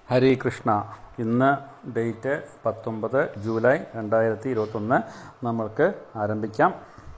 ഹരേ കൃഷ്ണ ഇന്ന് ഡേറ്റ് പത്തൊമ്പത് ജൂലൈ രണ്ടായിരത്തി ഇരുപത്തൊന്ന് നമ്മൾക്ക് ആരംഭിക്കാം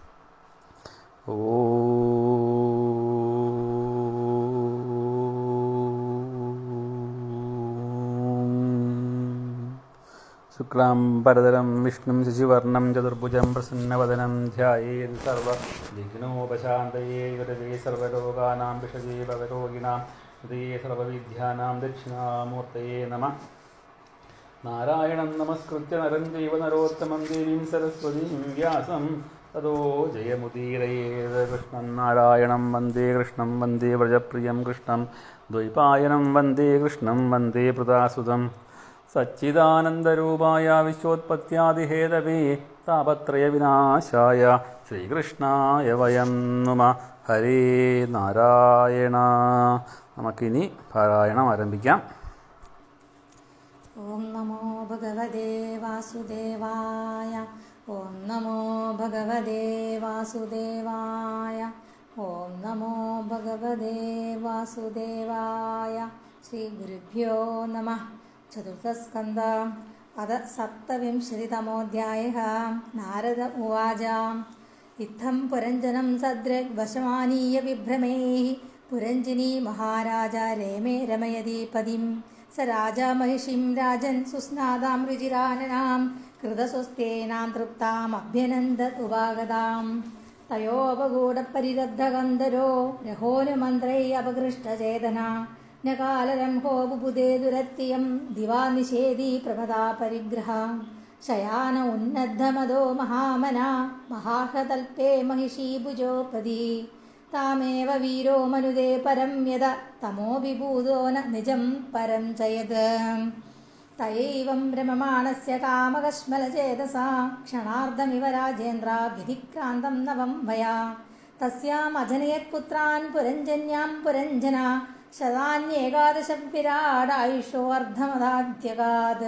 ശുക്ലാം പരതരം വിഷ്ണും ശശിവർണം ചതുർഭുജം പ്രസന്നവദനം ധ്യായേത് സർവ വിഘ്നോപശാന്തയേ ഗുരവേ സർവരോഗാനാം വിഷജേ ഭവരോഗിണാം ഹൃദയേ സർവവിദ്യാനാം ദക്ഷിണാമൂർത്തയേ നമ നാരായണം നമസ്കൃത്യ നരം ചൈവ നരോത്തമം ദേവീം സരസ്വതീം വ്യാസം തതോ ജയമുദീരയേത് കൃഷ്ണം നാരായണം വന്ദേ കൃഷ്ണം വന്ദേ വ്രജപ്രിയം കൃഷ്ണം ദ്വൈപായനം വന്ദേ കൃഷ്ണം വന്ദേ പ്രദാസുതം സച്ചിദാനന്ദരൂപായ വിശ്വോത്പത്യാദിഹേതവേ താപത്രയവിനാശായ ശ്രീകൃഷ്ണായ വയം നുമ ഹരേ നാരായണ നമുക്കിനി പാരായണം ആരംഭിക്കാം ॐ नमो भगवते वासुदेवाय ॐ नमो भगवते वासुदेवाय ॐ नमो भगवते वासुदेवाय श्रीगुरुभ्यो नमः चतुर्थस्कन्द अथ सप्तविंशतितमोऽध्यायः नारद उवाच इत्थं पुरञ्जनं सदृग्वशमानीय विभ्रमैः पुरञ्जिनी महाराज रेमे रमयति पदिं स राजा महिषीं राजन् सुस्नादां रुचिराननां कृतस्वस्तेनां तृप्तामभ्यनन्द उपागताम् तयोपगूढपरिरब्धगन्धरो रहोनुमन्त्रै अपकृष्टचेतना न कालरम्भो बुबुधे दुरत्ययं दिवा निषेधी प्रमदा परिग्रह शयान उन्नद्धमदो महामना महाह्रतल्पे महिषी भुजोपदी तामेव वीरो मनुदे परं यद तमो विभूतो न निजं परं च यत् तयैवं रममाणस्य कामकश्मलचेतसा क्षणार्धमिव राजेन्द्राभिधिक्रान्तं नवं मया तस्यामजनयत्पुत्रान् पुरञ्जन्यां पुरञ्जना शतान्येकादशविराडायुषोऽर्धमदाद्यगात्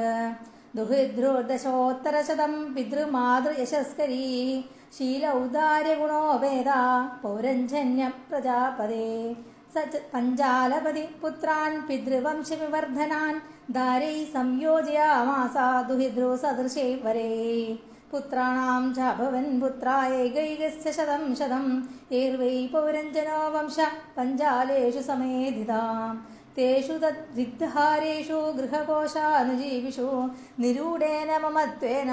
दुहिद्रोदशोत्तरशतं पितृमातृयशस्करी शील औदार्यगुणोपेदा पौरञ्जन्यप्रजापदे स च पञ्चालपति पुत्रान् पितृवंशविवर्धनान् दारैः संयोजयामासा दुहिद्रो सदृशे वरे पुत्राणां च अभवन् पुत्रा एकैकस्य शतं शतं एर्वै पौरञ्जनो वंश पञ्चालेषु समेधिताम् तेषु तद्विद्धारेषु गृहकोशानुजीविषु निरूढेन ममत्वेन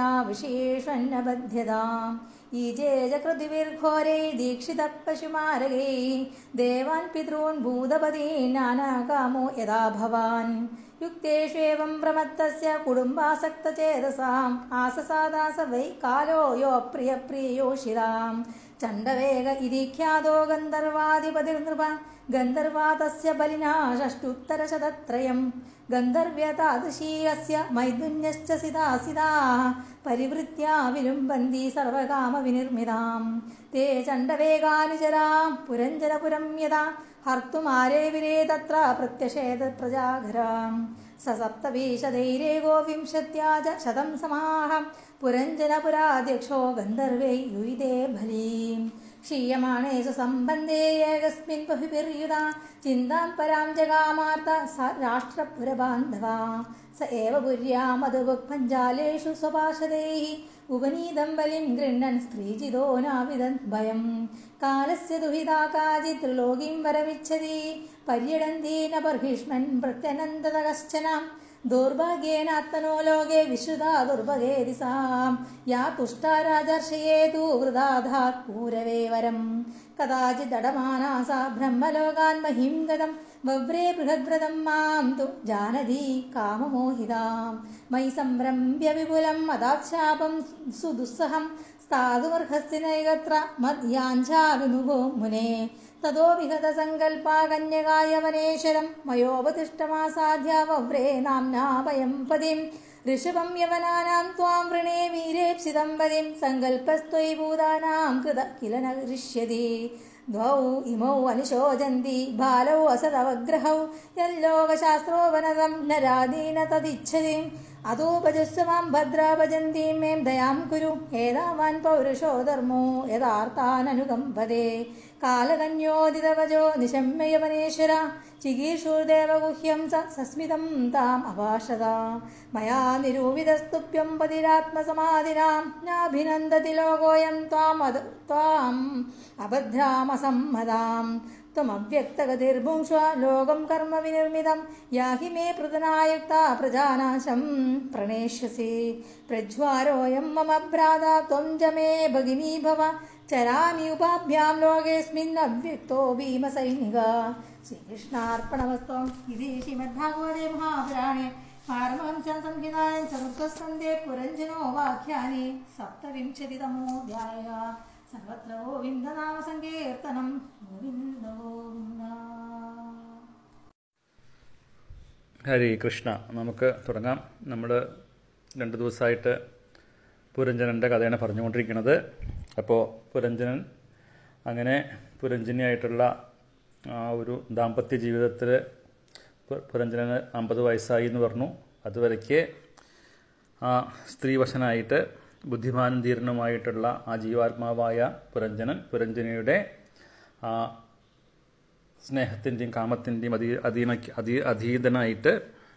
विशेषन्नबध्यताम् ईजे च कृतिभिर्घोरै दीक्षितः पशुमार्गैः देवान् पितॄन् भूतपदी नानाकामो यदा भवान् युक्तेषु एवं प्रमत्तस्य कुटुम्बासक्तचेतसाम् आससादास वै कालो यो प्रियप्रियोषिताम् चण्डवेग इति ख्यातो गन्धर्वाधिपतिर्नृप गन्धर्वा तस्य बलिना षष्टुत्तरशतत्रयम् गन्धर्व्यतादृशी अस्य मैथुन्यश्च सिदा सिदाः परिवृत्या विलुम्बन्ति सर्वकामविनिर्मिताम् ते चण्डवेगानुचरां पुरञ्जनपुरं यदा हर्तुमारे विरे तत्र प्रत्यषेध प्रजाघराम् स सप्तविंशदैरे गोविंशत्या च शतं समाः पुरञ्जनपुराध्यक्षो गन्धर्वै युयिते बलीम् क्षीयमाणेषु सम्बन्धे एकस्मिन् बहिर्युधा चिन्तां परां जगामार्त स राष्ट्रपुरबान्धवा स एव पुर्या मधुपञ्जालेषु स्वपाशदैः उपनीतं बलिं गृह्णन् स्त्रीजितो नाविदन् भयं कालस्य दुहिता काचित् त्रिलोकीं वरमिच्छति पर्यटन्ती न बर्हिष्मन् प्रत्यनन्दत कश्चन दौर्भाग्येनात्मनो लोके विश्रुता दुर्भगेति सा या तुष्टा राजर्षये तु वृदाधात् पूरवे वरम् कदाचिदडमाना सा ब्रह्मलोकान् महिं गतं वव्रे बृहद्व्रतं मां तु जानधी काममोहिताम् मयि सम्भ्रम्य विपुलं मदाक्षापं सुदुस्सहं स्थातुमर्हस्य नैगत्र मद्याञ्छा विमुखो मुने ततो विगतसङ्कल्पा कन्यकायवनेश्वरं मयोपतिष्ठमासाध्या वव्रे नाम्ना वयं पदिं ऋषभं यवनानां त्वां वृणे वीरेप्सितं पदिं सङ्कल्पस्त्वयि भूतानां कृत किल न हृष्यति द्वौ इमौ अनुशोचन्ति बालौ असदवग्रहौ यल्लोकशास्त्रोपनतं न राधीन तदिच्छति അതോ ഭജസ്വ മാം ഭദ്രാ ഭജന്തീം മേം ദയാം കുരു ഏതാവാൻ പൗരുഷോ ധർമ്മോ യഥാർത്ഥാനനുകമ്പതേ കാലകന്യോദിതവജോ നിശമ്യയവനേശ്വര ചികീഷുർദേവഗുഹ്യം സ സസ്മിതം താം അഭാഷത മയാ നിരൂപിതസ്തുഭ്യം പതിരാത്മസമാധിനാം നാഭിനന്ദതി ലോകോയം ത്വാം അത് ത്വാം അഭദ്രാമസമ്മതാം त्वमव्यक्तगतिर्भुङ्क्ष्व लोकं कर्म विनिर्मितं याहि मे पृतनायुक्ता प्रजानाशं प्रणेष्यसि प्रज्वारोऽयं मम भ्राता त्वं च मे भगिनी भव चरामि उपाभ्यां लोकेऽस्मिन् अव्यक्तो भीमसैनिक श्रीकृष्णार्पणमस्तु इति श्रीमद्भागवते महापुराणे पारमहंस्यां संहितायां चतुर्थस्कन्धे पुरञ्जनो वाख्याने सप्तविंशतितमोऽध्यायः സർവത്ര ഗോവിന്ദനാമ സങ്കീർത്തനം ഗോവിന്ദ ഗോവിന്ദ ഹരേ കൃഷ്ണ നമുക്ക് തുടങ്ങാം നമ്മൾ രണ്ട് ദിവസമായിട്ട് പുരഞ്ജനൻ്റെ കഥയാണ് പറഞ്ഞുകൊണ്ടിരിക്കുന്നത് അപ്പോൾ പുരഞ്ജനൻ അങ്ങനെ പുരഞ്ജനിയായിട്ടുള്ള ആ ഒരു ദാമ്പത്യ ജീവിതത്തിൽ പുരഞ്ജനന് അമ്പത് വയസ്സായി എന്ന് പറഞ്ഞു അതുവരയ്ക്ക് ആ സ്ത്രീവശനായിട്ട് ബുദ്ധിമാനും ധീരനുമായിട്ടുള്ള ആ ജീവാത്മാവായ പുരഞ്ജനൻ പുരഞ്ജനിയുടെ ആ സ്നേഹത്തിൻ്റെയും കാമത്തിൻ്റെയും അധീ അധീന അധീ അധീതനായിട്ട്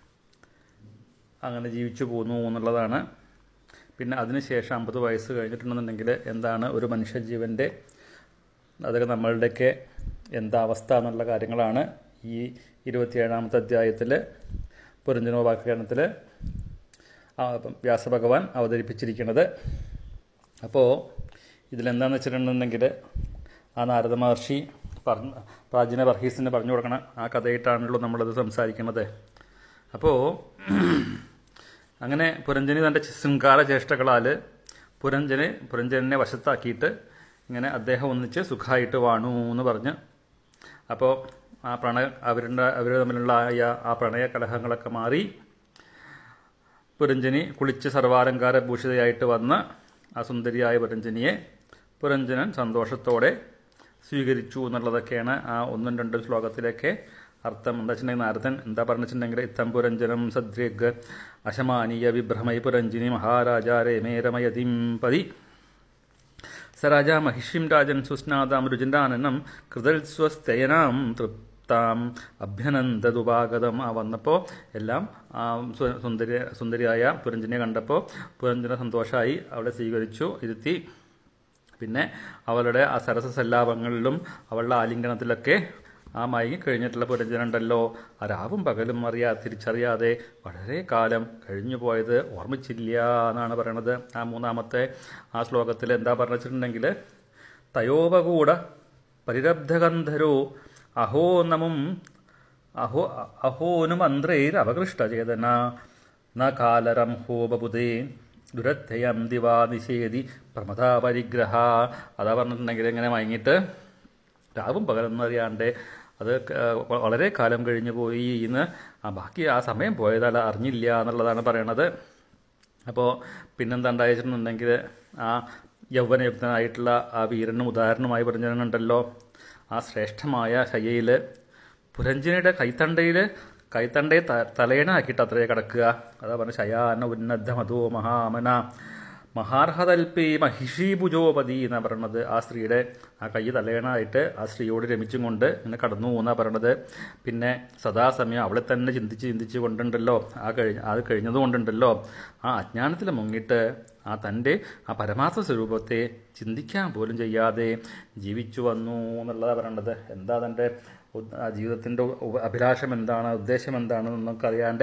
അങ്ങനെ ജീവിച്ചു പോന്നു എന്നുള്ളതാണ് പിന്നെ അതിനുശേഷം അമ്പത് വയസ്സ് കഴിഞ്ഞിട്ടുണ്ടെന്നുണ്ടെങ്കിൽ എന്താണ് ഒരു മനുഷ്യജീവൻ്റെ അതൊക്കെ നമ്മളുടെയൊക്കെ എന്താ അവസ്ഥ എന്നുള്ള കാര്യങ്ങളാണ് ഈ ഇരുപത്തിയേഴാമത്തെ അധ്യായത്തിൽ പുരഞ്ജനോപാഖ്യാനത്തിൽ വ്യാസഭഗവാൻ അവതരിപ്പിച്ചിരിക്കുന്നത് അപ്പോൾ ഇതിലെന്താണെന്ന് വെച്ചിട്ടുണ്ടെങ്കിൽ ആ നാരദ മഹർഷി പറഞ്ഞ പ്രാചീന ബർഹീസിന് പറഞ്ഞു കൊടുക്കണ ആ കഥയായിട്ടാണല്ലോ നമ്മളത് സംസാരിക്കുന്നത് അപ്പോൾ അങ്ങനെ പുരഞ്ജനി തൻ്റെ ശൃംഗാര ചേഷ്ടകളാൽ പുരഞ്ജനെ പുരഞ്ജനെ വശത്താക്കിയിട്ട് ഇങ്ങനെ അദ്ദേഹം ഒന്നിച്ച് സുഖമായിട്ട് വാണു എന്ന് പറഞ്ഞ് അപ്പോൾ ആ പ്രണയ അവരുടെ അവർ തമ്മിലുള്ള ആ പ്രണയ കലഹങ്ങളൊക്കെ മാറി പുരഞ്ജനി കുളിച്ച് സർവാലങ്കാര ഭൂഷിതയായിട്ട് വന്ന് ആ സുന്ദരിയായ പുരഞ്ജനിയെ പുരഞ്ജനൻ സന്തോഷത്തോടെ സ്വീകരിച്ചു എന്നുള്ളതൊക്കെയാണ് ആ ഒന്നും രണ്ടും ശ്ലോകത്തിലൊക്കെ അർത്ഥം എന്താ വെച്ചിട്ടുണ്ടെങ്കിൽ നാരദൻ എന്താ പറഞ്ഞിട്ടുണ്ടെങ്കിൽ ഇത്തം പുരഞ്ജനം സദ്രിഗ് അശമാനീയ വിഭ്രമൈ പുരഞ്ജിനി മഹാരാജാരേ മേരമയതിം പതി സ രാജ മഹിഷിം രാജൻ സുസ്നാതാം രുചിരാനനം കൃതൽസ്വസ്തയനാം തൃപ്തി താം അഭ്യനന്ദതുപാഗതം ആ വന്നപ്പോൾ എല്ലാം ആ സുന്ദരി സുന്ദരിയായ പുരഞ്ജനെ കണ്ടപ്പോൾ പുരഞ്ജന സന്തോഷമായി അവളെ സ്വീകരിച്ചു ഇരുത്തി പിന്നെ അവളുടെ ആ സരസ സല്ലാപങ്ങളിലും അവളുടെ ആലിംഗനത്തിലൊക്കെ ആ മയങ്ങി കഴിഞ്ഞിട്ടുള്ള പുരഞ്ജനുണ്ടല്ലോ ആ രാവും പകലും അറിയാ തിരിച്ചറിയാതെ വളരെ കാലം കഴിഞ്ഞു പോയത് ഓർമ്മിച്ചില്ല എന്നാണ് പറയണത് ആ മൂന്നാമത്തെ ആ ശ്ലോകത്തിൽ എന്താ പറഞ്ഞിട്ടുണ്ടെങ്കിൽ തയോപകൂട പരിരബ്ധഗന്ധരോ അഹോ നമും അഹോ അഹോനുമന്ത്രൈർ അപകൃഷ്ടചേതന ന കാലരം ഹോപബുധേ ദുരത്യയം ദിവാ നിഷേധി പ്രമദാ പരിഗ്രഹ അതാ പറഞ്ഞിട്ടുണ്ടെങ്കിൽ ഇങ്ങനെ മയങ്ങിയിട്ട് രാവും പകലൊന്നും അറിയാണ്ട് അത് വളരെ കാലം കഴിഞ്ഞു പോയി ഇന്ന് ആ ബാക്കി ആ സമയം പോയതല്ല അറിഞ്ഞില്ല എന്നുള്ളതാണ് പറയണത് അപ്പോൾ പിന്നെന്താ ഉണ്ടായിട്ടുണ്ടെങ്കിൽ ആ യൗവനയുക്തനായിട്ടുള്ള ആ വീരനും ഉദാഹരണമായി പറഞ്ഞിട്ടുണ്ടല്ലോ ആ ശ്രേഷ്ഠമായ ശയ്യയിൽ പുരഞ്ജനിയുടെ കൈത്തണ്ടയിൽ കൈത്തണ്ടയെ തലയണാക്കിയിട്ട് അത്രേ കിടക്കുക അതാ പറഞ്ഞ ശയാന ഉന്നദ്ധ മധോ മഹാമന മഹാർഹതൽപി മഹിഷീഭുജോപതി എന്നാണ് പറയണത് ആ സ്ത്രീയുടെ ആ കൈ തലയണായിട്ട് ആ സ്ത്രീയോട് രമിച്ചും കൊണ്ട് ഇങ്ങനെ കടന്നു എന്നാണ് പറയണത് പിന്നെ സദാസമയം അവളെ തന്നെ ചിന്തിച്ച് ചിന്തിച്ച് കൊണ്ടുണ്ടല്ലോ ആ കഴിഞ്ഞ അത് കഴിഞ്ഞത് കൊണ്ടുണ്ടല്ലോ ആ അജ്ഞാനത്തിൽ മുങ്ങിയിട്ട് ആ തൻ്റെ ആ പരമാർത്ഥ സ്വരൂപത്തെ ചിന്തിക്കാൻ പോലും ചെയ്യാതെ ജീവിച്ചു വന്നു എന്നുള്ളതാണ് പറയണത് എന്താ തൻ്റെ ജീവിതത്തിൻ്റെ അഭിലാഷം എന്താണ് ഉദ്ദേശം എന്താണെന്ന് നമുക്കറിയാണ്ട്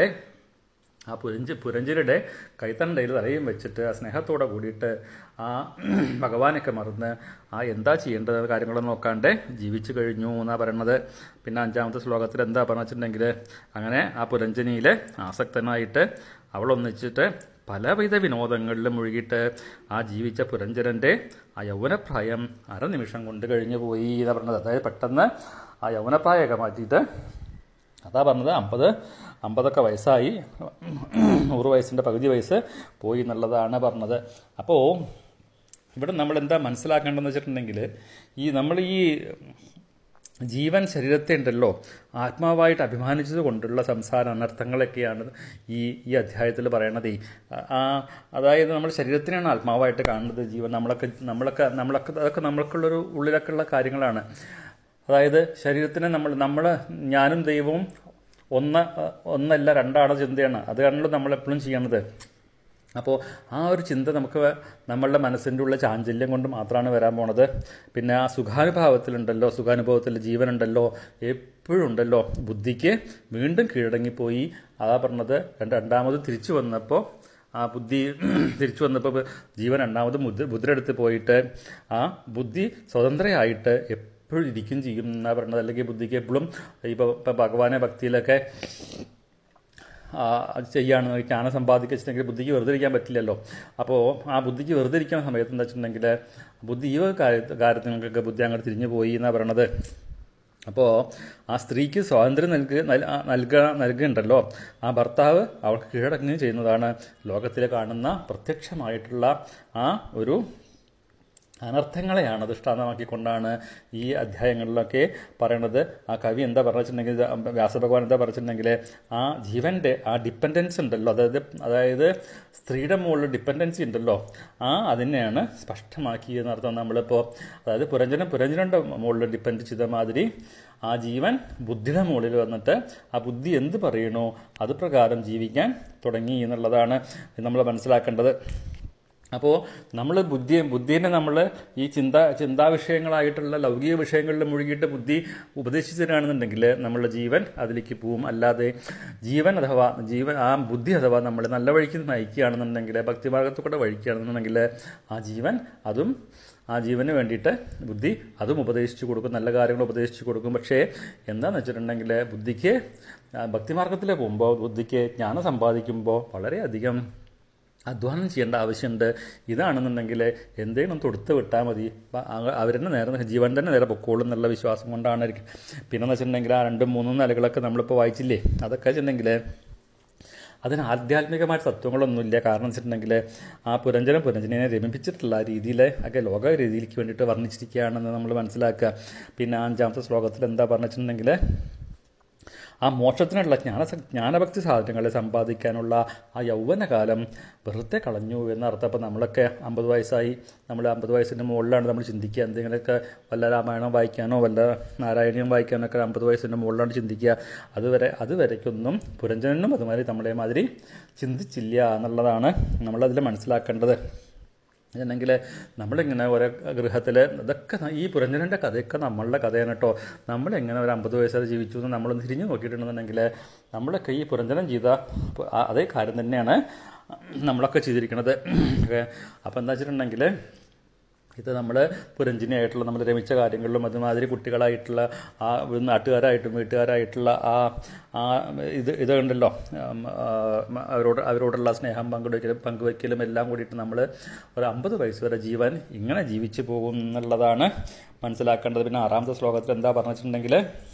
ആ പുരഞ്ച് പുരഞ്ചിരുടെ കൈത്തണ്ടയിൽ തലയും വെച്ചിട്ട് ആ സ്നേഹത്തോടെ കൂടിയിട്ട് ആ ഭഗവാനൊക്കെ മറന്ന് ആ എന്താ ചെയ്യേണ്ടത് കാര്യങ്ങളൊന്നും നോക്കാണ്ട് ജീവിച്ചു കഴിഞ്ഞു എന്നാണ് പറയണത് പിന്നെ അഞ്ചാമത്തെ ശ്ലോകത്തിൽ എന്താ പറഞ്ഞിട്ടുണ്ടെങ്കിൽ അങ്ങനെ ആ പുരഞ്ജനിയിൽ ആസക്തനായിട്ട് അവളൊന്നിച്ചിട്ട് പലവിധ വിനോദങ്ങളിലും മുഴുകിയിട്ട് ആ ജീവിച്ച പുരഞ്ജനൻ്റെ ആ യൗവനപ്രായം അരനിമിഷം കൊണ്ട് കഴിഞ്ഞു പോയി എന്നാണ് പറഞ്ഞത് അതായത് പെട്ടെന്ന് ആ യൗവനപ്രായമൊക്കെ മാറ്റിയിട്ട് അതാ പറഞ്ഞത് അമ്പത് അമ്പതൊക്കെ വയസ്സായി നൂറ് വയസ്സിൻ്റെ പകുതി വയസ്സ് പോയി എന്നുള്ളതാണ് പറഞ്ഞത് അപ്പോൾ ഇവിടെ നമ്മൾ എന്താ മനസ്സിലാക്കേണ്ടതെന്ന് വെച്ചിട്ടുണ്ടെങ്കിൽ ഈ നമ്മൾ ഈ ജീവൻ ശരീരത്തെ ഉണ്ടല്ലോ ആത്മാവായിട്ട് അഭിമാനിച്ചത് കൊണ്ടുള്ള സംസാര അനർത്ഥങ്ങളൊക്കെയാണ് ഈ ഈ അധ്യായത്തിൽ പറയണത് ആ അതായത് നമ്മൾ ശരീരത്തിനാണ് ആത്മാവായിട്ട് കാണുന്നത് ജീവൻ നമ്മളൊക്കെ നമ്മളൊക്കെ നമ്മളൊക്കെ അതൊക്കെ നമ്മൾക്കുള്ളൊരു ഉള്ളിലൊക്കെ ഉള്ള കാര്യങ്ങളാണ് അതായത് ശരീരത്തിനെ നമ്മൾ നമ്മൾ ഞാനും ദൈവവും ഒന്ന് ഒന്നല്ല രണ്ടാണ് ചിന്തയാണ് അത് കാരണമല്ലോ നമ്മളെപ്പോഴും ചെയ്യണത് അപ്പോൾ ആ ഒരു ചിന്ത നമുക്ക് നമ്മളുടെ മനസ്സിൻ്റെ ഉള്ള ചാഞ്ചല്യം കൊണ്ട് മാത്രമാണ് വരാൻ പോണത് പിന്നെ ആ സുഖാനുഭാവത്തിലുണ്ടല്ലോ സുഖാനുഭവത്തിൽ ജീവനുണ്ടല്ലോ എപ്പോഴും ഉണ്ടല്ലോ ബുദ്ധിക്ക് വീണ്ടും കീഴടങ്ങിപ്പോയി അതാ പറഞ്ഞത് രണ്ട് രണ്ടാമത് തിരിച്ചു വന്നപ്പോൾ ആ ബുദ്ധി തിരിച്ചു വന്നപ്പോൾ ജീവൻ രണ്ടാമത് മുദ്ര മുദ്രെടുത്ത് പോയിട്ട് ആ ബുദ്ധി സ്വതന്ത്രയായിട്ട് എപ്പോഴും ഇരിക്കും ചെയ്യും എന്നാ പറഞ്ഞത് അല്ലെങ്കിൽ ബുദ്ധിക്ക് എപ്പോഴും ഇപ്പോൾ ഇപ്പം ഭഗവാനെ ഭക്തിയിലൊക്കെ അത് ചെയ്യാണ് ജ്ഞാനം സമ്പാദിച്ചിട്ടുണ്ടെങ്കിൽ ബുദ്ധിക്ക് വെറുതെ ഇരിക്കാൻ പറ്റില്ലല്ലോ അപ്പോൾ ആ ബുദ്ധിക്ക് വെറുതെ ഇരിക്കുന്ന സമയത്ത് എന്താ വെച്ചിട്ടുണ്ടെങ്കിൽ ബുദ്ധി ഈ കാര്യത്തിനൊക്കെ ബുദ്ധി അങ്ങോട്ട് തിരിഞ്ഞു പോയി എന്നാണ് പറയണത് അപ്പോൾ ആ സ്ത്രീക്ക് സ്വാതന്ത്ര്യം നൽകുക നൽകുക നൽകുന്നുണ്ടല്ലോ ആ ഭർത്താവ് അവൾക്ക് കീഴടങ്ങുകയും ചെയ്യുന്നതാണ് ലോകത്തിൽ കാണുന്ന പ്രത്യക്ഷമായിട്ടുള്ള ആ ഒരു അനർത്ഥങ്ങളെയാണ് ദൃഷ്ടാന്തമാക്കിക്കൊണ്ടാണ് ഈ അധ്യായങ്ങളിലൊക്കെ പറയണത് ആ കവി എന്താ പറഞ്ഞിട്ടുണ്ടെങ്കിൽ വ്യാസഭഗവാൻ എന്താ പറഞ്ഞിട്ടുണ്ടെങ്കിൽ ആ ജീവൻ്റെ ആ ഡിപ്പെൻഡൻസ് ഉണ്ടല്ലോ അതായത് അതായത് സ്ത്രീയുടെ മുകളിൽ ഡിപ്പെൻഡൻസി ഉണ്ടല്ലോ ആ അതിനെയാണ് സ്പഷ്ടമാക്കിയെന്ന് അർത്ഥം നമ്മളിപ്പോൾ അതായത് പുരഞ്ജനം പുരഞ്ജനൻ്റെ മുകളിൽ ഡിപ്പെൻഡ് ചെയ്ത മാതിരി ആ ജീവൻ ബുദ്ധിയുടെ മുകളിൽ വന്നിട്ട് ആ ബുദ്ധി എന്ത് പറയണോ അത് പ്രകാരം ജീവിക്കാൻ തുടങ്ങി എന്നുള്ളതാണ് നമ്മൾ മനസ്സിലാക്കേണ്ടത് അപ്പോൾ നമ്മൾ ബുദ്ധി ബുദ്ധീനെ നമ്മൾ ഈ ചിന്ത ചിന്താ വിഷയങ്ങളായിട്ടുള്ള ലൗകിക വിഷയങ്ങളിൽ മുഴുകിയിട്ട് ബുദ്ധി ഉപദേശിച്ചു തരാണെന്നുണ്ടെങ്കിൽ നമ്മളുടെ ജീവൻ അതിലേക്ക് പോവും അല്ലാതെ ജീവൻ അഥവാ ജീവൻ ആ ബുദ്ധി അഥവാ നമ്മൾ നല്ല വഴിക്ക് നയിക്കുകയാണെന്നുണ്ടെങ്കിൽ ഭക്തിമാർഗത്തിൽ കൂടെ വഴിക്കുകയാണെന്നുണ്ടെങ്കിൽ ആ ജീവൻ അതും ആ ജീവന് വേണ്ടിയിട്ട് ബുദ്ധി അതും ഉപദേശിച്ചു കൊടുക്കും നല്ല കാര്യങ്ങൾ ഉപദേശിച്ചു കൊടുക്കും പക്ഷേ എന്താണെന്ന് വെച്ചിട്ടുണ്ടെങ്കിൽ ബുദ്ധിക്ക് ഭക്തിമാർഗത്തിൽ പോകുമ്പോൾ ബുദ്ധിക്ക് ജ്ഞാനം സമ്പാദിക്കുമ്പോൾ വളരെയധികം അധ്വാനം ചെയ്യേണ്ട ആവശ്യമുണ്ട് ഇതാണെന്നുണ്ടെങ്കിൽ എന്തെങ്കിലും തൊടുത്ത് വിട്ടാൽ മതി അവരെന്നെ നേരെ ജീവൻ തന്നെ നേരെ പൊക്കോളും എന്നുള്ള വിശ്വാസം കൊണ്ടാണ് പിന്നെന്ന് വെച്ചിട്ടുണ്ടെങ്കിൽ ആ രണ്ടും മൂന്നും നിലകളൊക്കെ നമ്മളിപ്പോൾ വായിച്ചില്ലേ അതൊക്കെ വെച്ചിട്ടുണ്ടെങ്കിൽ അതിന് ആധ്യാത്മികമായ തത്വങ്ങളൊന്നുമില്ല കാരണം വെച്ചിട്ടുണ്ടെങ്കിൽ ആ പുരഞ്ജനം പുരഞ്ജനെ രമിപ്പിച്ചിട്ടുള്ള രീതിയിൽ ഒക്കെ ലോക രീതിയിലേക്ക് വേണ്ടിയിട്ട് വർണ്ണിച്ചിരിക്കുകയാണെന്ന് നമ്മൾ മനസ്സിലാക്കുക പിന്നെ അഞ്ചാമത്തെ ശ്ലോകത്തിൽ എന്താ പറഞ്ഞിട്ടുണ്ടെങ്കിൽ ആ മോക്ഷത്തിനുള്ള ജ്ഞാന ജ്ഞാനഭക്തി സാധനങ്ങളെ സമ്പാദിക്കാനുള്ള ആ യൗവനകാലം വെറുതെ കളഞ്ഞു എന്നർത്ഥം അപ്പം നമ്മളൊക്കെ അമ്പത് വയസ്സായി നമ്മൾ അമ്പത് വയസ്സിൻ്റെ മുകളിലാണ് നമ്മൾ ചിന്തിക്കുക എന്തെങ്കിലുമൊക്കെ വല്ല രാമായണം വായിക്കാനോ വല്ല നാരായണീയം വായിക്കാനൊക്കെ അമ്പത് വയസ്സിൻ്റെ മുകളിലാണ് ചിന്തിക്കുക അതുവരെ അതുവരയ്ക്കൊന്നും പുരഞ്ജനും അതുമാതിരി നമ്മളെ മാതിരി ചിന്തിച്ചില്ല എന്നുള്ളതാണ് നമ്മളതിൽ മനസ്സിലാക്കേണ്ടത് അല്ലെങ്കിൽ നമ്മളിങ്ങനെ ഓരോ ഗൃഹത്തിൽ ഇതൊക്കെ ഈ പുരഞ്ജനൻ്റെ കഥയൊക്കെ നമ്മളുടെ കഥയാണ് കേട്ടോ നമ്മളെങ്ങനെ ഒരു അമ്പത് വയസ്സ് ജീവിച്ചു എന്ന് നമ്മൾ തിരിഞ്ഞു നോക്കിയിട്ടുണ്ടെന്നുണ്ടെങ്കിൽ നമ്മളൊക്കെ ഈ പുരഞ്ജനം ചെയ്ത അതേ കാര്യം തന്നെയാണ് നമ്മളൊക്കെ ചെയ്തിരിക്കുന്നത് അപ്പോൾ എന്താ വെച്ചിട്ടുണ്ടെങ്കിൽ ഇത് നമ്മൾ പുരഞ്ജിനിയായിട്ടുള്ള നമ്മൾ രമിച്ച കാര്യങ്ങളിലും അതുമാതിരി കുട്ടികളായിട്ടുള്ള ആ നാട്ടുകാരായിട്ടും വീട്ടുകാരായിട്ടുള്ള ആ ആ ഇത് ഇതുണ്ടല്ലോ അവരോട് അവരോടുള്ള സ്നേഹം പങ്കുവയ്ക്കലും പങ്കുവയ്ക്കലും എല്ലാം കൂടിയിട്ട് നമ്മൾ ഒരു അമ്പത് വയസ്സ് വരെ ജീവൻ ഇങ്ങനെ ജീവിച്ചു പോകും എന്നുള്ളതാണ് മനസ്സിലാക്കേണ്ടത് പിന്നെ ആറാമത്തെ ശ്ലോകത്തിൽ എന്താ പറഞ്ഞിട്ടുണ്ടെങ്കിൽ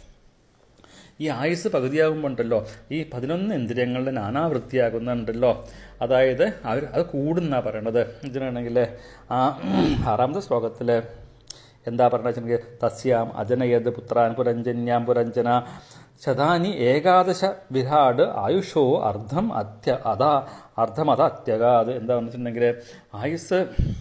ഈ ആയുസ് പകുതിയാകുമ്പോണ്ടല്ലോ ഈ പതിനൊന്ന് ഇന്ദ്രിയങ്ങളുടെ നാനാവൃത്തിയാകുന്നുണ്ടല്ലോ അതായത് അവർ അത് കൂടുന്ന പറയണത് ഇതിനാണെങ്കിൽ ആ ആറാമത്തെ ശ്ലോകത്തിൽ എന്താ പറഞ്ഞ വെച്ചിട്ടുണ്ടെങ്കിൽ തസ്യാം അജനയത് പുത്രാൻ പുരഞ്ജന്യാം പുരഞ്ജന ശതാനി ഏകാദശ വിരാട് ആയുഷോ അർദ്ധം അത്യ അതാ അർദ്ധമത അത്യകാത് എന്താ പറഞ്ഞിട്ടുണ്ടെങ്കിൽ ആയുസ്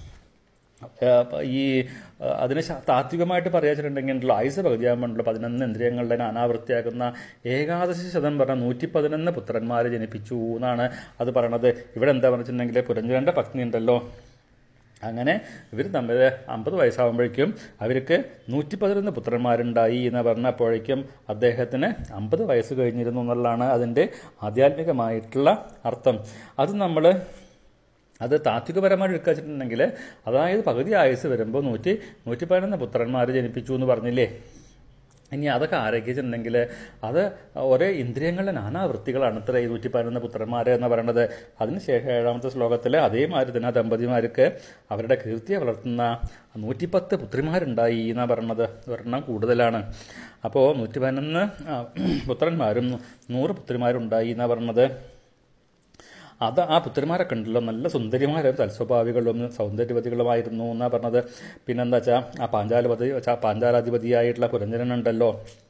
ഈ അതിനെ താത്വികമായിട്ട് പറയാച്ചിട്ടുണ്ടെങ്കിൽ ആയുസ് പകുതിയാകുമ്പോഴുള്ള പതിനൊന്ന് ഇന്ദ്രിയങ്ങളുടെ അനാവൃത്തിയാക്കുന്ന ഏകാദശി ശതം പറഞ്ഞ നൂറ്റി പതിനൊന്ന് പുത്രന്മാരെ ജനിപ്പിച്ചു എന്നാണ് അത് പറയണത് ഇവിടെ എന്താ പറഞ്ഞിട്ടുണ്ടെങ്കിൽ പുരഞ്ജനന്റെ പത്നി ഉണ്ടല്ലോ അങ്ങനെ ഇവർ തമ്മിൽ അമ്പത് വയസ്സാകുമ്പോഴേക്കും അവർക്ക് നൂറ്റി പതിനൊന്ന് പുത്രന്മാരുണ്ടായി എന്ന് പറഞ്ഞപ്പോഴേക്കും അദ്ദേഹത്തിന് അമ്പത് വയസ്സ് കഴിഞ്ഞിരുന്നു എന്നുള്ളതാണ് അതിൻ്റെ ആധ്യാത്മികമായിട്ടുള്ള അർത്ഥം അത് നമ്മൾ അത് താത്വികപരമായിട്ട് എടുക്കാച്ചിട്ടുണ്ടെങ്കിൽ അതായത് പകുതി ആയുസ് വരുമ്പോൾ നൂറ്റി നൂറ്റി പതിനൊന്ന് പുത്രന്മാർ ജനിപ്പിച്ചു എന്ന് പറഞ്ഞില്ലേ ഇനി അതൊക്കെ ആരോഗ്യിച്ചിട്ടുണ്ടെങ്കിൽ അത് ഒരേ ഇന്ദ്രിയങ്ങളുടെ നാനാവൃത്തികളാണ് ഇത്ര ഈ നൂറ്റി പതിനൊന്ന് പുത്രന്മാർ എന്ന് പറയുന്നത് അതിനുശേഷം ഏഴാമത്തെ ശ്ലോകത്തിൽ അതേമാതിരി തന്നെ ദമ്പതിമാർക്ക് അവരുടെ കീർത്തിയെ വളർത്തുന്ന നൂറ്റിപ്പത്ത് പുത്രിമാരുണ്ടായി എന്നാണ് പറയുന്നത് ഒരെണ്ണം കൂടുതലാണ് അപ്പോൾ നൂറ്റി പതിനൊന്ന് പുത്രന്മാരും നൂറ് പുത്രിമാരുണ്ടായി എന്നാണ് പറയുന്നത് അത് ആ പുത്രന്മാരൊക്കെ ഉണ്ടല്ലോ നല്ല സുന്ദരിമാരും തൽസ്വഭാവികളും സൗന്ദര്യവതികളുമായിരുന്നു എന്നാ പറഞ്ഞത് പിന്നെന്താ വെച്ചാൽ ആ പാഞ്ചാലപതി ആ പാഞ്ചാലാധിപതിയായിട്ടുള്ള പുരഞ്ജനനുണ്ടല്ലോ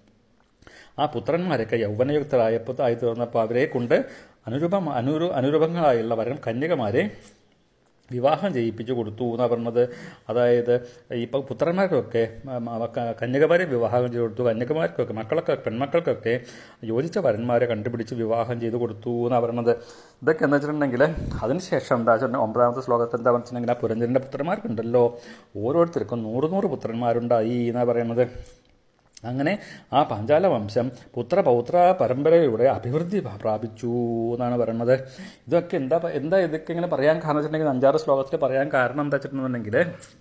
ആ പുത്രന്മാരൊക്കെ യൗവനയുക്തരായപ്പോൾ ആയി തീർന്നപ്പോൾ അവരെ കൊണ്ട് അനുരൂപം അനുരൂ അനുരൂപങ്ങളായുള്ള വരം കന്യകമാരെ വിവാഹം ചെയ്യിപ്പിച്ചു കൊടുത്തു എന്നാണ് പറഞ്ഞത് അതായത് ഇപ്പം പുത്രന്മാർക്കൊക്കെ ഉം, അവ ക- കന്യകമാരെ വിവാഹം ചെയ്തു കൊടുത്തു കന്യകമാർക്കൊക്കെ മക്കളൊക്കെ പെൺമക്കൾക്കൊക്കെ യോജിച്ച വരന്മാരെ കണ്ടുപിടിച്ച് വിവാഹം ചെയ്തു കൊടുത്തു എന്നാണ് പറഞ്ഞത് ഇതൊക്കെ എന്താ വെച്ചിട്ടുണ്ടെങ്കിൽ അതിനുശേഷം എന്താ വെച്ചിട്ടുണ്ടെങ്കിൽ ഒമ്പതാമത്തെ ശ്ലോകത്തിൽ എന്താ വെച്ചിട്ടുണ്ടെങ്കിൽ ആ പുരഞ്ജനൻ്റെ പുത്രന്മാർക്കുണ്ടല്ലോ ഓരോരുത്തർക്കും നൂറ് നൂറ് പുത്രന്മാരുണ്ടായി എന്നാണ് പറയുന്നത് അങ്ങനെ ആ പാഞ്ചാല വംശം പുത്രപൗത്ര പരമ്പരയിലൂടെ അഭിവൃദ്ധി പ്രാ- പ്രാപിച്ചു എന്നാണ് പറയുന്നത് ഇതൊക്കെ എന്താ പ- എന്താ ഇതൊക്കെ ഇങ്ങനെ പറയാൻ കാരണം വെച്ചിട്ടുണ്ടെങ്കിൽ അഞ്ചാറ് ശ്ലോകത്തിൽ പറയാൻ കാരണം എന്താ വെച്ചിട്ടുണ്ടെന്നുണ്ടെങ്കിൽ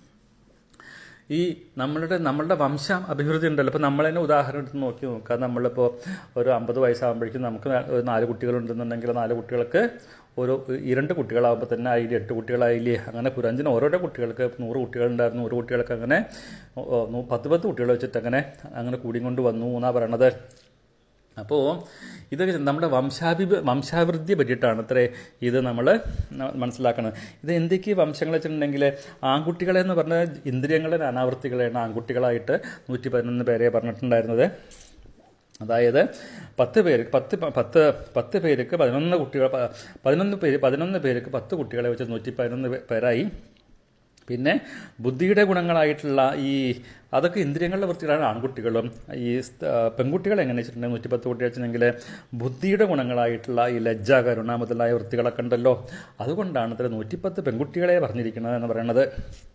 ഈ നമ്മളുടെ നമ്മളുടെ വംശം അഭിവൃദ്ധി ഉണ്ടല്ലോ ഇപ്പോൾ നമ്മൾ തന്നെ ഉദാഹരണം എടുത്ത് നോക്കി നോക്കാം നമ്മളിപ്പോൾ ഒരു അമ്പത് വയസ്സാകുമ്പോഴേക്കും നമുക്ക് നാ- ഒരു നാല് കുട്ടികളുണ്ടെന്നുണ്ടെങ്കിൽ നാല് കുട്ടികൾക്ക് ഒരു ഈ രണ്ട് കുട്ടികളാകുമ്പോൾ തന്നെ അതിൽ എട്ട് കുട്ടികളായില്ലേ അങ്ങനെ പുരഞ്ചിന് ഓരോരോ കുട്ടികൾക്ക് നൂറ് കുട്ടികളുണ്ടായിരുന്നു നൂറ് കുട്ടികൾക്ക് അങ്ങനെ ഓ, ഓ, നൂ- പത്ത് പത്ത് കുട്ടികൾ വെച്ചിട്ട് അങ്ങനെ അങ്ങനെ കൂടിക്കൊണ്ട് വന്നു എന്നാണ് പറയണത് അപ്പോൾ ഇതൊക്കെ നമ്മുടെ വംശാഭി വംശാഭിവൃദ്ധിയെ പറ്റിയിട്ടാണ് അത്രേ ഇത് നമ്മൾ മനസ്സിലാക്കുന്നത് ഇത് എന്തൊക്കെ വംശങ്ങൾ വെച്ചിട്ടുണ്ടെങ്കിൽ ആൺകുട്ടികളെ എന്ന് പറഞ്ഞാൽ ഇന്ദ്രിയങ്ങളുടെ അനാവൃത്തികളെയാണ് ആൺകുട്ടികളായിട്ട് നൂറ്റി പതിനൊന്ന് പേരെ പറഞ്ഞിട്ടുണ്ടായിരുന്നത് അതായത് പത്ത് പേര് പത്ത് പ- പത്ത് പത്ത് പേർക്ക് പതിനൊന്ന് കുട്ടികൾ പ- പതിനൊന്ന് പേര് പതിനൊന്ന് പേർക്ക് പത്ത് കുട്ടികളെ വെച്ച് നൂറ്റി പതിനൊന്ന് പേ- പേരായി പിന്നെ ബുദ്ധിയുടെ ഗുണങ്ങളായിട്ടുള്ള ഈ അതൊക്കെ ഇന്ദ്രിയങ്ങളുടെ വൃത്തികളാണ് ആൺകുട്ടികളും ഈ സ്ത- ആ, പെൺകുട്ടികൾ എങ്ങനെ വെച്ചിട്ടുണ്ടെങ്കിൽ നൂറ്റിപ്പത്ത് കുട്ടികൾ വെച്ചിട്ടുണ്ടെങ്കിൽ ബുദ്ധിയുടെ ഗുണങ്ങളായിട്ടുള്ള ഈ ലജ്ജ കരുണ മുതലായ വൃത്തികളൊക്കെ ഉണ്ടല്ലോ അതുകൊണ്ടാണ് ഇത്ര നൂറ്റിപ്പത്ത് പെൺകുട്ടികളെ പറഞ്ഞിരിക്കുന്നത് എന്ന് പറയുന്നത്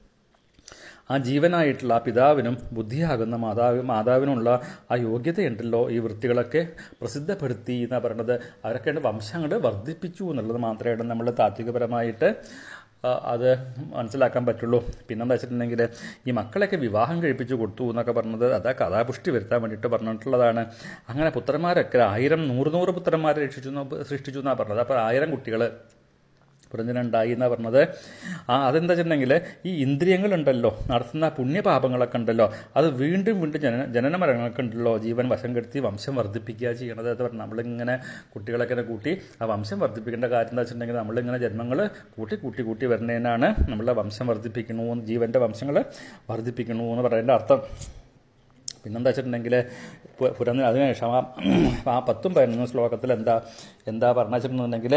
ആ ജീവനായിട്ടുള്ള ആ പിതാവിനും ബുദ്ധിയാകുന്ന മാതാവ് മാതാവിനുള്ള ആ യോഗ്യതയുണ്ടല്ലോ ഈ വൃത്തികളൊക്കെ പ്രസിദ്ധപ്പെടുത്തി എന്നാണ് പറയുന്നത് അവരൊക്കെ വംശങ്ങൾ വർദ്ധിപ്പിച്ചു എന്നുള്ളത് മാത്രമേ നമ്മൾ താത്വികപരമായിട്ട് ആ, അത് മനസ്സിലാക്കാൻ പറ്റുള്ളൂ പിന്നെന്താ വെച്ചിട്ടുണ്ടെങ്കിൽ ഈ മക്കളെയൊക്കെ വിവാഹം കഴിപ്പിച്ചു കൊടുത്തു എന്നൊക്കെ പറഞ്ഞത് അതാ കഥാപുഷ്ടി വരുത്താൻ വേണ്ടിയിട്ട് പറഞ്ഞിട്ടുള്ളതാണ് അങ്ങനെ പുത്രന്മാരൊക്കെ ആയിരം നൂറ് നൂറ് പുത്രന്മാരെ രക്ഷിച്ചു എന്ന് സൃഷ്ടിച്ചു എന്നാണ് പറഞ്ഞത് അപ്പോൾ ആയിരം കുട്ടികൾ പുരഞ്ജനുണ്ടായി എന്നാണ് പറഞ്ഞത് ആ അതെന്താ വെച്ചിട്ടുണ്ടെങ്കിൽ ഈ ഇന്ദ്രിയങ്ങളുണ്ടല്ലോ നടത്തുന്ന പുണ്യപാപങ്ങളൊക്കെ ഉണ്ടല്ലോ അത് വീണ്ടും വീണ്ടും ജന ജനന മരണങ്ങളൊക്കെ ഉണ്ടല്ലോ ജീവൻ വശം കെടുത്തി വംശം വർദ്ധിപ്പിക്കുക ചെയ്യണത് അത് പറഞ്ഞാൽ നമ്മളിങ്ങനെ കുട്ടികളൊക്കെ ഇങ്ങനെ കൂട്ടി ആ വംശം വർദ്ധിപ്പിക്കേണ്ട കാര്യം എന്താ വെച്ചിട്ടുണ്ടെങ്കിൽ നമ്മളിങ്ങനെ ജന്മങ്ങൾ കൂട്ടി കൂട്ടി കൂട്ടി വരുന്നതിനാണ് നമ്മളെ വംശം വർദ്ധിപ്പിക്കണു ജീവൻ്റെ വംശങ്ങൾ വർദ്ധിപ്പിക്കണു എന്ന് പറയേണ്ട അർത്ഥം പിന്നെന്താ വെച്ചിട്ടുണ്ടെങ്കിൽ പുരന്ന് അതിനുശേഷം ആ ആ പത്തും പതിനൊന്നും ശ്ലോകത്തിൽ എന്താ എന്താ പറഞ്ഞു വെച്ചിട്ടുണ്ടെങ്കിൽ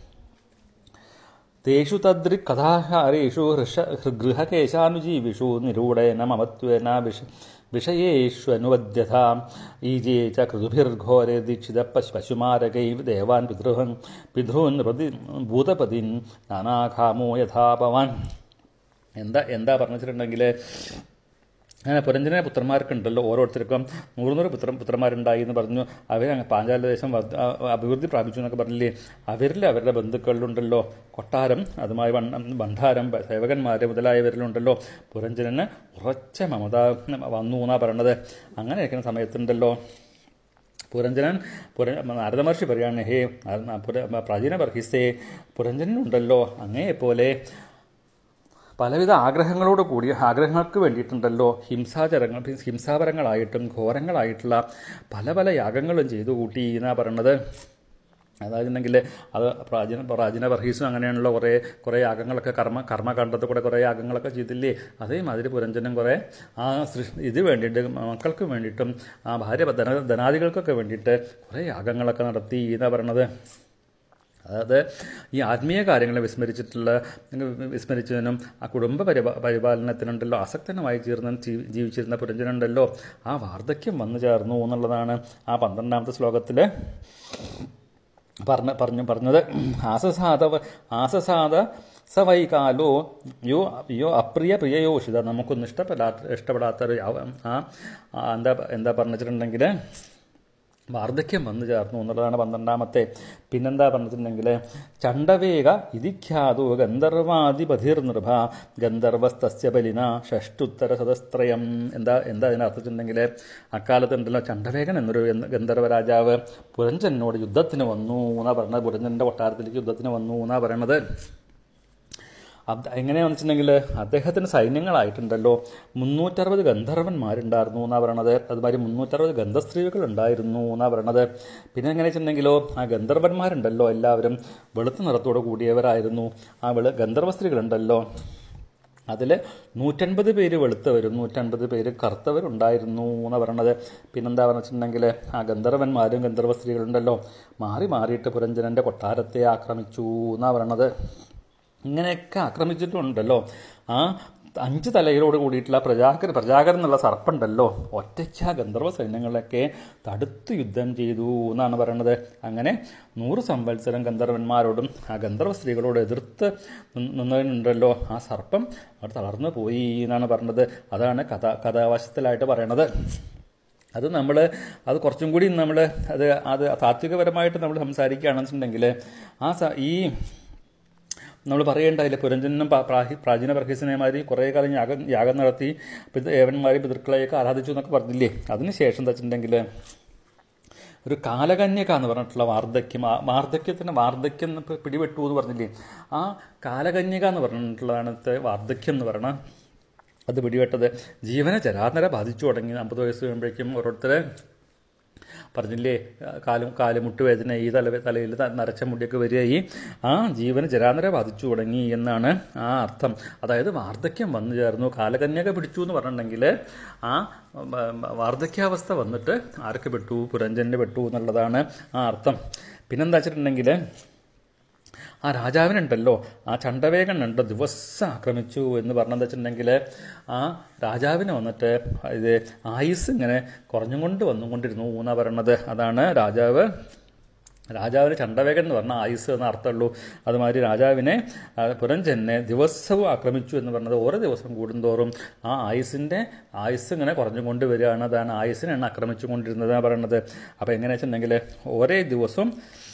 തേഷു തദ്രി കഥാഹാരേഷു ഹൃഷ ഗൃഹകേശാനുജീവിഷു നിരൂഢേന മമത്വേന വിഷ വിഷയേഷ്വനുവദ്യതാം ഈജേ ച കൃതുഭിർഘോരെ ദീക്ഷിത പശു പശുമാരകൈ ദേവാൻ പിതൃഹൻ പിതൃൻ പ്രതി ഭൂതപതിൻ നാനാഖാമോ യഥാ ഭവാൻ എന്താ എന്താ പറഞ്ഞു വെച്ചിട്ടുണ്ടെങ്കിൽ അങ്ങനെ പുരഞ്ജന പുത്രന്മാർക്കുണ്ടല്ലോ ഓരോരുത്തർക്കും നൂറ് നൂറ് പുത്ര പുത്രന്മാരുണ്ടായി എന്ന് പറഞ്ഞു അവർ പാഞ്ചാല ദേശം വർദ്ധ- ആ, അഭിവൃദ്ധി പ്രാപിച്ചു എന്നൊക്കെ പറഞ്ഞില്ലേ അവരിൽ അവരുടെ ബന്ധുക്കളിലുണ്ടല്ലോ കൊട്ടാരം അതുമായി വണ്ണ- ഭണ്ഡാരം സേവകന്മാർ മുതലായവരിലുണ്ടല്ലോ പുരഞ്ജനന് ഉറച്ച മമത വന്നു എന്നാണ് പറയണത് അങ്ങനെ ഇരിക്കുന്ന സമയത്തുണ്ടല്ലോ പുരഞ്ജനൻ പുര നാരദ മഹർഷി പറയാണ് ഹേ നാ- പുര- പ്രാചീന ബർഹിസേ പുരഞ്ജനുണ്ടല്ലോ അങ്ങയെപ്പോലെ പലവിധ ആഗ്രഹങ്ങളോട് കൂടി ആഗ്രഹങ്ങൾക്ക് വേണ്ടിയിട്ടുണ്ടല്ലോ ഹിംസാചരങ്ങൾ ഹിംസാപരങ്ങളായിട്ടും ഘോരങ്ങളായിട്ടുള്ള പല പല യാഗങ്ങളും ചെയ്തു കൂട്ടി എന്നാണ് പറയണത് അതായിരുന്നെങ്കിൽ അത് പ്രാചീന പ്രാചീന ബർഹീസും അങ്ങനെയാണല്ലോ കുറേ കുറേ യാഗങ്ങളൊക്കെ കർമ്മ കർമ്മകാണ്ഡത്തിൽ കൂടെ കുറേ യാഗങ്ങളൊക്കെ ചെയ്തില്ലേ അതേമാതിരി പുരഞ്ജനം കുറേ ആ സൃഷ്ടി ഇത് വേണ്ടിയിട്ട് മക്കൾക്ക് വേണ്ടിയിട്ടും ആ ഭാര്യ ധന ധനാദികൾക്കൊക്കെ വേണ്ടിയിട്ട് കുറേ യാഗങ്ങളൊക്കെ നടത്തി എന്നാണ് പറയണത് അതായത് ഈ ആത്മീയ കാര്യങ്ങളെ വിസ്മരിച്ചിട്ടുള്ള വിസ്മരിച്ചതിനും ആ കുടുംബ പരിപാ പരിപാലനത്തിനുണ്ടല്ലോ ആസക്തനമായി ചേർന്ന് ജീ- ജീവിച്ചിരുന്ന പുരഞ്ജനുണ്ടല്ലോ ആ വാർദ്ധക്യം വന്നു ചേർന്നു എന്നുള്ളതാണ് ആ പന്ത്രണ്ടാമത്തെ ശ്ലോകത്തിൽ പറഞ്ഞ പറഞ്ഞു പറഞ്ഞത് ആസസാദ ആസസാദ സ വൈകാലോ യോ യോ അപ്രിയ പ്രിയയോഷിത നമുക്കൊന്നും ഇഷ്ടപ്പെടാത്ത ഇഷ്ടപ്പെടാത്തൊരു യാവ- ആ ആ എന്താ എന്താ പറഞ്ഞിട്ടുണ്ടെങ്കിൽ വാർദ്ധക്യം വന്നു ചേർന്നു എന്നുള്ളതാണ് പന്ത്രണ്ടാമത്തെ പിന്നെന്താ പറഞ്ഞിട്ടുണ്ടെങ്കിൽ ചണ്ഡവേഗ ഇതിഖ്യാതോ ഗന്ധർവാധിപതിർനൃഭ ഗന്ധർവസ്തസ്യ ബലിന ഷഷ്ടുത്തര സദസ്ത്രയം എന്താ എന്താ അതിനർത്ഥിച്ചിട്ടുണ്ടെങ്കിൽ അക്കാലത്തുണ്ടല്ലോ ചണ്ഡവേഗൻ എന്നൊരു ഗന്ധ- ഗന്ധർവ രാജാവ് പുരഞ്ജനോട് യുദ്ധത്തിന് വന്നു എന്നാ പറഞ്ഞത് പുരഞ്ജൻ്റെ കൊട്ടാരത്തിലേക്ക് യുദ്ധത്തിന് വന്നു എന്നാ പറയണത് അത് എങ്ങനെയാണെന്ന് വെച്ചിട്ടുണ്ടെങ്കിൽ അദ്ദേഹത്തിന് സൈന്യങ്ങളായിട്ടുണ്ടല്ലോ മുന്നൂറ്ററുപത് ഗന്ധർവന്മാരുണ്ടായിരുന്നു എന്നാണ് പറയണത് അതുമാതിരി മുന്നൂറ്ററുപത് ഗന്ധസ്ത്രീകൾ ഉണ്ടായിരുന്നു എന്നാണ് പറയണത് പിന്നെ എങ്ങനെ വെച്ചിട്ടുണ്ടെങ്കിലോ ആ ഗന്ധർവന്മാരുണ്ടല്ലോ എല്ലാവരും വെളുത്ത നിറത്തോട് കൂടിയവരായിരുന്നു ആ വെളു ഗന്ധർവ സ്ത്രീകളുണ്ടല്ലോ അതിൽ നൂറ്റൻപത് പേര് വെളുത്തവരും നൂറ്റൻപത് പേര് കറുത്തവരുണ്ടായിരുന്നു എന്ന് പറയണത് പിന്നെന്താ പറഞ്ഞിട്ടുണ്ടെങ്കിൽ ആ ഗന്ധർവന്മാരും ഗന്ധർവ സ്ത്രീകളുണ്ടല്ലോ മാറി മാറിയിട്ട് പുരഞ്ജനൻ്റെ കൊട്ടാരത്തെ ആക്രമിച്ചു എന്നാണ് പറയണത് ഇങ്ങനെയൊക്കെ ആക്രമിച്ചിട്ടുണ്ടല്ലോ ആ അഞ്ച് തലയിലോട് കൂടിയിട്ടുള്ള പ്രജാകർ പ്രജാകരൻ എന്നുള്ള സർപ്പുണ്ടല്ലോ ഒറ്റയ്ക്ക് ആ ഗന്ധർവ സൈന്യങ്ങളൊക്കെ തടുത്ത് യുദ്ധം ചെയ്തു എന്നാണ് പറയുന്നത് അങ്ങനെ നൂറ് സംവത്സരം ഗന്ധർവന്മാരോടും ആ ഗന്ധർവ സ്ത്രീകളോട് എതിർത്ത് നിന്ന് നിന്നതിനുണ്ടല്ലോ ആ സർപ്പം അവിടെ തളർന്നു പോയി എന്നാണ് പറഞ്ഞത് അതാണ് കഥ കഥാവശത്തിലായിട്ട് പറയണത് അത് നമ്മൾ അത് കുറച്ചും കൂടി നമ്മൾ അത് അത് താത്വികപരമായിട്ട് നമ്മൾ സംസാരിക്കുകയാണെന്ന് വെച്ചിട്ടുണ്ടെങ്കിൽ ആ സ- ഈ നമ്മൾ പറയേണ്ടതില്ല പുരഞ്ജനും പ്രാ- പ്രാഹി- പ്രാചീന പ്രഹസനമാരി കുറേ കാലം യാഗം യാഗം നടത്തി പിത ഏവന്മാരെ പിതൃക്കളെയൊക്കെ ആരാധിച്ചു എന്നൊക്കെ പറഞ്ഞില്ലേ അതിനുശേഷം എന്താ വെച്ചിട്ടുണ്ടെങ്കിൽ ഒരു കാലകന്യക എന്ന് പറഞ്ഞിട്ടുള്ള വാർദ്ധക്യം ആ വാർദ്ധക്യത്തിന് വാർദ്ധക്യം എന്ന് പി- പിടിപെട്ടു എന്ന് പറഞ്ഞില്ലേ ആ കാലകന്യക എന്ന് പറഞ്ഞിട്ടുള്ളതാണ് ഇത്തെ വാർദ്ധക്യം എന്ന് പറയണ അത് പിടിപെട്ടത് ജീവനെ ജരാതര ബാധിച്ചു തുടങ്ങി അമ്പത് വയസ്സ് കഴിയുമ്പോഴേക്കും ഓരോരുത്തരെ പറഞ്ഞില്ലേ കാലും കാലുമുട്ട് വേദന ഈ തല തലയിൽ ത- നരച്ച മുടിയൊക്കെ വരികയായി ആ ജീവന് ജരാനര ബാധിച്ചു തുടങ്ങി എന്നാണ് ആ അർത്ഥം അതായത് വാർദ്ധക്യം വന്നു ചേർന്നു കാലകന്യക പിടിച്ചു എന്ന് പറഞ്ഞിട്ടുണ്ടെങ്കിൽ ആ വ- വ- വാർദ്ധക്യാവസ്ഥ വന്നിട്ട് ആരൊക്കെ പെട്ടു പുരഞ്ജന് പെട്ടു എന്നുള്ളതാണ് ആ അർത്ഥം പിന്നെന്താ വെച്ചിട്ടുണ്ടെങ്കിൽ ആ രാജാവിനുണ്ടല്ലോ ആ ചണ്ടവേഗനുണ്ട് ദിവസം ആക്രമിച്ചു എന്ന് പറഞ്ഞെന്ന് വെച്ചിട്ടുണ്ടെങ്കിൽ ആ രാജാവിന് വന്നിട്ട് ഇത് ആയുസ് ഇങ്ങനെ കുറഞ്ഞുകൊണ്ട് വന്നുകൊണ്ടിരുന്നു എന്നാണ് പറയണത് അതാണ് രാജാവ് രാജാവിന് ചണ്ടവേഗൻ എന്ന് പറഞ്ഞാൽ ആയുസ് എന്ന അർത്ഥമുള്ളൂ അതുമാതിരി രാജാവിനെ ആ, പുരഞ്ജനെ ദിവസവും ആക്രമിച്ചു എന്ന് പറഞ്ഞത് ഓരോ ദിവസം കൂടുന്തോറും ആ ആയുസിൻ്റെ ആയുസ് ഇങ്ങനെ കുറഞ്ഞുകൊണ്ട് വരികയാണ് അതാണ് ആയുസിനെയാണ് ആക്രമിച്ചുകൊണ്ടിരുന്നതാണ് പറയണത് അപ്പോൾ എങ്ങനെയാ വെച്ചിട്ടുണ്ടെങ്കിൽ ഓരോ ദിവസവും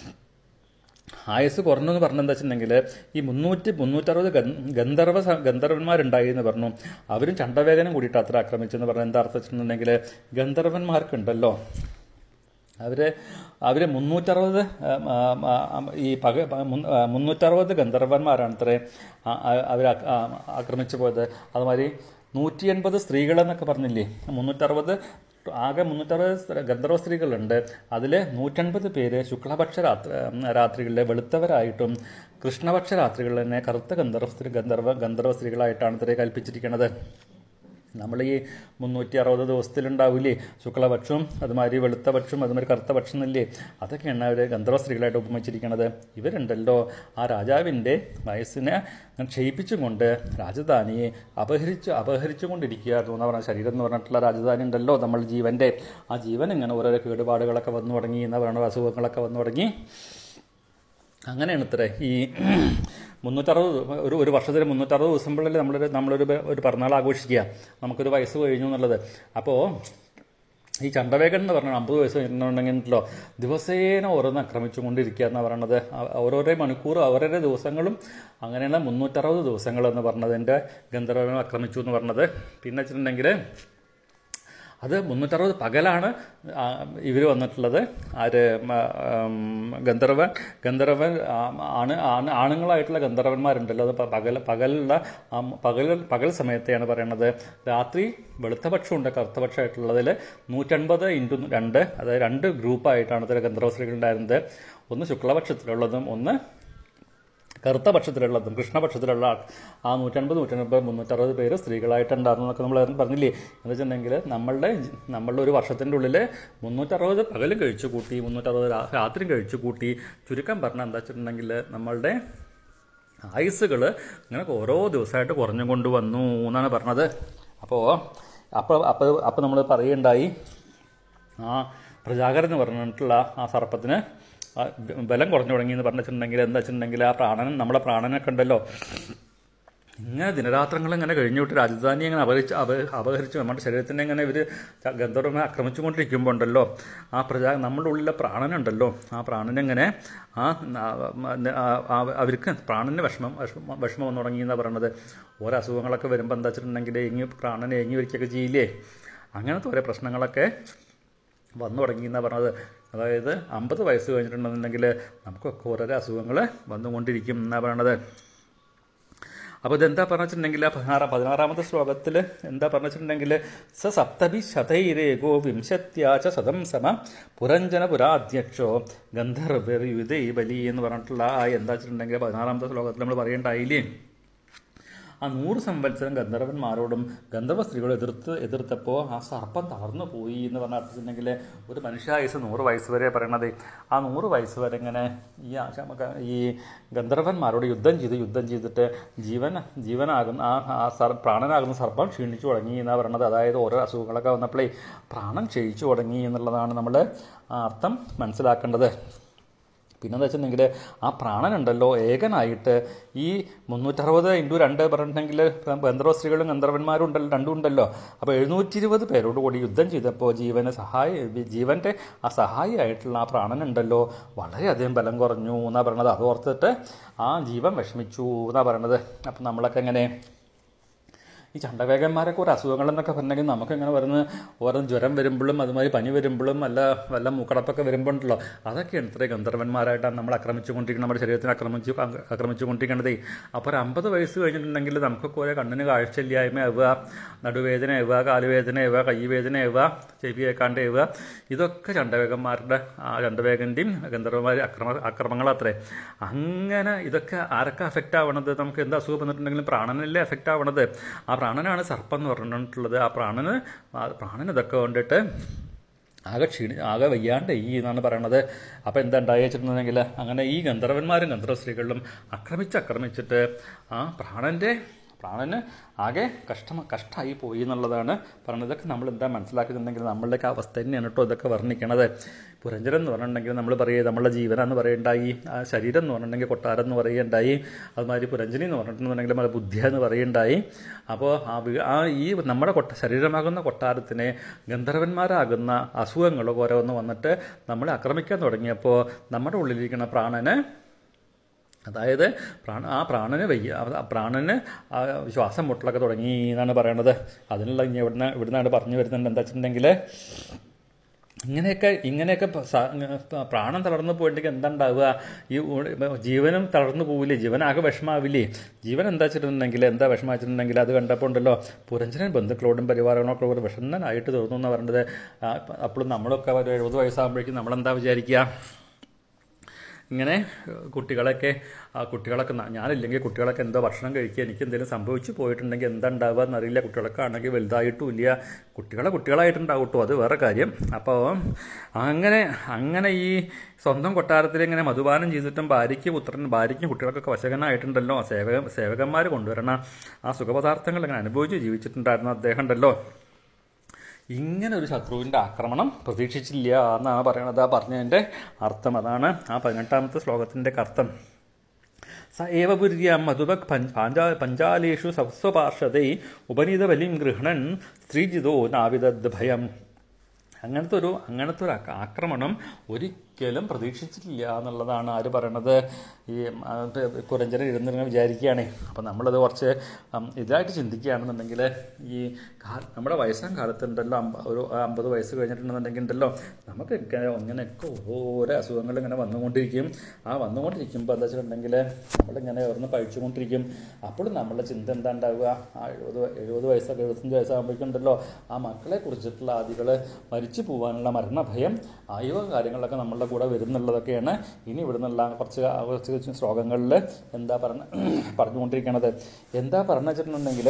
ആയുസ് കുറഞ്ഞു എന്ന് പറഞ്ഞെന്താ വെച്ചിട്ടുണ്ടെങ്കിൽ ഈ മുന്നൂറ്റി മുന്നൂറ്ററുപത് ഗന്ധ- ഗന്ധർവ സ- ഗന്ധർവന്മാരുണ്ടായി എന്ന് പറഞ്ഞു അവരും ചണ്ടവേഗനം കൂടിയിട്ട് അത്ര ആക്രമിച്ചെന്ന് പറഞ്ഞ എന്താ അർത്ഥം വെച്ചിട്ടുണ്ടെങ്കിൽ ഗന്ധർവന്മാർക്കുണ്ടല്ലോ അവര് അവര് മുന്നൂറ്ററുപത് ആം, ആ, ആ, ഈ പക പ- മുന്ന- ആ, മുന്നൂറ്ററുപത് ഗന്ധർവന്മാരാണ് അത്രേ അവർ ആക്രമിച്ചു പോയത് അതുമാതിരി നൂറ്റി എൺപത് സ്ത്രീകളെന്നൊക്കെ പറഞ്ഞില്ലേ മുന്നൂറ്ററുപത് ആകെ മുന്നൂറ്ററുപത് സ്ത്രീ- ഗന്ധർവ സ്ത്രീകളുണ്ട് അതിൽ നൂറ്റൻപത് പേര് ശുക്ലപക്ഷ രാത്രി രാത്രികളിലെ വെളുത്തവരായിട്ടും കൃഷ്ണപക്ഷ രാത്രികളിൽ തന്നെ കറുത്ത ഗന്ധർവ സ്ത്രീ ഗന്ധർവ ഗന്ധർവ സ്ത്രീകളായിട്ടാണ് ഇത്രേ കൽപ്പിച്ചിരിക്കുന്നത് നമ്മൾ ഈ മുന്നൂറ്റി അറുപത് ദിവസത്തിലുണ്ടാവില്ലേ ശുക്ലപക്ഷവും അതുമാതിരി വെളുത്ത പക്ഷവും അതുമാതിരി കറുത്ത പക്ഷം എന്നില്ലേ അതൊക്കെയാണ് അവർ ഗന്ധർവ സ്ത്രീകളായിട്ട് ഉപമിച്ചിരിക്കുന്നത് ഇവരുണ്ടല്ലോ ആ രാജാവിൻ്റെ വയസ്സിനെ ക്ഷയിപ്പിച്ചും കൊണ്ട് രാജധാനിയെ അപഹരിച്ച് അപഹരിച്ചുകൊണ്ടിരിക്കുകയായിരുന്നു എന്ന് പറഞ്ഞ ശരീരം എന്ന് പറഞ്ഞിട്ടുള്ള രാജധാനി ഉണ്ടല്ലോ നമ്മൾ ജീവൻ്റെ ആ ജീവൻ ഇങ്ങനെ ഓരോരോ കേടുപാടുകളൊക്കെ വന്നു തുടങ്ങി എന്ന് പറയുന്ന അസുഖങ്ങളൊക്കെ വന്നു തുടങ്ങി അങ്ങനെയാണ് ഇത്രേ ഈ മുന്നൂറ്ററുപത് ഒരു ഒരു വർഷത്തിൽ മുന്നൂറ്ററുപത് ദിവസങ്ങളിൽ നമ്മളൊരു നമ്മളൊരു ബ- ഒരു പിറന്നാൾ ആഘോഷിക്കുക നമുക്കൊരു വയസ്സ് കഴിഞ്ഞു എന്നുള്ളത് അപ്പോൾ ഈ ചണ്ടവേഗൻ എന്ന് പറഞ്ഞാൽ അമ്പത് വയസ്സ് കഴിഞ്ഞിട്ടുണ്ടെങ്കിലോ ദിവസേന ഓരോന്ന് ആക്രമിച്ചുകൊണ്ടിരിക്കുക എന്ന് പറയണത് അ- ഓരോരോ മണിക്കൂർ ഓരോരോ ദിവസങ്ങളും അങ്ങനെയാണ് മുന്നൂറ്ററുപത് ദിവസങ്ങൾ എന്ന് പറഞ്ഞതിൻ്റെ ഗന്ധർവനെ ആക്രമിച്ചു എന്ന് പറഞ്ഞത് പിന്നെ വെച്ചിട്ടുണ്ടെങ്കിൽ അത് മുന്നൂറ്ററുപത് പകലാണ് ഇവർ വന്നിട്ടുള്ളത് ആര് മ, ഉം, ഗന്ധർവൻ ഗന്ധർവൻ ആ, ആണ് ആണ് ആണുങ്ങളായിട്ടുള്ള ഗന്ധർവന്മാരുണ്ടല്ലോ അത് പ- പകൽ പകലുള്ള ആ, പകൽ പകൽ സമയത്തെയാണ് പറയണത് രാത്രി വെളുത്ത പക്ഷമുണ്ട് കറുത്ത പക്ഷമായിട്ടുള്ളതിൽ നൂറ്റൻപത് ഇൻറ്റു രണ്ട് അതായത് രണ്ട് ഗ്രൂപ്പായിട്ടാണ് ഇതിൽ ഗന്ധർവ സ്ത്രീകൾ ഉണ്ടായിരുന്നത് ഒന്ന് ശുക്ലപക്ഷത്തിലുള്ളതും ഒന്ന് കറുത്ത പക്ഷത്തിലുള്ളതും കൃഷ്ണപക്ഷത്തിലുള്ള ആൾ ആ നൂറ്റൻപത് നൂറ്റൻപത് മുന്നൂറ്ററുപത് പേര് സ്ത്രീകളായിട്ടുണ്ടായിരുന്നു എന്നൊക്കെ നമ്മൾ പറഞ്ഞില്ലേ എന്ന് വെച്ചിട്ടുണ്ടെങ്കിൽ നമ്മളുടെ ജി- നമ്മളുടെ ഒരു വർഷത്തിൻ്റെ ഉള്ളിൽ മുന്നൂറ്ററുപത് പകലും കഴിച്ചു കൂട്ടി മുന്നൂറ്ററുപത് രാ- രാത്രിയും കഴിച്ചു കൂട്ടി ചുരുക്കം പറഞ്ഞാൽ എന്താ വെച്ചിട്ടുണ്ടെങ്കിൽ നമ്മളുടെ ആയുസ്സുകൾ ഇങ്ങനെ ഓരോ ദിവസമായിട്ട് കുറഞ്ഞു കൊണ്ടുവന്നു എന്നാണ് പറഞ്ഞത് അപ്പോൾ അപ്പോൾ അപ്പോൾ അപ്പോൾ നമ്മൾ പറയുണ്ടായി ആ പ്രജാകരൻ എന്ന് പറഞ്ഞിട്ടുള്ള ആ സർപ്പത്തിന് ആ ബലം കുറഞ്ഞു തുടങ്ങി എന്ന് പറഞ്ഞിട്ടുണ്ടെങ്കിൽ എന്താ വെച്ചിട്ടുണ്ടെങ്കിൽ ആ പ്രാണൻ നമ്മുടെ പ്രാണനൊക്കെ ഉണ്ടല്ലോ ഇങ്ങനെ ദിനരാത്രങ്ങൾ ഇങ്ങനെ കഴിഞ്ഞിട്ട് രാജധാനി ഇങ്ങനെ അപഹരിച്ച് അപ അപഹരിച്ച് നമ്മുടെ ശരീരത്തിനെ ഇങ്ങനെ ഇവർ ഗന്ധർവനെ ആക്രമിച്ചുകൊണ്ടിരിക്കുമ്പോൾ ഉണ്ടല്ലോ ആ പ്രജാ നമ്മുടെ ഉള്ളിലെ പ്രാണനുണ്ടല്ലോ ആ പ്രാണനെങ്ങനെ ആ ആ- ആ- അവർക്ക് പ്രാണന് വിഷമം വിഷമം വിഷമം വന്നു തുടങ്ങി എന്നാണ് പറയണത് ഓരോ അസുഖങ്ങളൊക്കെ വരുമ്പോൾ എന്താ വെച്ചിട്ടുണ്ടെങ്കിൽ എങ്ങി പ്രാണനെ എങ്ങി വരിക്കൊക്കെ ചെയ്യില്ലേ അങ്ങനത്തെ ഓരോ പ്രശ്നങ്ങളൊക്കെ വന്നു തുടങ്ങി എന്നാണ് പറഞ്ഞത് അതായത് അമ്പത് വയസ്സ് കഴിഞ്ഞിട്ടുണ്ടെന്നുണ്ടെങ്കിൽ നമുക്കൊക്കെ ഓരോരോ അസുഖങ്ങൾ വന്നുകൊണ്ടിരിക്കും എന്നാണ് പറയണത് അപ്പോൾ ഇതെന്താ പറഞ്ഞിട്ടുണ്ടെങ്കിൽ ആ പതിനാറാം പതിനാറാമത്തെ ശ്ലോകത്തിൽ എന്താ പറഞ്ഞിട്ടുണ്ടെങ്കിൽ സ സപ്തഭി ശതൈരേകോ വിംശത്യാച ശതം സമ പുരഞ്ജന പുരാധ്യക്ഷോ ഗന്ധർവ്യുതൈ ബലി എന്ന് പറഞ്ഞിട്ടുള്ള ആ എന്താ വെച്ചിട്ടുണ്ടെങ്കിൽ പതിനാറാമത്തെ ശ്ലോകത്തിൽ നമ്മൾ പറയേണ്ടായില്ലേ ആ നൂറ് സംവത്സരം ഗന്ധർവന്മാരോടും ഗന്ധർവ സ്ത്രീകളും എതിർത്ത് എതിർത്തപ്പോൾ ആ സർപ്പം തളർന്നു പോയി എന്ന് പറഞ്ഞ അർത്ഥത്തിട്ടുണ്ടെങ്കിൽ ഒരു മനുഷ്യായുസ് നൂറ് വയസ്സ് വരെ പറയണത് ആ നൂറ് വയസ്സ് വരെ ഇങ്ങനെ ഈ ആശ- ഈ ഗന്ധർവന്മാരോട് യുദ്ധം ചെയ്ത് യുദ്ധം ചെയ്തിട്ട് ജീവൻ ജീവനാകുന്ന ആ ആ സർ പ്രാണനാകുന്ന സർപ്പം ക്ഷീണിച്ചു തുടങ്ങി എന്നാണ് പറയണത് അതായത് ഓരോ അസുഖങ്ങളൊക്കെ വന്നപ്പോഴേ പ്രാണൻ ക്ഷയിച്ചു തുടങ്ങി എന്നുള്ളതാണ് നമ്മൾ ആ അർത്ഥം മനസ്സിലാക്കേണ്ടത് പിന്നെന്താ വെച്ചിട്ടുണ്ടെങ്കിൽ ആ പ്രാണനുണ്ടല്ലോ ഏകനായിട്ട് ഈ മുന്നൂറ്ററുപത് ഇൻറ്റു രണ്ട് പറഞ്ഞിട്ടുണ്ടെങ്കിൽ ഗന്ധർവ സ്ത്രീകളും ഗന്ധർവന്മാരും ഉണ്ടല്ലോ രണ്ടും ഉണ്ടല്ലോ അപ്പോൾ എഴുന്നൂറ്റി ഇരുപത് പേരോട് കൂടി യുദ്ധം ചെയ്തപ്പോൾ ജീവന് സഹായ ജീവൻ്റെ ആ സഹായിയായിട്ടുള്ള ആ പ്രാണനുണ്ടല്ലോ വളരെയധികം ബലം കുറഞ്ഞു എന്നാ പറയണത് അത് ഓർത്തിട്ട് ആ ജീവൻ വിഷമിച്ചു എന്നാ പറയണത് അപ്പം നമ്മളൊക്കെ എങ്ങനെ ഈ ചണ്ടവേഗന്മാരൊക്കെ ഒരു അസുഖങ്ങൾ എന്നൊക്കെ പറഞ്ഞെങ്കിൽ നമുക്ക് ഇങ്ങനെ വരുന്ന ഓരോ ജ്വരം വരുമ്പോഴും അതുമാതിരി പനി വരുമ്പോഴും അല്ല വല്ല മൂക്കടപ്പൊക്കെ വരുമ്പോഴുണ്ടല്ലോ അതൊക്കെയാണ് ഇത്രയും ഗന്ധർവന്മാരായിട്ടാണ് നമ്മൾ ആക്രമിച്ചുകൊണ്ടിരിക്കുന്നത് നമ്മുടെ ശരീരത്തിന് ആക്രമിച്ച് ആക്രമിച്ചുകൊണ്ടിരിക്കേണ്ടത് അപ്പോൾ ഒരു അമ്പത് വയസ്സ് കഴിഞ്ഞിട്ടുണ്ടെങ്കിൽ നമുക്കൊക്കെ ഓരോ കണ്ണിന് കാഴ്ചയില്ലായ്മ ആവുക നടുവേദന ആവുക കാലുവേദന ആവുക കൈവേദന ആവുക ചെവി കേൾക്കാണ്ട് ആവുക ഇതൊക്കെ ചണ്ടവേഗന്മാരുടെ ആ ചണ്ടവേഗൻ്റെയും ഗന്ധർവന്മാർ അക്രമ അക്രമങ്ങളത്രേ അങ്ങനെ ഇതൊക്കെ ആരൊക്കെ അഫക്റ്റ് ആവണത് നമുക്ക് എന്ത് അസുഖം വന്നിട്ടുണ്ടെങ്കിലും പ്രാണനല്ലേ അഫക്റ്റ് ആവണത് ആ പ്രാണനാണ് സർപ്പം എന്ന് പറഞ്ഞിട്ടുള്ളത് ആ പ്രാണന് ആ പ്രാണന് ഇതൊക്കെ കൊണ്ടിട്ട് ആകെ ക്ഷീണി ആകെ വയ്യാണ്ട് ഈ എന്നാണ് പറയണത് അപ്പോൾ എന്താ ഉണ്ടായി വെച്ചിട്ടുണ്ടെങ്കിൽ അങ്ങനെ ഈ ഗന്ധർവന്മാരും ഗന്ധർവ സ്ത്രീകളിലും ആക്രമിച്ച് ആക്രമിച്ചിട്ട് ആ പ്രാണന്റെ പ്രാണന് ആകെ കഷ്ടം കഷ്ടമായി പോയി എന്നുള്ളതാണ് പറയുന്നത് ഇതൊക്കെ നമ്മൾ എന്താ മനസ്സിലാക്കുന്നുണ്ടെങ്കിൽ നമ്മളുടെയൊക്കെ അവസ്ഥ തന്നെയാണ് കേട്ടോ ഇതൊക്കെ വർണ്ണിക്കണത് പുരഞ്ജനം എന്ന് പറഞ്ഞിട്ടുണ്ടെങ്കിൽ നമ്മൾ പറയുക നമ്മളുടെ ജീവന എന്ന് പറയുണ്ടായി ആ ശരീരം എന്ന് പറഞ്ഞിട്ടുണ്ടെങ്കിൽ കൊട്ടാരം എന്ന് പറയുണ്ടായി അതുമാതിരി പുരഞ്ജനി എന്ന് പറഞ്ഞിട്ടുണ്ടെങ്കിൽ നമ്മുടെ ബുദ്ധി എന്ന് പറയുണ്ടായി അപ്പോൾ ആ വി- ആ ഈ നമ്മുടെ കൊട്ട ശരീരമാകുന്ന കൊട്ടാരത്തിനെ ഗന്ധർവന്മാരാകുന്ന അസുഖങ്ങളോ ഓരോന്ന് വന്നിട്ട് നമ്മളെ ആക്രമിക്കാൻ തുടങ്ങിയപ്പോൾ നമ്മുടെ ഉള്ളിലിരിക്കുന്ന പ്രാണന് അതായത് പ്രാണ ആ പ്രാണന് വയ്യ ആ പ്രാണന് ആ ശ്വാസം മുട്ടലൊക്കെ തുടങ്ങി എന്നാണ് പറയണത് അതിനുള്ള ഇനി ഇവിടുന്ന് ഇവിടുന്നാണ് പറഞ്ഞു വരുന്നുണ്ട് എന്താ വെച്ചിട്ടുണ്ടെങ്കിൽ ഇങ്ങനെയൊക്കെ ഇങ്ങനെയൊക്കെ പ- സ- പ- പ്രാണം തളർന്നു പോയിട്ടുണ്ടെങ്കിൽ എന്താ ഉണ്ടാവുക ഈ ഉ- ജീവനും തളർന്നു പോവില്ലേ ജീവനാകെ വിഷമാവില്ലേ ജീവൻ എന്താ വെച്ചിട്ടുണ്ടെങ്കിൽ എന്താ വിഷമം വെച്ചിട്ടുണ്ടെങ്കിൽ അത് കണ്ടപ്പോൾ ഉണ്ടല്ലോ പുരഞ്ജനൻ ബന്ധുക്കളോടും പരിവാരങ്ങളൊക്കെ ഒരു വിഷണ്ണനായിട്ട് തോന്നുന്നു എന്ന് പറഞ്ഞത് അപ്പോഴും നമ്മളൊക്കെ ഒരു എഴുപത് വയസ്സാകുമ്പോഴേക്കും നമ്മളെന്താ വിചാരിക്കുക ഇങ്ങനെ ഏഹ്, കുട്ടികളൊക്കെ ആ കുട്ടികളൊക്കെ ന- ഞാനില്ലെങ്കിൽ കുട്ടികളൊക്കെ എന്തോ ഭക്ഷണം കഴിക്കുക എനിക്ക് എന്തെങ്കിലും സംഭവിച്ചു പോയിട്ടുണ്ടെങ്കിൽ എന്താ ഉണ്ടാവുക എന്നറിയില്ല കുട്ടികളൊക്കെ ആണെങ്കിൽ വലുതായിട്ടും ഇല്ല കുട്ടികളെ കുട്ടികളായിട്ടുണ്ടാവും കേട്ടോ അത് വേറെ കാര്യം അപ്പോൾ അങ്ങനെ അങ്ങനെ ഈ സ്വന്തം കൊട്ടാരത്തിൽ ഇങ്ങനെ മധുപാനം ചെയ്തിട്ടും ഭാര്യയ്ക്ക് പുത്രൻ ഭാര്യയ്ക്കും കുട്ടികൾക്കൊക്കെ വശകനായിട്ടുണ്ടല്ലോ സേവക സേവകന്മാർ കൊണ്ടുവരണ ആ സുഖപദാർത്ഥങ്ങൾ ഇങ്ങനെ അനുഭവിച്ച് ജീവിച്ചിട്ടുണ്ടായിരുന്ന അദ്ദേഹം ഉണ്ടല്ലോ ഇങ്ങനെ ഒരു ശത്രുവിൻ്റെ ആക്രമണം പ്രതീക്ഷിച്ചില്ല എന്നാണ് പറയണത് ആ പറഞ്ഞതിൻ്റെ അർത്ഥം അതാണ് ആ പതിനെട്ടാമത്തെ ശ്ലോകത്തിൻ്റെ അർത്ഥം സ ഏവ പുര്യാം മധുഭക് പഞ്ചാ പഞ്ചാലേഷു സസ്വപാർഷതൈ ഉപനീതബലിം ഗൃഹണൻ സ്ത്രീജിതോ നാവിദദ് ഭയം അങ്ങനത്തെ ഒരു അങ്ങനത്തെ ഒരു ആക്ര- ആക്രമണം ഒരിക്കലും പ്രതീക്ഷിച്ചിട്ടില്ല എന്നുള്ളതാണ് ആര് പറയണത് ഈ ആ, കുരഞ്ചരൻ ഇരുന്നിങ്ങനെ വിചാരിക്കുകയാണ് അപ്പം നമ്മളത് കുറച്ച് ഉം, ഇതായിട്ട് ചിന്തിക്കുകയാണെന്നുണ്ടെങ്കിൽ ഈ കാ- നമ്മുടെ വയസ്സാം കാലത്തുണ്ടല്ലോ അമ്പ ഒരു അമ്പത് വയസ്സ് കഴിഞ്ഞിട്ടുണ്ടെന്നുണ്ടെങ്കിൽ ഉണ്ടല്ലോ നമുക്ക് ഇങ്ങനെ ഇങ്ങനെയൊക്കെ ഓരോ അസുഖങ്ങൾ ഇങ്ങനെ വന്നുകൊണ്ടിരിക്കും ആ വന്നുകൊണ്ടിരിക്കുമ്പോൾ എന്താ വെച്ചിട്ടുണ്ടെങ്കിൽ നമ്മളിങ്ങനെ ഓരോന്ന് പഴിച്ചുകൊണ്ടിരിക്കും അപ്പോഴും നമ്മളുടെ ചിന്ത എന്താ ഉണ്ടാവുക ആ എഴുപത് എഴുപത് വയസ്സൊക്കെ എഴുപത്തഞ്ച് വയസ്സാകുമ്പോഴേക്കും ഉണ്ടല്ലോ ആ മക്കളെ കുറിച്ചിട്ടുള്ള ആദികൾ മരിച്ചു പോകാനുള്ള മരണഭയം ആയോ കാര്യങ്ങളൊക്കെ നമ്മളുടെ കൂടെ വരുന്നുള്ളതൊക്കെയാണ് ഇനി ഇവിടെ നിന്നുള്ള കുറച്ച് ആ കുറച്ച് ശ്ലോകങ്ങളിൽ എന്താ പറഞ്ഞ പറഞ്ഞുകൊണ്ടിരിക്കണത് എന്താ പറഞ്ഞു വെച്ചിട്ടുണ്ടെങ്കിൽ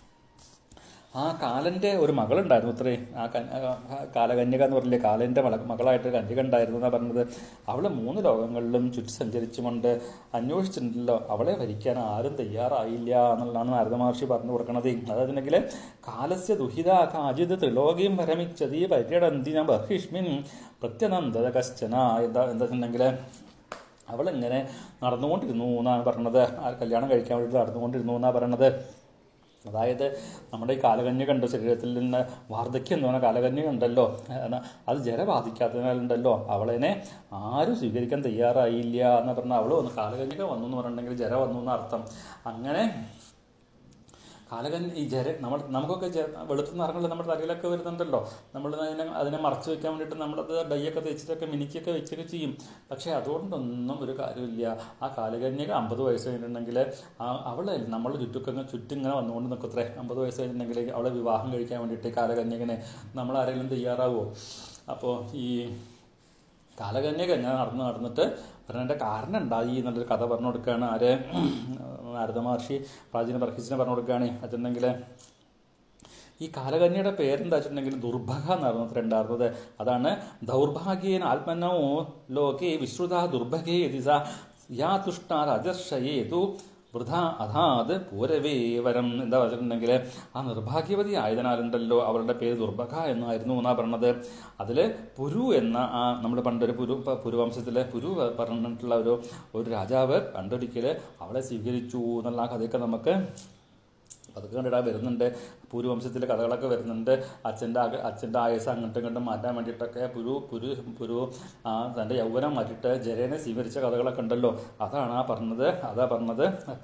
ആ കാലൻ്റെ ഒരു മകളുണ്ടായിരുന്നു ഇത്രേ ആ കൻ- ആ കാലകന്യക എന്ന് പറഞ്ഞില്ലേ കാലൻ്റെ മല മകളായിട്ട് കന്യക ഉണ്ടായിരുന്നു എന്നാണ് പറഞ്ഞത് അവൾ മൂന്ന് ലോകങ്ങളിലും ചുറ്റി സഞ്ചരിച്ചുകൊണ്ട് അന്വേഷിച്ചിട്ടുണ്ടല്ലോ അവളെ ഭരിക്കാൻ ആരും തയ്യാറായില്ല എന്നുള്ളതാണ് നാരദ മഹർഷി പറഞ്ഞു കൊടുക്കണത് അതായതുണ്ടെങ്കിൽ കാലസ്യ ദുഹിത കാജിത് ത്രിലോകിയും പരമിച്ചതി പര്യടന്തി ഞാൻ ബഹിഷ്മിൻ പ്രത്യനന്ദത കശ്ചന എന്താ എന്താ വെച്ചിട്ടുണ്ടെങ്കിൽ അവളിങ്ങനെ നടന്നുകൊണ്ടിരുന്നു എന്നാണ് പറഞ്ഞത് ആ കല്യാണം കഴിക്കാൻ വേണ്ടി നടന്നുകൊണ്ടിരുന്നു എന്നാണ് പറയണത് അതായത് നമ്മുടെ ഈ കാലകന്യക ഉണ്ട് ശരീരത്തിൽ നിന്ന് വാർദ്ധക്യം എന്ന് പറഞ്ഞ കാലകന്യക ഉണ്ടല്ലോ എന്നാ അത് ജര ബാധിക്കാത്തതിനാലുണ്ടല്ലോ അവളെനെ ആരും സ്വീകരിക്കാൻ തയ്യാറായില്ല എന്ന് പറഞ്ഞാൽ അവൾ വന്നു കാലകന്യക വന്നു എന്ന് പറഞ്ഞിട്ടുണ്ടെങ്കിൽ ജര വന്നു എന്ന് അർത്ഥം അങ്ങനെ കാലകൻ ഈ ജര നമ്മൾ നമുക്കൊക്കെ ജ- വെളുത്ത നിറങ്ങൾ നമ്മുടെ തലയിലൊക്കെ വരുന്നുണ്ടല്ലോ നമ്മൾ അതിനെ അതിനെ മറച്ചു വെക്കാൻ വേണ്ടിയിട്ട് നമ്മളത് ഡൈയൊക്കെ തേച്ചിട്ടൊക്കെ മിനിക്കൊക്കെ വെച്ചൊക്കെ ചെയ്യും പക്ഷേ അതുകൊണ്ടൊന്നും ഒരു കാര്യമില്ല ആ കാലകന്യക അമ്പത് വയസ്സ് കഴിഞ്ഞിട്ടുണ്ടെങ്കിൽ അവളെ നമ്മൾ ചുറ്റൊക്കെ ചുറ്റും ഇങ്ങനെ വന്നുകൊണ്ട് നിൽക്കത്രേ അമ്പത് വയസ്സ് കഴിഞ്ഞിട്ടുണ്ടെങ്കിൽ അവളെ വിവാഹം കഴിക്കാൻ വേണ്ടിയിട്ട് കാലകന്യകനെ നമ്മൾ ആരെങ്കിലും തയ്യാറാവുമോ അപ്പോൾ ഈ കാലകന്യക ഞാൻ നടന്ന് നടന്നിട്ട് പറഞ്ഞതിൻ്റെ കാരണം ഉണ്ടായി എന്നുള്ളൊരു കഥ പറഞ്ഞു കൊടുക്കുകയാണ് ആര് നാരദ മഹർഷി പ്രാചീന ബർഹിസിനെ പറഞ്ഞു കൊടുക്കുകയാണ് അതെന്നുണ്ടെങ്കിൽ ഈ കാലകന്യയുടെ പേരെന്താ വെച്ചിട്ടുണ്ടെങ്കിൽ ദുർഭഗ എന്നായിരുന്നു അത്ര ഉണ്ടായിരുന്നത് അതാണ് ദൗർഭാഗ്യേന ആത്മനോ ലോകേ വിശ്രുത ദുർഭഗേ യതി സ യാ തുഷ്ട രജർഷയേതു വൃഥ അതാത് പൂരവേ വരം എന്താ വെച്ചിട്ടുണ്ടെങ്കിൽ ആ നിർഭാഗ്യവതി ആയതിനാലുണ്ടല്ലോ അവരുടെ പേര് ദുർഭഗ എന്നായിരുന്നു എന്നാ പറഞ്ഞത് അതിൽ പുരു എന്ന ആ നമ്മൾ പണ്ടൊരു പുരു പ- പുരുവംശത്തിലെ പുരു പറഞ്ഞിട്ടുള്ള ഒരു ഒരു രാജാവ് പണ്ടൊരിക്കൽ അവളെ സ്വീകരിച്ചു എന്നുള്ള ആ കഥയൊക്കെ നമുക്ക് അതൊക്കെ കണ്ടിടാൻ വരുന്നുണ്ട് പൂർവംശത്തിലെ കഥകളൊക്കെ വരുന്നുണ്ട് അച്ഛൻ്റെ അക അച്ഛൻ്റെ ആയുസ് അങ്ങോട്ടും ഇങ്ങോട്ടും മാറ്റാൻ വേണ്ടിയിട്ടൊക്കെ പുരു പുരു പുരു ആ തൻ്റെ യൗവനം മാറ്റിയിട്ട് ജരേനെ സ്വീകരിച്ച കഥകളൊക്കെ ഉണ്ടല്ലോ അതാണ് ആ പറഞ്ഞത് അതാ പറഞ്ഞത്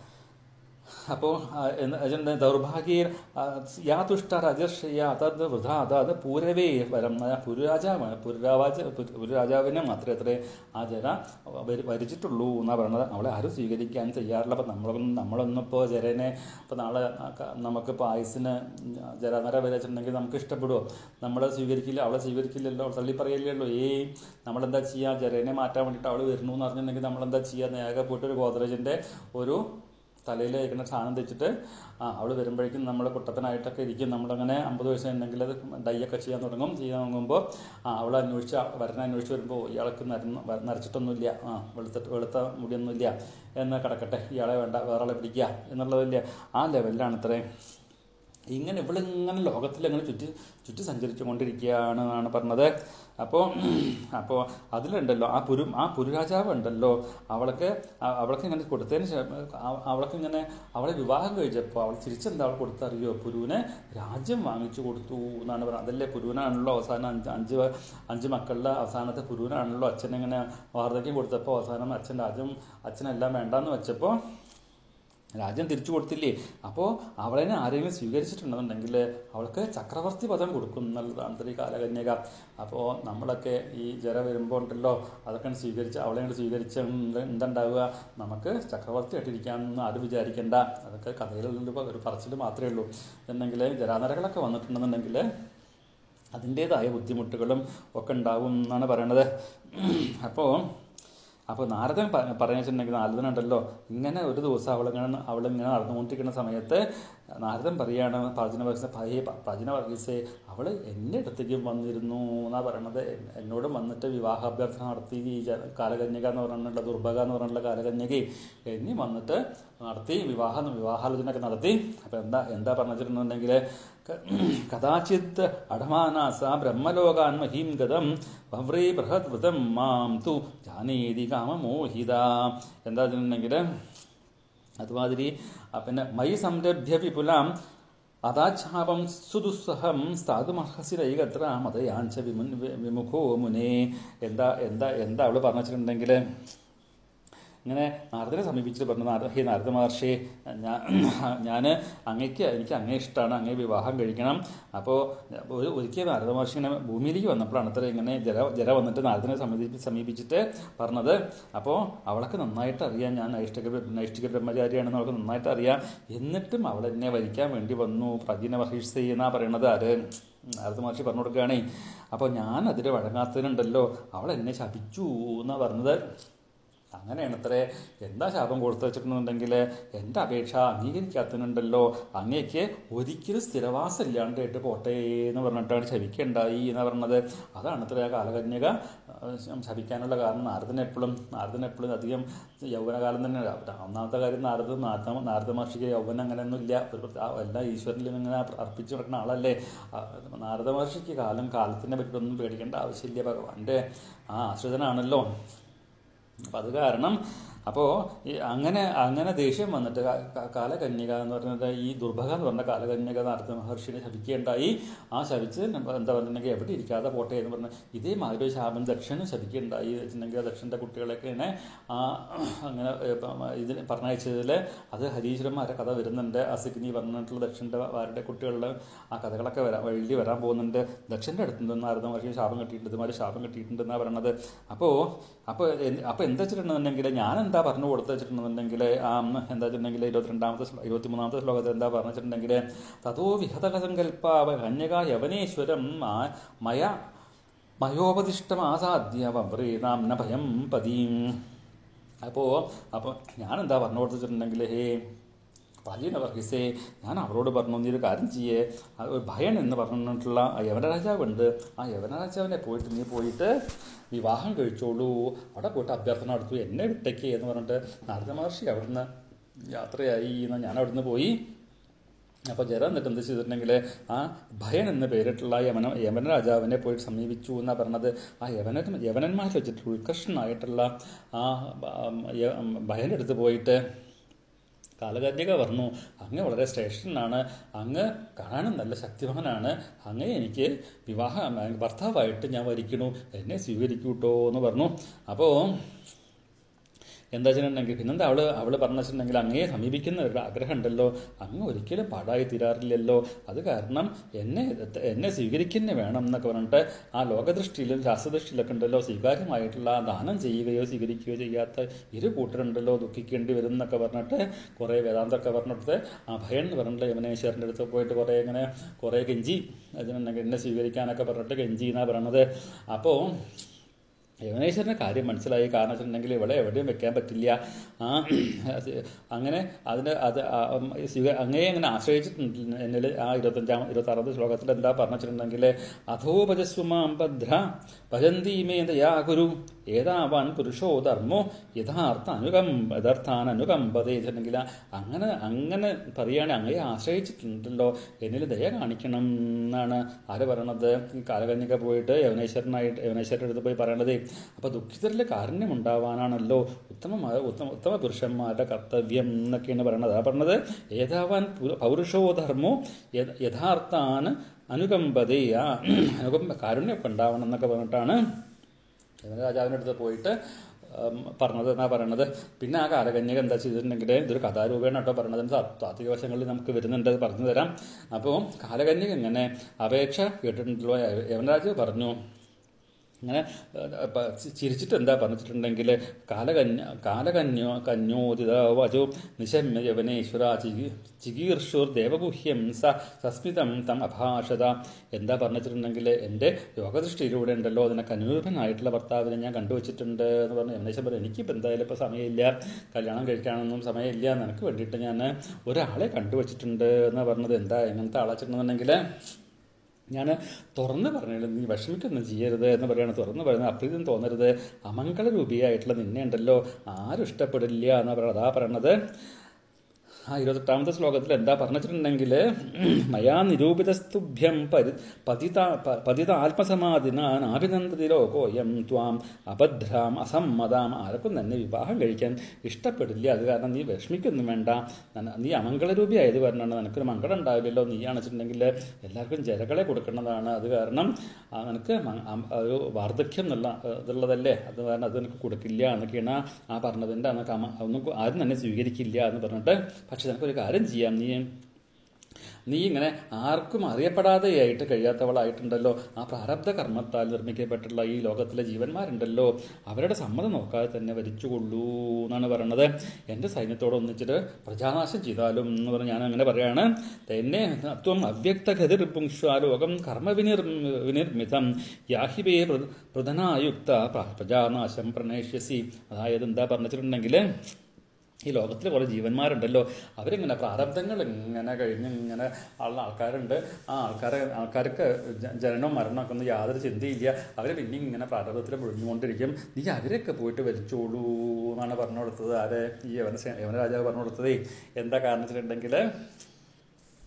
അപ്പോൾ അതിൻ്റെ ദൗർഭാഗ്യ യാ തുഷ്ട രജർഷയ അതത് വൃഥ അതാത് പൂരവേ വരം ആ പുരുരാജാവാണ് പുരുരാജ പുരുരാജാവിനെ മാത്രമേ അത്രേ ആ ജര വരി- വരിച്ചിട്ടുള്ളൂ എന്നാണ് പറയുന്നത് അവളെ ആരും സ്വീകരിക്കാൻ തയ്യാറില്ല അപ്പം നമ്മളൊന്നും നമ്മളൊന്നും ഇപ്പോൾ ജരനെ ഇപ്പോൾ നാളെ ആ ക- നമുക്കിപ്പോൾ ആയുസിന് ജരാനര വരച്ചിട്ടുണ്ടെങ്കിൽ നമുക്ക് ഇഷ്ടപ്പെടുമോ നമ്മളെ സ്വീകരിക്കില്ല അവളെ സ്വീകരിക്കില്ലല്ലോ തള്ളി പറയില്ലല്ലോ ഏയ് നമ്മളെന്താ ചെയ്യുക ജരനെ മാറ്റാൻ വേണ്ടിയിട്ട് അവൾ വരുന്നു എന്ന് പറഞ്ഞിട്ടുണ്ടെങ്കിൽ നമ്മളെന്താ ചെയ്യുക നേരെ പോയിട്ട് ഒരു ഗോദ്രേജിൻ്റെ ഒരു തലയിൽ ഇരിക്കുന്ന സാധനം തെച്ചിട്ട് ആ അവൾ വരുമ്പോഴേക്കും നമ്മൾ കുട്ടപ്പനായിട്ടൊക്കെ ഇരിക്കും നമ്മളങ്ങനെ അമ്പത് വയസ്സ് ഉണ്ടെങ്കിൽ അത് ഡൈയൊക്കെ ചെയ്യാൻ തുടങ്ങും ചെയ്യാൻ തുടങ്ങുമ്പോൾ ആ അവൾ അന്വേഷിച്ച് വരനെ അന്വേഷിച്ച് വരുമ്പോൾ ഇയാൾക്ക് നരന്ന് വര- നരച്ചിട്ടൊന്നുമില്ല ആ വെളുത്തിട്ട് വെളുത്ത മുടിയൊന്നുമില്ല എന്ന് കിടക്കട്ടെ ഇയാളെ വേണ്ട വേറെ ആളെ പിടിക്കുക എന്നുള്ളതില്ല ആ ലെവലിലാണ് ഇത്രയും ഇങ്ങനെ ഇവളിങ്ങനെ ലോകത്തിലങ്ങനെ ചുറ്റി ചുറ്റി സഞ്ചരിച്ചു കൊണ്ടിരിക്കുകയാണ് എന്നാണ് പറഞ്ഞത് അപ്പോൾ അപ്പോൾ അതിലുണ്ടല്ലോ ആ പുരു ആ പുരുരാജാവ് ഉണ്ടല്ലോ അവൾക്ക് അ- അവൾക്ക് ഇങ്ങനെ കൊടുത്തതിന് ശേഷം അവ- അവൾക്ക് ഇങ്ങനെ അവളെ വിവാഹം കഴിച്ചപ്പോൾ അവൾ തിരിച്ചെന്താ അവൾ കൊടുത്തറിയോ പുരുവിനെ രാജ്യം വാങ്ങിച്ചു കൊടുത്തു എന്നാണ് പറയുന്നത് അതല്ലേ പുരുവിനാണല്ലോ അവസാനം അഞ്ച് അഞ്ച് വ- അഞ്ച് മക്കളുടെ അവസാനത്തെ പുരുവിനാണല്ലോ അച്ഛൻ ഇങ്ങനെ വാർദ്ധക്യം കൊടുത്തപ്പോൾ അവസാനം അച്ഛൻ രാജ്യം അച്ഛനെല്ലാം വേണ്ടാന്ന് വെച്ചപ്പോൾ രാജ്യം തിരിച്ചു കൊടുത്തില്ലേ അപ്പോൾ അവളെ ആരെങ്കിലും സ്വീകരിച്ചിട്ടുണ്ടെന്നുണ്ടെങ്കിൽ അവൾക്ക് ചക്രവർത്തി പദം കൊടുക്കും എന്നുള്ളതാണ് ഇത്ര ഈ കാലകന്യക അപ്പോൾ നമ്മളൊക്കെ ഈ ജര വരുമ്പോൾ ഉണ്ടല്ലോ അതൊക്കെ സ്വീകരിച്ച് അവളെ അങ്ങട് സ്വീകരിച്ച എന്തുണ്ടാവുക നമുക്ക് ചക്രവർത്തി ആയിട്ടിരിക്കാമെന്ന് ആരും വിചാരിക്കേണ്ട അതൊക്കെ കഥയിലുള്ള ഒരു പറച്ചിൽ മാത്രമേ ഉള്ളൂ എന്നെങ്കിൽ ജരാനരകളൊക്കെ വന്നിട്ടുണ്ടെന്നുണ്ടെങ്കിൽ അതിൻ്റേതായ ബുദ്ധിമുട്ടുകളും ഒക്കെ ഉണ്ടാവും എന്നാണ് പറയണത് അപ്പോൾ അപ്പോൾ നാരദൻ പറഞ്ഞു വെച്ചിട്ടുണ്ടെങ്കിൽ നാരദനുണ്ടല്ലോ ഇങ്ങനെ ഒരു ദിവസം അവളിങ്ങനെ അവളിങ്ങനെ നടന്നുകൊണ്ടിരിക്കുന്ന സമയത്ത് നാരദൻ പറയാണ് പ്രാചീന വർഗീസ ഭയേ പ്രാചീന വർഗീസെ അവൾ എൻ്റെ അടുത്തേക്കും വന്നിരുന്നു എന്നാ പറയണത് എന്നോടും വന്നിട്ട് വിവാഹാഭ്യർത്ഥന നടത്തി ഈ ജ- കാലകന്യക എന്ന് പറഞ്ഞിട്ടുള്ള ദുർഭഗ എന്ന് പറഞ്ഞിട്ടുള്ള കാലകന്യകയെ എന്നീ വന്നിട്ട് നടത്തി വിവാഹ വിവാഹാലോചന ഒക്കെ നടത്തി അപ്പം എന്താ എന്താ പറഞ്ഞിട്ടുണ്ടെങ്കിൽ കഥാചിത് അടമാനാസ ബ്രഹ്മലോകാൻ മഹീം ഗതം ഭവ്രേ ബൃഹത് വൃതം മാം തു ജാനേതി കാമമോഹിത എന്താ വെച്ചിട്ടുണ്ടെങ്കിൽ അതുമാതിരി ആ, പിന്നെ മൈ സംരഭ്യ വിപുലാം അതാച്ഛാപം സുദുസ്സഹം സ്ഥാതുമർഹസി രൈകത്ര മതയാഞ്ച വിമുൻ വിമുഖോ മുനേ എന്താ എന്താ എന്താ അവള് പറഞ്ഞു വെച്ചിട്ടുണ്ടെങ്കിൽ ഇങ്ങനെ നാരദനെ സമീപിച്ചിട്ട് പറഞ്ഞു നാരദ ഹേ നാരദ മഹർഷി ഞാൻ ഞാൻ അങ്ങയ്ക്ക് എനിക്ക് അങ്ങേ ഇഷ്ടമാണ് അങ്ങേ വിവാഹം കഴിക്കണം അപ്പോൾ ഒരു ഒരിക്കൽ നാരദ മഹർഷി ഇങ്ങനെ ഭൂമിയിലേക്ക് വന്നപ്പോഴാണ് അത്ര ഇങ്ങനെ ജര ജര വന്നിട്ട് നാരദനെ സമീപി സമീപിച്ചിട്ട് പറഞ്ഞത് അപ്പോൾ അവളൊക്കെ നന്നായിട്ട് അറിയാം ഞാൻ നൈഷ്ഠിക നൈഷ്ഠിക ബ്രഹ്മചാരിയാണെന്ന് അവൾക്ക് നന്നായിട്ട് അറിയാം എന്നിട്ടും അവൾ എന്നെ വരിക്കാൻ വേണ്ടി വന്നു പ്രാചീന മഹർഷി എന്നാ പറയണത് ആര് നാരദ മഹർഷി പറഞ്ഞു കൊടുക്കുകയാണേ അപ്പോൾ ഞാൻ അതിന് വഴങ്ങാത്തതിനുണ്ടല്ലോ അവൾ എന്നെ ശപിച്ചു എന്നാ പറഞ്ഞത് അങ്ങനെയാണ് അത്രേ എന്താ ശാപം കൊടുത്തു വെച്ചിട്ടുണ്ടെങ്കിൽ എൻ്റെ അപേക്ഷ അംഗീകരിക്കാത്തതിനുണ്ടല്ലോ അങ്ങേക്ക് ഒരിക്കലും സ്ഥിരവാസം ഇല്ലാണ്ടായിട്ട് പോട്ടെ എന്ന് പറഞ്ഞിട്ടാണ് ശപിക്കണ്ടായി എന്ന് പറഞ്ഞത് അതാണ് അത്ര ആ കാലകന്യക ആ, ശപിക്കാനുള്ള കാരണം നാരദന് എപ്പോഴും നാരദന് എപ്പോഴും അധികം യൗവനകാലം തന്നെ ഒന്നാമത്തെ കാര്യം നാരദ നാരദ നാരദ മഹർഷിക്ക് യൗവനം അങ്ങനെയൊന്നുമില്ല ഒരു പ്രത്യേക- ആ എല്ലാ ഈശ്വരനിലും ഇങ്ങനെ അർപ്പിച്ചു കിടക്കുന്ന ആളല്ലേ ആ, നാരദ മഹർഷിക്ക് കാലം കാലത്തിനെ പറ്റിയിട്ടൊന്നും പേടിക്കേണ്ട ആവശ്യമില്ല ഭഗവാന്റെ ആ ആശ്രിതനാണല്ലോ അപ്പം അത് കാരണം അപ്പോൾ ഈ അങ്ങനെ അങ്ങനെ ദേഷ്യം വന്നിട്ട് ക- ക- കാലകന്യക എന്ന് പറഞ്ഞത് ഈ ദുർഭഗ എന്ന് പറഞ്ഞ കാലകന്യക നാരദ മഹർഷിനെ ശപിക്കുകയുണ്ടായി ആ ശപിച്ച് എന്താ പറഞ്ഞിട്ടുണ്ടെങ്കിൽ എവിടെ ഇരിക്കാതെ പോട്ടെ എന്ന് പറഞ്ഞ് ഇതേമാതിരി ഒരു ശാപം ദക്ഷനും ശപിക്കുകയുണ്ടായി വെച്ചിട്ടുണ്ടെങ്കിൽ ദക്ഷൻ്റെ കുട്ടികളൊക്കെ ഇങ്ങനെ ആ അങ്ങനെ ഏ, പ- ഇതിന് പറഞ്ഞയച്ചതിൽ അത് ഹരീശ്വരന്മാരെ കഥ വരുന്നുണ്ട് അസിഗ്നി പറഞ്ഞിട്ടുള്ള ദക്ഷൻ്റെ അവരുടെ കുട്ടികളുടെ ആ കഥകളൊക്കെ വരാൻ വഴി വരാൻ പോകുന്നുണ്ട് ദക്ഷൻ്റെ അടുത്ത് നിന്ന് നാരദ മഹർഷി ശാപം കിട്ടിയിട്ടുണ്ട് ഇതുമാതിരി ശാപം കിട്ടിയിട്ടുണ്ടെന്നാണ് പറയണത് അപ്പോൾ അപ്പോൾ അപ്പോൾ എന്താ വെച്ചിട്ടുണ്ടെന്നുണ്ടെങ്കിൽ ഞാൻ എന്താ പറഞ്ഞു കൊടുത്തു വെച്ചിട്ടുണ്ടെന്നുണ്ടെങ്കിൽ ആ ഉം, എന്താ വെച്ചിട്ടുണ്ടെങ്കിൽ ഇരുപത്തിരണ്ടാമത്തെ ശ്ലോ- ഇരുപത്തിമൂന്നാമത്തെ ശ്ലോകത്തിൽ എന്താ പറഞ്ഞു വെച്ചിട്ടുണ്ടെങ്കിൽ തതോ വിഹതകസങ്കല്പ കന്യക യവനേശ്വരം ആ- മയ മയോപദിഷ്ടമാസാദ്യ വമ്രീതാം ന ഭയം പതീം അപ്പോൾ അപ്പോൾ ഞാൻ എന്താ പറഞ്ഞു കൊടുത്തിട്ടുണ്ടെങ്കിൽ ഹേ പ്രാചീന വർഗീസേ ഞാൻ അവരോട് പറഞ്ഞു നീ ഒരു കാര്യം ചെയ്യേ ആ ഒരു ഭയൻ എന്ന് പറഞ്ഞിട്ടുള്ള ആ യവനരാജാവുണ്ട് ആ യവനരാജാവിനെ പോയിട്ട് നീ പോയിട്ട് വിവാഹം കഴിച്ചോളൂ അവിടെ പോയിട്ട് അഭ്യർത്ഥന നടത്തു എന്നെ വിട്ടേക്ക് എന്ന് പറഞ്ഞിട്ട് നാരദ മഹർഷി അവിടുന്ന് യാത്രയായി എന്ന് ഞാൻ അവിടുന്ന് പോയി അപ്പോൾ ജരം എന്നിട്ട് എന്ത് ചെയ്തിട്ടുണ്ടെങ്കിൽ ആ ഭയൻ എന്ന് പേരിട്ടുള്ള യമന യമന രാജാവിനെ പോയിട്ട് സമീപിച്ചു എന്നാണ് പറഞ്ഞത് ആ യവന യവനന്മാരിൽ വെച്ചിട്ട് ഉത്കർഷനായിട്ടുള്ള ആ യ- ഭയൻ്റെ അടുത്ത് പോയിട്ട് കാലകന്യക പറഞ്ഞു അങ്ങ് വളരെ ശ്രേഷ്ഠനാണ് അങ്ങ് കാണാനും നല്ല ശക്തിവാനാണ് അങ്ങേ എനിക്ക് വിവാഹം ഭർത്താവായിട്ട് ഞാൻ വരിക്കണു എന്നെ സ്വീകരിക്കൂട്ടോ എന്ന് പറഞ്ഞു അപ്പോൾ എന്താ വെച്ചിട്ടുണ്ടെങ്കിൽ പിന്നെന്താ അവള് അവള് പറഞ്ഞു വെച്ചിട്ടുണ്ടെങ്കിൽ അങ്ങയെ സമീപിക്കുന്ന ഒരു ആഗ്രഹം ഉണ്ടല്ലോ അങ്ങ് ഒരിക്കലും പാടായി തീരാറില്ലല്ലോ അത് കാരണം എന്നെ എന്നെ സ്വീകരിക്കുന്നേ വേണം എന്നൊക്കെ പറഞ്ഞിട്ട് ആ ലോകദൃഷ്ടിയിലും ശാസ്ത്രദൃഷ്ടിയിലൊക്കെ ഉണ്ടല്ലോ സ്വീകാര്യമായിട്ടുള്ള ആ ദാനം ചെയ്യുകയോ സ്വീകരിക്കുകയോ ചെയ്യാത്ത ഇരു കൂട്ടരുണ്ടല്ലോ ദുഃഖിക്കേണ്ടി വരും എന്നൊക്കെ പറഞ്ഞിട്ട് കുറേ വേദാന്തമൊക്കെ പറഞ്ഞിട്ട് ആ ഭയൻ എന്ന് പറഞ്ഞിട്ട് യമുനേശ്വരൻ്റെ അടുത്ത് പോയിട്ട് കുറേ ഇങ്ങനെ കുറേ ഗെഞ്ചി അതിനുണ്ടെങ്കിൽ എന്നെ സ്വീകരിക്കാനൊക്കെ പറഞ്ഞിട്ട് ഗെഞ്ചി എന്നാണ് പറയണത് അപ്പോൾ യവനേശ്വരന് കാര്യം മനസ്സിലായി കാരണം വെച്ചിട്ടുണ്ടെങ്കിൽ ഇവിടെ എവിടെയും വെക്കാൻ പറ്റില്ല ആ അത് അങ്ങനെ അതിന് അത് ആ, ഉം, സ്വീക- അങ്ങയെ അങ്ങനെ ആശ്രയിച്ചിട്ടുണ്ട് എന്നിൽ ആ ഇരുപത്തഞ്ചാം ഇരുപത്താറാമത്തെ ശ്ലോകത്തിൽ എന്താ പറഞ്ഞിട്ടുണ്ടെങ്കിൽ അധോപജസ്വമാം ഭദ്ര ഭജന്തീമേ ദയാ ഗുരു ഏതാവാൻ പുരുഷോ ധർമ്മോ യഥാർത്ഥ അനുകം യഥാർത്ഥാൻ അനുകമ്പതേ വെച്ചിട്ടുണ്ടെങ്കിൽ അങ്ങനെ അങ്ങനെ പറയുകയാണെങ്കിൽ അങ്ങയെ ആശ്രയിച്ചിട്ടുണ്ടല്ലോ എന്നിൽ ദയ കാണിക്കണം എന്നാണ് ആര് പറയണത് ഈ കാലകന്യക പോയിട്ട് യവനേശ്വരനായിട്ട് യവനേശ്വരൻ്റെ അടുത്ത് പോയി പറയണത് അപ്പോൾ ദുഃഖിതരിൽ കാരുണ്യം ഉണ്ടാവാനാണല്ലോ ഉത്തമമായ ഉത്തമ ഉത്തമ പുരുഷന്മാരുടെ കർത്തവ്യം എന്നൊക്കെയാണ് പറയണത് അതാ പറഞ്ഞത് ഏതാവാൻ പു- പൗരുഷോ ധർമ്മോ യഥ- യഥാർത്ഥാൻ അനുകമ്പതേ ആ അനുകമ്പ കാരുണ്യമൊക്കെ ഉണ്ടാവണം എന്നൊക്കെ പറഞ്ഞിട്ടാണ് രാജാവിൻ്റെ അടുത്ത് പോയിട്ട് ഉം, പറഞ്ഞത് എന്നാ പറയണത് പിന്നെ ആ കാലകന്യക എന്താ ചെയ്തിട്ടുണ്ടെങ്കിൽ ഇതൊരു കഥാരൂപേണ കേട്ടോ പറയണത് താത്വിക വശങ്ങളിൽ നമുക്ക് വരുന്നുണ്ട് അത് പറഞ്ഞു തരാം അപ്പോൾ കാലകന്യക ഇങ്ങനെ അപേക്ഷ കേട്ടിട്ടുണ്ടല്ലോ യവനരാജ് പറഞ്ഞു ഇങ്ങനെ ഏഹ്, പ- ചി- ചിരിച്ചിട്ട് എന്താ പറഞ്ഞിട്ടുണ്ടെങ്കിൽ കാലകന്യ കാലകന്യോ കന്യോദിത വചോ നിശമ്യ യവനേശ്വര ചികി ചികീർഷുർ ദേവഗുഹ്യം സ സസ്മിതം തം അഭാഷത എന്താ പറഞ്ഞിട്ടുണ്ടെങ്കിൽ എൻ്റെ യോഗദൃഷ്ടിയിലൂടെ ഉണ്ടല്ലോ അതിനൊക്കെ അനുരൂപനായിട്ടുള്ള ഭർത്താവിനെ ഞാൻ കണ്ടുവച്ചിട്ടുണ്ട് എന്ന് പറഞ്ഞു യവനേശ്വരൻ പറഞ്ഞു എനിക്കിപ്പോൾ എന്തായാലും ഇപ്പോൾ സമയമില്ല കല്യാണം കഴിക്കാനൊന്നും സമയമില്ല നിനക്ക് വേണ്ടിയിട്ട് ഞാൻ ഒരാളെ കണ്ടുവച്ചിട്ടുണ്ട് എന്ന് പറഞ്ഞത് എന്താ എങ്ങനത്തെ ആളാച്ചിട്ടുണ്ടെന്നുണ്ടെങ്കിൽ ഞാൻ തുറന്ന് പറഞ്ഞില്ല നീ വിഷമിക്കൊന്നും ചെയ്യരുത് എന്ന് പറയാണ് തുറന്ന് പറയുന്നത് അപ്രീതം തോന്നരുത് അമംഗളരൂപിയായിട്ടുള്ള നിന്നെ ഉണ്ടല്ലോ ആരും ഇഷ്ടപ്പെടില്ല എന്ന് പറയുന്നത് അതാ പറയണത് ആ ഇരുപത്തെട്ടാമത്തെ ശ്ലോകത്തിൽ എന്താ പറഞ്ഞിട്ടുണ്ടെങ്കിൽ മയാ നിരൂപിതസ്തുഭ്യം പരി പതിത പ- പതിത ആത്മസമാധിനാൻ ആഭിനന്ദതി ലോകോയം ത്വാം അഭദ്രാം അസമ്മതാം ആർക്കും തന്നെ വിവാഹം കഴിക്കാൻ ഇഷ്ടപ്പെടില്ല അത് കാരണം നീ വിഷമിക്കൊന്നും വേണ്ട നന്ന- നീ അമംഗളരൂപി ആയത് കാരണമാണ് നിനക്കൊരു മംഗളം ഉണ്ടാവില്ലല്ലോ നീ ആണെച്ചിട്ടുണ്ടെങ്കിൽ എല്ലാവർക്കും ജലകളെ കൊടുക്കേണ്ടതാണ് അത് കാരണം ആ, നിനക്ക് മ- അം- ഒരു വാർദ്ധക്യം എന്നുള്ള ഏഹ്, ഇതുള്ളതല്ലേ അത് കാരണം അത് നിനക്ക് കൊടുക്കില്ല എന്നൊക്കെയാണ് ആ പറഞ്ഞതിൻ്റെ അന്നൊക്കെ അമ്മ ഒന്നും ആരും തന്നെ സ്വീകരിക്കില്ല എന്ന് പറഞ്ഞിട്ട് പക്ഷെ നിനക്കൊരു കാര്യം ചെയ്യാം നീ നീ ഇങ്ങനെ ആർക്കും അറിയപ്പെടാതെയായിട്ട് കഴിയാത്തവളായിട്ടുണ്ടല്ലോ ആ പ്രാരബ്ധ കർമ്മത്താൽ നിർമ്മിക്കപ്പെട്ടുള്ള ഈ ലോകത്തിലെ ജീവന്മാരുണ്ടല്ലോ അവരുടെ സമ്മതം നോക്കാതെ തന്നെ വരിച്ചുകൊള്ളൂ എന്നാണ് പറയണത് എൻ്റെ സൈന്യത്തോട് ഒന്നിച്ചിട്ട് പ്രജാനാശം ചെയ്താലും എന്ന് പറഞ്ഞ് ഞാൻ അങ്ങനെ പറയാണ് എന്നെ ത്വം അവ്യക്തഗതിർപുങ്ഷ്വ ലോകം കർമ്മവിനിർ വിനിർമ്മിതം യാഹിബേ പ്രധ- പ്രധനായുക്ത പ്ര- പ്രജാനാശം പ്രണേഷ്യസി അതായത് എന്താ പറഞ്ഞിട്ടുണ്ടെങ്കിൽ ഈ ലോകത്തിൽ കുറേ ജീവന്മാരുണ്ടല്ലോ അവരിങ്ങനെ പ്രാരബ്ധങ്ങൾ ഇങ്ങനെ കഴിഞ്ഞ് ഇങ്ങനെ ഉള്ള ആൾക്കാരുണ്ട് ആ ആൾക്കാരെ ആൾക്കാർക്ക് ജ- ജനനവും മരണമൊക്കെ ഒന്നും യാതൊരു ചിന്തയില്ല അവർ പിന്നെ ഇങ്ങനെ പ്രാരബ്ധത്തിൽ മുഴിഞ്ഞുകൊണ്ടിരിക്കും നീ അവരെയൊക്കെ പോയിട്ട് വലിച്ചോളൂ എന്നാണ് പറഞ്ഞു കൊടുത്തത് ആരെ ഈ യവന സേ- യവന രാജാവ് പറഞ്ഞു കൊടുത്തതേ എന്താ കാരണം വെച്ചിട്ടുണ്ടെങ്കിൽ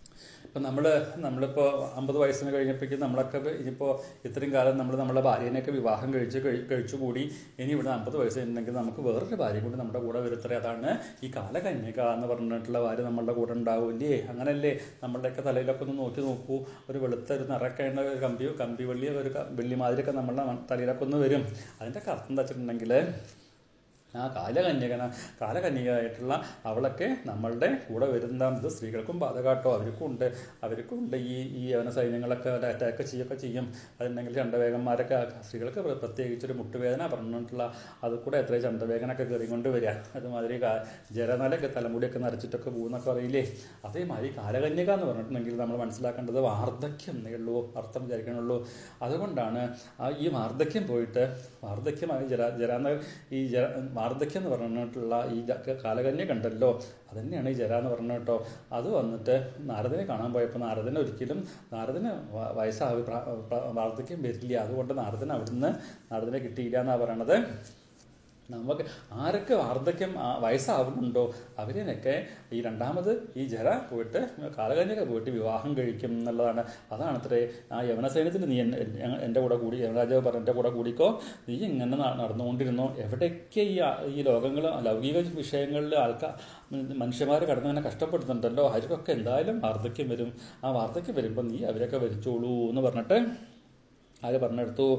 ഇപ്പം നമ്മൾ നമ്മളിപ്പോൾ അമ്പത് വയസ്സിന് കഴിഞ്ഞപ്പോഴേക്കും നമ്മളൊക്കെ ഇനിയിപ്പോൾ ഇത്രയും കാലം നമ്മൾ നമ്മളെ ഭാര്യേനെയൊക്കെ വിവാഹം കഴിച്ച് കഴി- കഴിച്ചുകൂടി ഇനി ഇവിടെ അമ്പത് വയസ്സ് ഉണ്ടെങ്കിൽ നമുക്ക് വേറൊരു ഭാര്യ കൂടി നമ്മുടെ കൂടെ വരുത്തറേ അതാണ് ഈ കാലകന്യക എന്ന് പറഞ്ഞിട്ടുള്ള ഭാര്യ നമ്മളുടെ കൂടെ ഉണ്ടാവില്ലേ അങ്ങനല്ലേ നമ്മളുടെയൊക്കെ തലയിലൊക്കെ ഒന്ന് നോക്കി നോക്കൂ ഒരു വെളുത്ത ഒരു നിറക്കേണ്ട ഒരു കമ്പി കമ്പി വെള്ളി ഒരു ക- വെള്ളി മാതിരിയൊക്കെ നമ്മളുടെ തലയിലൊക്കെ ഒന്ന് വരും അതിൻ്റെ അർത്ഥം എന്താ വെച്ചിട്ടുണ്ടെങ്കിൽ ആ കാലകന്യകന കാലകന്യകയായിട്ടുള്ള അവളൊക്കെ നമ്മളുടെ കൂടെ വരുന്ന ഇത് സ്ത്രീകൾക്കും ബാധകാട്ടോ അവർക്കും ഉണ്ട് അവർക്കും ഉണ്ട് ഈ ഈ യവന സൈന്യങ്ങളൊക്കെ അറ്റാക്ക് ചെയ്യുകയൊക്കെ ചെയ്യും അതുണ്ടെങ്കിൽ ചണ്ടവേഗന്മാരൊക്കെ സ്ത്രീകൾക്ക് പ്ര- പ്രത്യേകിച്ചൊരു മുട്ടുവേദന പറഞ്ഞിട്ടുള്ള അത് കൂടെ എത്ര ചണ്ടവേഗനൊക്കെ കയറിക്കൊണ്ട് വരിക അതുമാതിരി കാ- ജരനാലൊക്കെ തലമുടിയൊക്കെ നരച്ചിട്ടൊക്കെ പോകുന്നൊക്കെ അറിയില്ലേ അതേമാതിരി കാലകന്യക എന്ന് പറഞ്ഞിട്ടുണ്ടെങ്കിൽ നമ്മൾ മനസ്സിലാക്കേണ്ടത് വാർദ്ധക്യം എന്നേ ഉള്ളൂ അർത്ഥം വിചാരിക്കണുള്ളൂ അതുകൊണ്ടാണ് ആ ഈ വാർദ്ധക്യം പോയിട്ട് വാർദ്ധക്യമായി ജരാ ജരാന്ന ഈ ജര വാർദ്ധക്യം എന്ന് പറഞ്ഞിട്ടുള്ള ഈ ജ- കാലകന്യ കണ്ടല്ലോ അതന്നെയാണ് ഈ ജര എന്ന് പറഞ്ഞ കേട്ടോ അത് വന്നിട്ട് നാരദനെ കാണാൻ പോയപ്പോൾ നാരദന് ഒരിക്കലും നാരദന് വ- വയസ്സാവി പ്രാ- പ്രാ- വാർദ്ധക്യം വരില്ല അതുകൊണ്ട് നാരദന് അവിടുന്ന് നാരദനെ കിട്ടിയില്ല എന്നാണ് പറയണത് നമുക്ക് ആരൊക്കെ വാർദ്ധക്യം ആ, വയസ്സാവുന്നുണ്ടോ അവരിനൊക്കെ ഈ രണ്ടാമത് ഈ ജര പോയിട്ട് കാലകന്യക പോയിട്ട് വിവാഹം കഴിക്കും എന്നുള്ളതാണ് അതാണ് അത്രേ ആ യവന സൈന്യത്തിന് നീ എന്നെ- എന്നെ- എൻ്റെ കൂടെ കൂടി യവനരാജാവ് പറഞ്ഞ എൻ്റെ കൂടെ കൂടിക്കോ നീ ഇങ്ങനെ ന- നടന്നുകൊണ്ടിരുന്നോ എവിടെയൊക്കെ ഈ ആ- ഈ ലോകങ്ങൾ ലൗകിക വിഷയങ്ങളിൽ ആൾക്കാർ മനുഷ്യന്മാർ കടന്നിങ്ങനെ കഷ്ടപ്പെടുന്നുണ്ടല്ലോ അവർക്കൊക്കെ എന്തായാലും വാർദ്ധക്യം വരും ആ വാർദ്ധക്യം വരുമ്പോൾ നീ അവരൊക്കെ ഭരിച്ചോളൂ എന്ന് പറഞ്ഞിട്ട് ആര് പറഞ്ഞെടുത്തു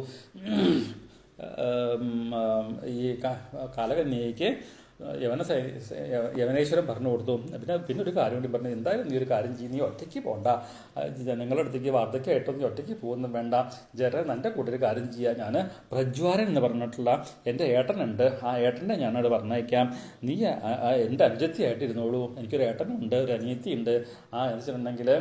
ഉം, ഉം, ഈ ക- കാലകന്യയ്ക്ക് യവന സൈ- യവ- യവനേശ്വരൻ പറഞ്ഞു കൊടുത്തു പിന്നെ പിന്നെ ഒരു കാര്യം കൂടി പറഞ്ഞു എന്തായാലും നീ ഒരു കാര്യം ചെയ്യും നീ ഒറ്റയ്ക്ക് പോണ്ട ആ, ജനങ്ങളുടെ അടുത്തേക്ക് വാർദ്ധക്യമായിട്ടോ നീ ഒറ്റയ്ക്ക് പോകുന്നു വേണ്ട ജര എൻ്റെ കൂടെ ഒരു കാര്യം ചെയ്യാം ഞാൻ പ്രജ്വാരൻ എന്ന് പറഞ്ഞിട്ടുള്ള എൻ്റെ ഏട്ടനുണ്ട് ആ ഏട്ടനെ ഞാനത് പറഞ്ഞയക്കാം നീ ആ- ആ എൻ്റെ അനുജത്തിയായിട്ട് ഇരുന്നോളൂ എനിക്കൊരു ഏട്ടനുണ്ട് ഒരു അനിയത്തിയുണ്ട് ആ എന്ന് വെച്ചിട്ടുണ്ടെങ്കിൽ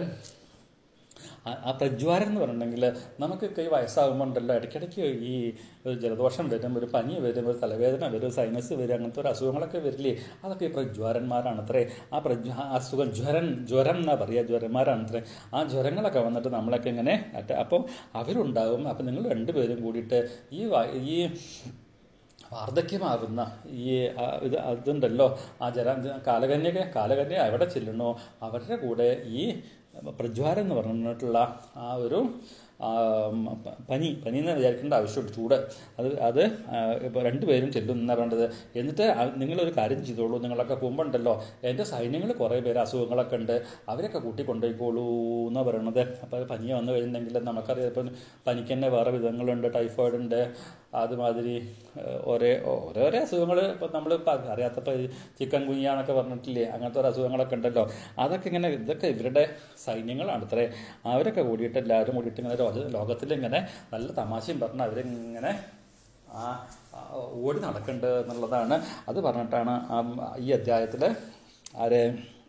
ആ- ആ പ്രജ്വാരം എന്ന് പറഞ്ഞിട്ടുണ്ടെങ്കിൽ നമുക്കൊക്കെ ഈ വയസ്സാകുമ്പോൾ ഉണ്ടല്ലോ ഇടയ്ക്കിടയ്ക്ക് ഈ ഒരു ജലദോഷം വരും ഒരു പനി വരും ഒരു തലവേദന വരും സൈനസ് വരും അങ്ങനത്തെ ഒരു അസുഖങ്ങളൊക്കെ വരില്ലേ അതൊക്കെ ഈ പ്രജ്വാരന്മാരാണ് അത്രേ ആ പ്രജ്വ ആ അസുഖം ജ്വരൻ ജ്വരം എന്നാ പറയുക ജ്വരന്മാരാണ് അത്രേ ആ ജ്വരങ്ങളൊക്കെ വന്നിട്ട് നമ്മളൊക്കെ ഇങ്ങനെ അറ്റ അപ്പോൾ അവരുണ്ടാവും അപ്പം നിങ്ങൾ രണ്ടുപേരും കൂടിയിട്ട് ഈ വ- ഈ വാർദ്ധക്യമാകുന്ന ഈ ആ, ഇത് അതുണ്ടല്ലോ ആ ജല കാലകന്യക കാലകന്യ എവിടെ ചെല്ലണോ അവരുടെ കൂടെ ഈ പ്രജ്വാരം എന്ന് പറഞ്ഞിട്ടുള്ള ആ ഒരു ആ, മ, പ- പനി പനി എന്ന് വിചാരിക്കേണ്ട ആവശ്യമുണ്ട് ചൂട് അത് അത് ഇപ്പോൾ രണ്ടുപേരും ചെല്ലും എന്നാ വേണ്ടത് എന്നിട്ട് ആ- നിങ്ങളൊരു കാര്യം ചെയ്തോളൂ നിങ്ങളൊക്കെ പോകുമ്പോൾ ഉണ്ടല്ലോ എൻ്റെ സൈന്യങ്ങൾ കുറേ പേര് അസുഖങ്ങളൊക്കെ ഉണ്ട് അവരൊക്കെ കൂട്ടി കൊണ്ടുപോയിക്കോളൂ എന്നാണ് പറയണത് അപ്പോൾ അത് പനി വന്നു കഴിഞ്ഞിട്ടുണ്ടെങ്കിൽ നമുക്കറിയാം ഇപ്പം പനിക്ക് തന്നെ വേറെ വിധങ്ങളുണ്ട് ടൈഫോയിഡ് ഉണ്ട് അതുമാതിരി ഏഹ്, ഒരേ ഓരോരോ അസുഖങ്ങൾ ഇപ്പം നമ്മൾ അറിയാത്തപ്പോൾ ചിക്കൻ കുഞ്ഞാന്നൊക്കെ പറഞ്ഞിട്ടില്ലേ അങ്ങനത്തെ ഒരു അസുഖങ്ങളൊക്കെ ഉണ്ടല്ലോ അതൊക്കെ ഇങ്ങനെ ഇതൊക്കെ ഇവരുടെ സൈന്യങ്ങളാണ് അത്രേ അവരൊക്കെ കൂടിയിട്ട് എല്ലാവരും കൂടിയിട്ട് ഇങ്ങനെ ലോകത്തിൽ ഇങ്ങനെ നല്ല തമാശയും പറഞ്ഞ് അവരിങ്ങനെ ആ ആ, ഓടി നടക്കുന്നുണ്ട് എന്നുള്ളതാണ് അത് പറഞ്ഞിട്ടാണ് ആ ഈ അധ്യായത്തിൽ ആരെ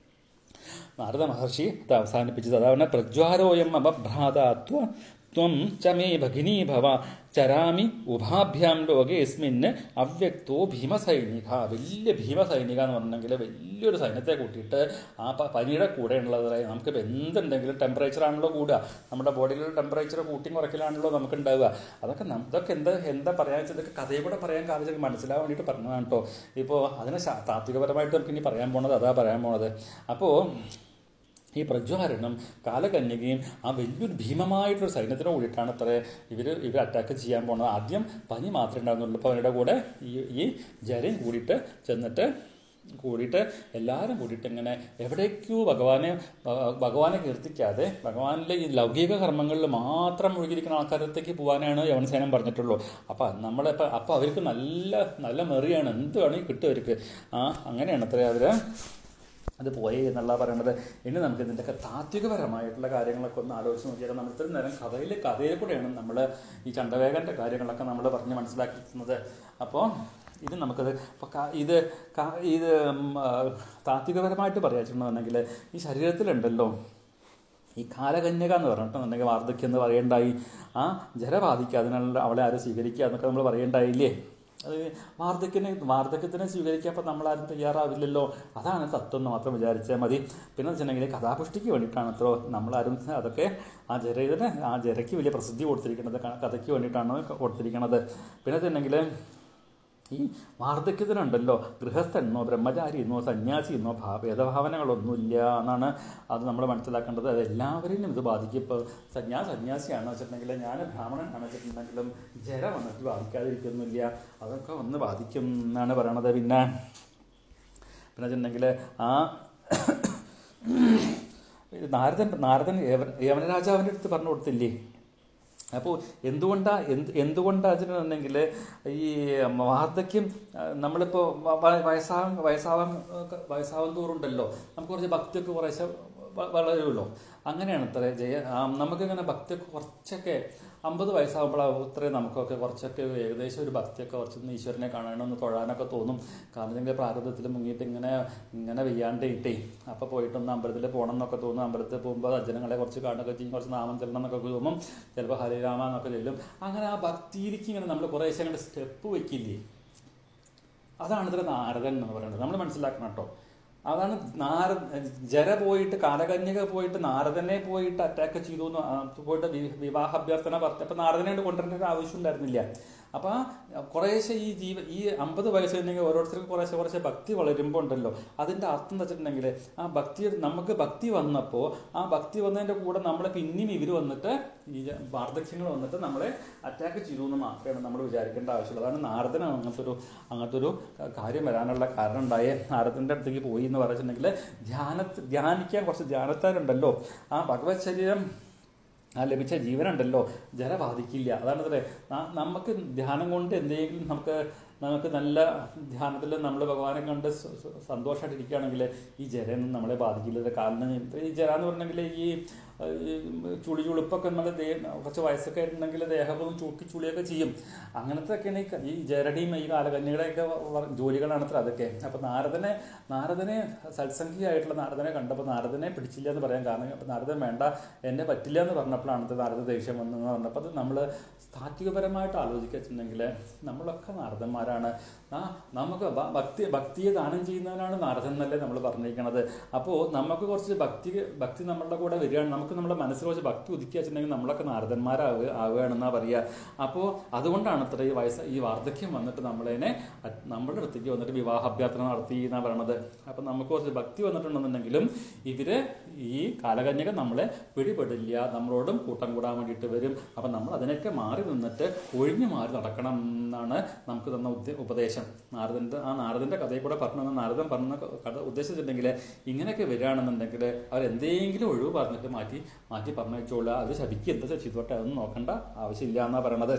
നാരദ മഹർഷി അത് അവസാനിപ്പിച്ചത് അതാണ് പ്രജ്വാരോയം അപഭ്രാതാത്വ ത്വം ച മേ ഭഗിനി ഭവ ചരാമി ഉഭാഭ്യാം ലോകേസ്മിൻ അവ്യക്തോ ഭീമസൈനിക വലിയ ഭീമസൈനിക എന്ന് പറഞ്ഞെങ്കിൽ വലിയൊരു സൈന്യത്തെ കൂട്ടിയിട്ട് ആ പ- പനിയുടെ കൂടെ ഉള്ളത് നമുക്ക് എന്തുണ്ടെങ്കിലും ടെമ്പറേച്ചർ ആണല്ലോ കൂടുക നമ്മുടെ ബോഡിയിലുള്ള ടെമ്പറേച്ചർ കൂട്ടി കുറയ്ക്കലാണല്ലോ നമുക്ക് ഉണ്ടാവുക അതൊക്കെ നം- ഇതൊക്കെ എന്താ എന്താ പറയാൻ വെച്ചാൽ ഇതൊക്കെ കഥയെ കൂടെ പറയാൻ കാര്യം മനസ്സിലാവാൻ വേണ്ടിയിട്ട് പറഞ്ഞതാണ് കേട്ടോ ഇപ്പോൾ അതിനെ ശാ- താത്വികപരമായിട്ട് നമുക്ക് ഇനി പറയാൻ പോണത് അതാ പറയാൻ പോണത് അപ്പോൾ ഈ പ്രജ്വാരണം കാലകന്യകയും ആ വലിയൊരു ഭീമമായിട്ടൊരു സൈന്യത്തിന് കൂടിയിട്ടാണ് അത്ര ഇവർ ഇവർ അറ്റാക്ക് ചെയ്യാൻ പോകുന്നത് ആദ്യം പനി മാത്രമേ ഉണ്ടാകുന്നുള്ളൂ അപ്പോൾ അവരുടെ കൂടെ ഈ ഈ ജരയും കൂടിയിട്ട് ചെന്നിട്ട് കൂടിയിട്ട് എല്ലാവരും കൂടിയിട്ട് ഇങ്ങനെ എവിടേക്കോ ഭഗവാനെ ഭ- ഭഗവാനെ കീർത്തിക്കാതെ ഭഗവാനിലെ ഈ ലൗകിക കർമ്മങ്ങളിൽ മാത്രം മുഴുകിയിരിക്കുന്ന ആൾക്കാരത്തേക്ക് പോകാനാണ് യവനസേനം പറഞ്ഞിട്ടുള്ളൂ അപ്പം നമ്മളിപ്പോൾ അപ്പോൾ അവർക്ക് നല്ല നല്ല മെറിയാണ് എന്ത് വേണമെങ്കിൽ കിട്ടും അവർക്ക് ആ അങ്ങനെയാണ് അത്രേ അവർ അത് പോയി എന്നുള്ള പറയണത് ഇനി നമുക്ക് ഇതിൻ്റെയൊക്കെ താത്വികപരമായിട്ടുള്ള കാര്യങ്ങളൊക്കെ ഒന്ന് ആലോചിച്ച് നോക്കിയാൽ നമ്മൾ ഇത്രയും നേരം കഥയിൽ കഥയിൽ കൂടെയാണ് നമ്മൾ ഈ ചണ്ടവേഗൻ്റെ കാര്യങ്ങളൊക്കെ നമ്മൾ പറഞ്ഞ് മനസ്സിലാക്കിയിരുന്നത് അപ്പോൾ ഇത് നമുക്കത് ഇപ്പൊ ക- ഇത് ക- ഇത് ഉം, ആ, താത്വികപരമായിട്ട് പറയാച്ചിട്ടുണ്ടെന്നുണ്ടെങ്കിൽ ഈ ശരീരത്തിലുണ്ടല്ലോ ഈ കാലകന്യക എന്ന് പറഞ്ഞിട്ടുണ്ടെങ്കിൽ വാർദ്ധക്യം എന്ന് പറയണ്ടായി ആ ജര ബാധിക്കാതിനുള്ള അവളെ ആരും സ്വീകരിക്കുക എന്നൊക്കെ നമ്മൾ പറയണ്ടായില്ലേ അത് വാർദ്ധക്യനെ വാർദ്ധക്യത്തിനെ സ്വീകരിക്കാൻ അപ്പം നമ്മളാരും തയ്യാറാവില്ലല്ലോ അതാണ് തത്വം എന്ന് മാത്രം വിചാരിച്ചാൽ മതി പിന്നെ വെച്ചിട്ടുണ്ടെങ്കിൽ കഥാപുഷ്ടിക്ക് വേണ്ടിയിട്ടാണ് അത്രോ നമ്മളാരും അതൊക്കെ ആ ജരയിതിന് ആ ജരയ്ക്ക് വലിയ പ്രസിദ്ധി കൊടുത്തിരിക്കുന്നത് ക- കഥയ്ക്ക് വേണ്ടിയിട്ടാണ് കൊടുത്തിരിക്കുന്നത് പിന്നെ വെച്ചിട്ടുണ്ടെങ്കിൽ ഈ വാർദ്ധക്യത്തിനുണ്ടല്ലോ ഗൃഹസ്ഥനെന്നോ ബ്രഹ്മചാരിയെന്നോ സന്യാസിയെന്നോ ഭാ ഭേദഭാവനകളൊന്നുമില്ല എന്നാണ് അത് നമ്മൾ മനസ്സിലാക്കേണ്ടത് അത് എല്ലാവരെയും ഇത് ബാധിക്കും ഇപ്പോൾ ഞാൻ സന്യാസിയാണെന്ന് വെച്ചിട്ടുണ്ടെങ്കിൽ ഞാൻ ബ്രാഹ്മണനാണെന്ന് വെച്ചിട്ടുണ്ടെങ്കിലും ജര വന്നിട്ട് ബാധിക്കാതിരിക്കുന്നില്ല അതൊക്കെ ഒന്ന് ബാധിക്കും എന്നാണ് പറയണത് പിന്നെ പിന്നെ വെച്ചിട്ടുണ്ടെങ്കിൽ ആ നാരദൻ നാരദൻ യവന യവനരാജാവിൻ്റെ അടുത്ത് പറഞ്ഞു കൊടുത്തില്ലേ അപ്പോൾ എന്തുകൊണ്ടാ എന്ത് എന്തുകൊണ്ടാ വെച്ചിട്ടുണ്ടെങ്കിൽ ഈ വാർദ്ധക്യം ആ, നമ്മളിപ്പോൾ വ- വ- വയസ്സാവാൻ വയസ്സാവാൻ വയസ്സാവാൻ തോറുണ്ടല്ലോ നമുക്ക് കുറച്ച് ഭക്തിയൊക്കെ കുറേശ്ശെ വ- വളരുമല്ലോ അങ്ങനെയാണ് ഇത്ര ജയ ആ, നമുക്കിങ്ങനെ ഭക്തിയൊക്കെ കുറച്ചൊക്കെ അമ്പത് വയസ്സാകുമ്പോഴാവും ഇത്രയും നമുക്കൊക്കെ കുറച്ചൊക്കെ ഏകദേശം ഒരു ഭക്തിയൊക്കെ കുറച്ചൊന്ന് ഈശ്വരനെ കാണണമെന്ന് തൊഴാനൊക്കെ തോന്നും കാരണം ഇതിൻ്റെ പ്രാരബ്ധത്തിൽ മുങ്ങിയിട്ട് ഇങ്ങനെ ഇങ്ങനെ വെയ്യാണ്ടിട്ടേ അപ്പോൾ പോയിട്ടൊന്ന് അമ്പലത്തിൽ പോകണം എന്നൊക്കെ തോന്നും അമ്പലത്തിൽ പോകുമ്പോൾ അജ്ജനങ്ങളെ കുറച്ച് കാണുകയൊക്കെ ചെയ്യും കുറച്ച് നാമം ചെല്ലണം എന്നൊക്കെ തോന്നും ചിലപ്പോൾ ഹരിരാമ എന്നൊക്കെ ചെല്ലും അങ്ങനെ ആ ഭക്തിയിലേക്ക് ഇങ്ങനെ നമ്മൾ കുറേശ്ശെ അങ്ങോട്ട് സ്റ്റെപ്പ് വെക്കില്ലേ അതാണ് ഇതിൽ നാരദൻ എന്ന് പറയുന്നത് നമ്മൾ മനസ്സിലാക്കണം കേട്ടോ അതാണ് നാര ജര പോയിട്ട് കാലകന്യക പോയിട്ട് നാരദനെ പോയിട്ട് അറ്റാക്ക് ചെയ്തു എന്ന് ആ, പോയിട്ട് വി- വിവാഹ അഭ്യർത്ഥന പറഞ്ഞു അപ്പൊ നാരദനെ കൊണ്ട് കൊണ്ടുവരേണ്ട ഒരു ആവശ്യം ഉണ്ടായിരുന്നില്ല അപ്പൊ ആ കുറേശ്ശെ ഈ ജീവ ഈ അമ്പത് വയസ്സ് കഴിഞ്ഞെങ്കിൽ ഓരോരുത്തർക്ക് കുറേശ്ശെ കുറേശ്ശെ ഭക്തി വളരുമ്പോൾ ഉണ്ടല്ലോ അതിന്റെ അർത്ഥം എന്ന് വെച്ചിട്ടുണ്ടെങ്കിൽ ആ ഭക്തി നമുക്ക് ഭക്തി വന്നപ്പോൾ ആ ഭക്തി വന്നതിന്റെ കൂടെ നമ്മളെ പിന്നെയും ഇവർ വന്നിട്ട് ഈ വാർദ്ധക്യങ്ങൾ വന്നിട്ട് നമ്മളെ അറ്റാക്ക് ചെയ്തു എന്ന് മാത്രമാണ് നമ്മൾ വിചാരിക്കേണ്ട ആവശ്യമുള്ളത് അതാണ് നാരദന് അങ്ങനത്തെ ഒരു അങ്ങനത്തെ ഒരു കാര്യം വരാനുള്ള കാരണം ഉണ്ടായേ നാരദന്റെ അടുത്തേക്ക് പോയി എന്ന് പറഞ്ഞിട്ടുണ്ടെങ്കിൽ ധ്യാന ധ്യാനിക്കാൻ കുറച്ച് ധ്യാനത്താരുണ്ടല്ലോ ആ ഭഗവത് ശരീരം ആ ലഭിച്ച ജീവനുണ്ടല്ലോ ജര ബാധിക്കില്ല അതാണ് ഇത്രേ നമുക്ക് ധ്യാനം കൊണ്ട് എന്തെങ്കിലും നമുക്ക് നമുക്ക് നല്ല ധ്യാനത്തിൽ നമ്മൾ ഭഗവാനെ കണ്ട് സ- സ- സന്തോഷമായിട്ടിരിക്കുകയാണെങ്കിൽ ഈ ജരയൊന്നും നമ്മളെ ബാധിക്കില്ല ഇത് കാരണം ഈ ജര എന്ന് പറഞ്ഞെങ്കിൽ ഈ ഏഹ്, ഈ ചുളി ചുളിപ്പൊക്കെ നമ്മൾ കുറച്ച് വയസ്സൊക്കെ ആയിട്ടുണ്ടെങ്കിൽ ദേഹമൊക്കെ ഒന്ന് ചൂക്കി ചുളിയൊക്കെ ചെയ്യും അങ്ങനത്തെ ഒക്കെയാണ് ഈ ക- ഈ ജരടിയും ഈ കാലകന്യയുടെയൊക്കെ വ- ജോലികളാണ് അത്ര അതൊക്കെ അപ്പൊ നാരദനെ നാരദനെ സത്സംഗിയായിട്ടുള്ള നാരദനെ കണ്ടപ്പോൾ നാരദനെ പിടിച്ചില്ല എന്ന് പറയാൻ കാരണം അപ്പൊ നാരദൻ വേണ്ട എന്നെ പറ്റില്ല എന്ന് പറഞ്ഞപ്പോഴാണ് ഇത് നാരദ ദേഷ്യം വന്നെന്ന് പറഞ്ഞപ്പോൾ അത് നമ്മൾ താത്വികപരമായിട്ട് ആലോചിക്കുന്നുണ്ടെങ്കിൽ നമ്മളൊക്കെ നാരദന്മാരാണ് ആ നമുക്ക് ഭ- ഭക്തി ഭക്തിയെ ദാനം ചെയ്യുന്നവനാണ് നാരദൻ എന്നല്ലേ നമ്മൾ പറഞ്ഞിരിക്കുന്നത് അപ്പോൾ നമുക്ക് കുറച്ച് ഭക്തി ഭക്തി നമ്മളുടെ കൂടെ വരികയാണ് നമുക്ക് നമ്മുടെ മനസ്സിൽ കുറച്ച് ഭക്തി ഒതുക്കി വെച്ചിട്ടുണ്ടെങ്കിൽ നമ്മളൊക്കെ നാരദന്മാരാവുക ആവുകയാണെന്നാ പറയുക അപ്പോൾ അതുകൊണ്ടാണ് ഇത്ര ഈ വയസ്സ് ഈ വാർദ്ധക്യം വന്നിട്ട് നമ്മളതിനെ അ- നമ്മുടെ അടുത്തേക്ക് വന്നിട്ട് വിവാഹ അഭ്യർത്ഥന നടത്തി എന്നാണ് പറയണത് അപ്പം നമുക്ക് കുറച്ച് ഭക്തി വന്നിട്ടുണ്ടെന്നുണ്ടെങ്കിലും ഇവര് ഈ കാലകന്യക നമ്മളെ പിടിപെടില്ല നമ്മളോടും കൂട്ടം കൂടാൻ വേണ്ടിയിട്ട് വരും അപ്പം നമ്മൾ അതിനൊക്കെ മാറി നിന്നിട്ട് ഒഴിഞ്ഞു മാറി നടക്കണം എന്നാണ് നമുക്ക് തന്ന ഉദ്ദേ- ഉപദേശം നാരദന്റെ ആ നാരദന്റെ കഥയിൽ കൂടെ പറഞ്ഞു തന്ന നാരദൻ പറഞ്ഞ കഥ ഉദ്ദേശിച്ചിട്ടുണ്ടെങ്കിൽ ഇങ്ങനെയൊക്കെ വരികയാണെന്നുണ്ടെങ്കിൽ അവരെന്തെങ്കിലും ഒഴിവ് പറഞ്ഞിട്ട് മാറ്റി മാറ്റി പറഞ്ഞോളൂ അത് ശപിക്കുക എന്താ ചെയ്തോട്ടെ അതൊന്നും നോക്കണ്ട ആവശ്യമില്ല എന്നാ പറയണത്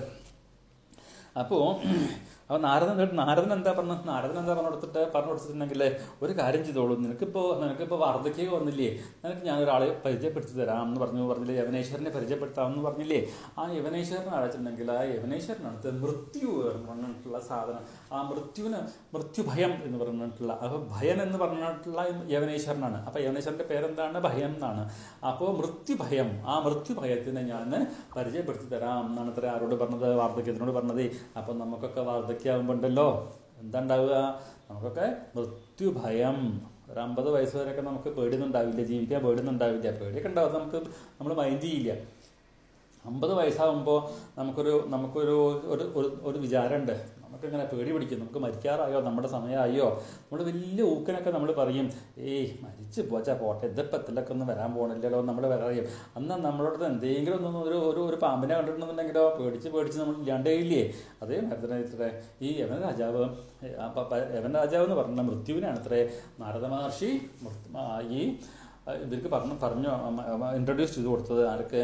അപ്പോ അപ്പൊ നാരദൻ എന്നിട്ട് നാരദൻ എന്താ പറഞ്ഞ നാരദൻ എന്താ പറഞ്ഞു കൊടുത്തിട്ട് പറഞ്ഞു കൊടുത്തിട്ടുണ്ടെങ്കിൽ ഒരു കാര്യം ചെയ്തോളൂ നിനക്കിപ്പോ നിനക്കിപ്പോ വാർദ്ധക്യം വന്നില്ലേ നിനക്ക് ഞാൻ ഒരാളെ പരിചയപ്പെടുത്തി തരാം എന്ന് പറഞ്ഞു പറഞ്ഞില്ലേ യവനേശ്വരനെ പരിചയപ്പെടുത്താം എന്ന് പറഞ്ഞില്ലേ ആ യവനേശ്വരനെ അടച്ചിട്ടുണ്ടെങ്കിൽ ആ യവനേശ്വരനടുത്ത് മൃത്യു എന്ന് പറഞ്ഞിട്ടുള്ള സാധനം ആ മൃത്യുവിന് മൃത്യുഭയം എന്ന് പറഞ്ഞിട്ടുള്ള അപ്പൊ ഭയൻ എന്ന് പറഞ്ഞിട്ടുള്ള യവനേശ്വരനാണ് അപ്പൊ യവനേശ്വരന്റെ പേരെന്താണ് ഭയം എന്നാണ് അപ്പോൾ മൃത്യുഭയം ആ മൃത്യുഭയത്തിനെ ഞാൻ പരിചയപ്പെടുത്തി തരാം എന്നാണ് ഇത്ര ആരോട് പറഞ്ഞത് വാർദ്ധക്യത്തിനോട് പറഞ്ഞത് അപ്പം നമുക്കൊക്കെ വാർദ്ധക്യമാകുമ്പോൾ ഉണ്ടല്ലോ എന്താ ഉണ്ടാവുക നമുക്കൊക്കെ മൃത്യുഭയം ഒരു അമ്പത് വയസ്സ് വരെയൊക്കെ നമുക്ക് പേടിയൊന്നും ഉണ്ടാവില്ല ജീവിക്കാൻ പേടിയൊന്നും ഉണ്ടാവില്ല പേടിയൊക്കെ ഉണ്ടാവും നമുക്ക് നമ്മൾ മൈൻഡ് ചെയ്യില്ല അമ്പത് വയസ്സാകുമ്പോൾ നമുക്കൊരു നമുക്കൊരു ഒരു ഒരു- ഒരു വിചാരമുണ്ട് നമുക്കിങ്ങനെ പേടി പിടിക്കും നമുക്ക് മരിക്കാറായോ നമ്മുടെ സമയമായോ നമ്മൾ വലിയ ഊക്കനൊക്കെ നമ്മൾ പറയും ഏയ് മരിച്ചു പോച്ചാ പോട്ടെ ഇതിപ്പത്തിലൊക്കെ ഒന്നും വരാൻ പോകണില്ലല്ലോ നമ്മൾ പറയും അന്ന് നമ്മളോട് എന്തെങ്കിലും ഒന്നും ഒരു ഒരു ഒരു പാമ്പിനെ കണ്ടിട്ടുണ്ടെന്നുണ്ടെങ്കിലോ പേടിച്ച് പേടിച്ച് നമ്മൾ ഇല്ലാണ്ടേ ഇല്ലേ അതേ മരത്തിനെ ഈ യവന രാജാവ് ഏ, ആ പ- പ- യവന രാജാവ് എന്ന് പറഞ്ഞ മൃത്യുവിനാണ് അത്രേ നാരദ മഹർഷി മൃത്യു- ആ, ഈ ആ, ഇവർക്ക് പറഞ്ഞു പറഞ്ഞു ഇൻട്രൊഡ്യൂസ് ചെയ്ത് കൊടുത്തത് ആർക്ക്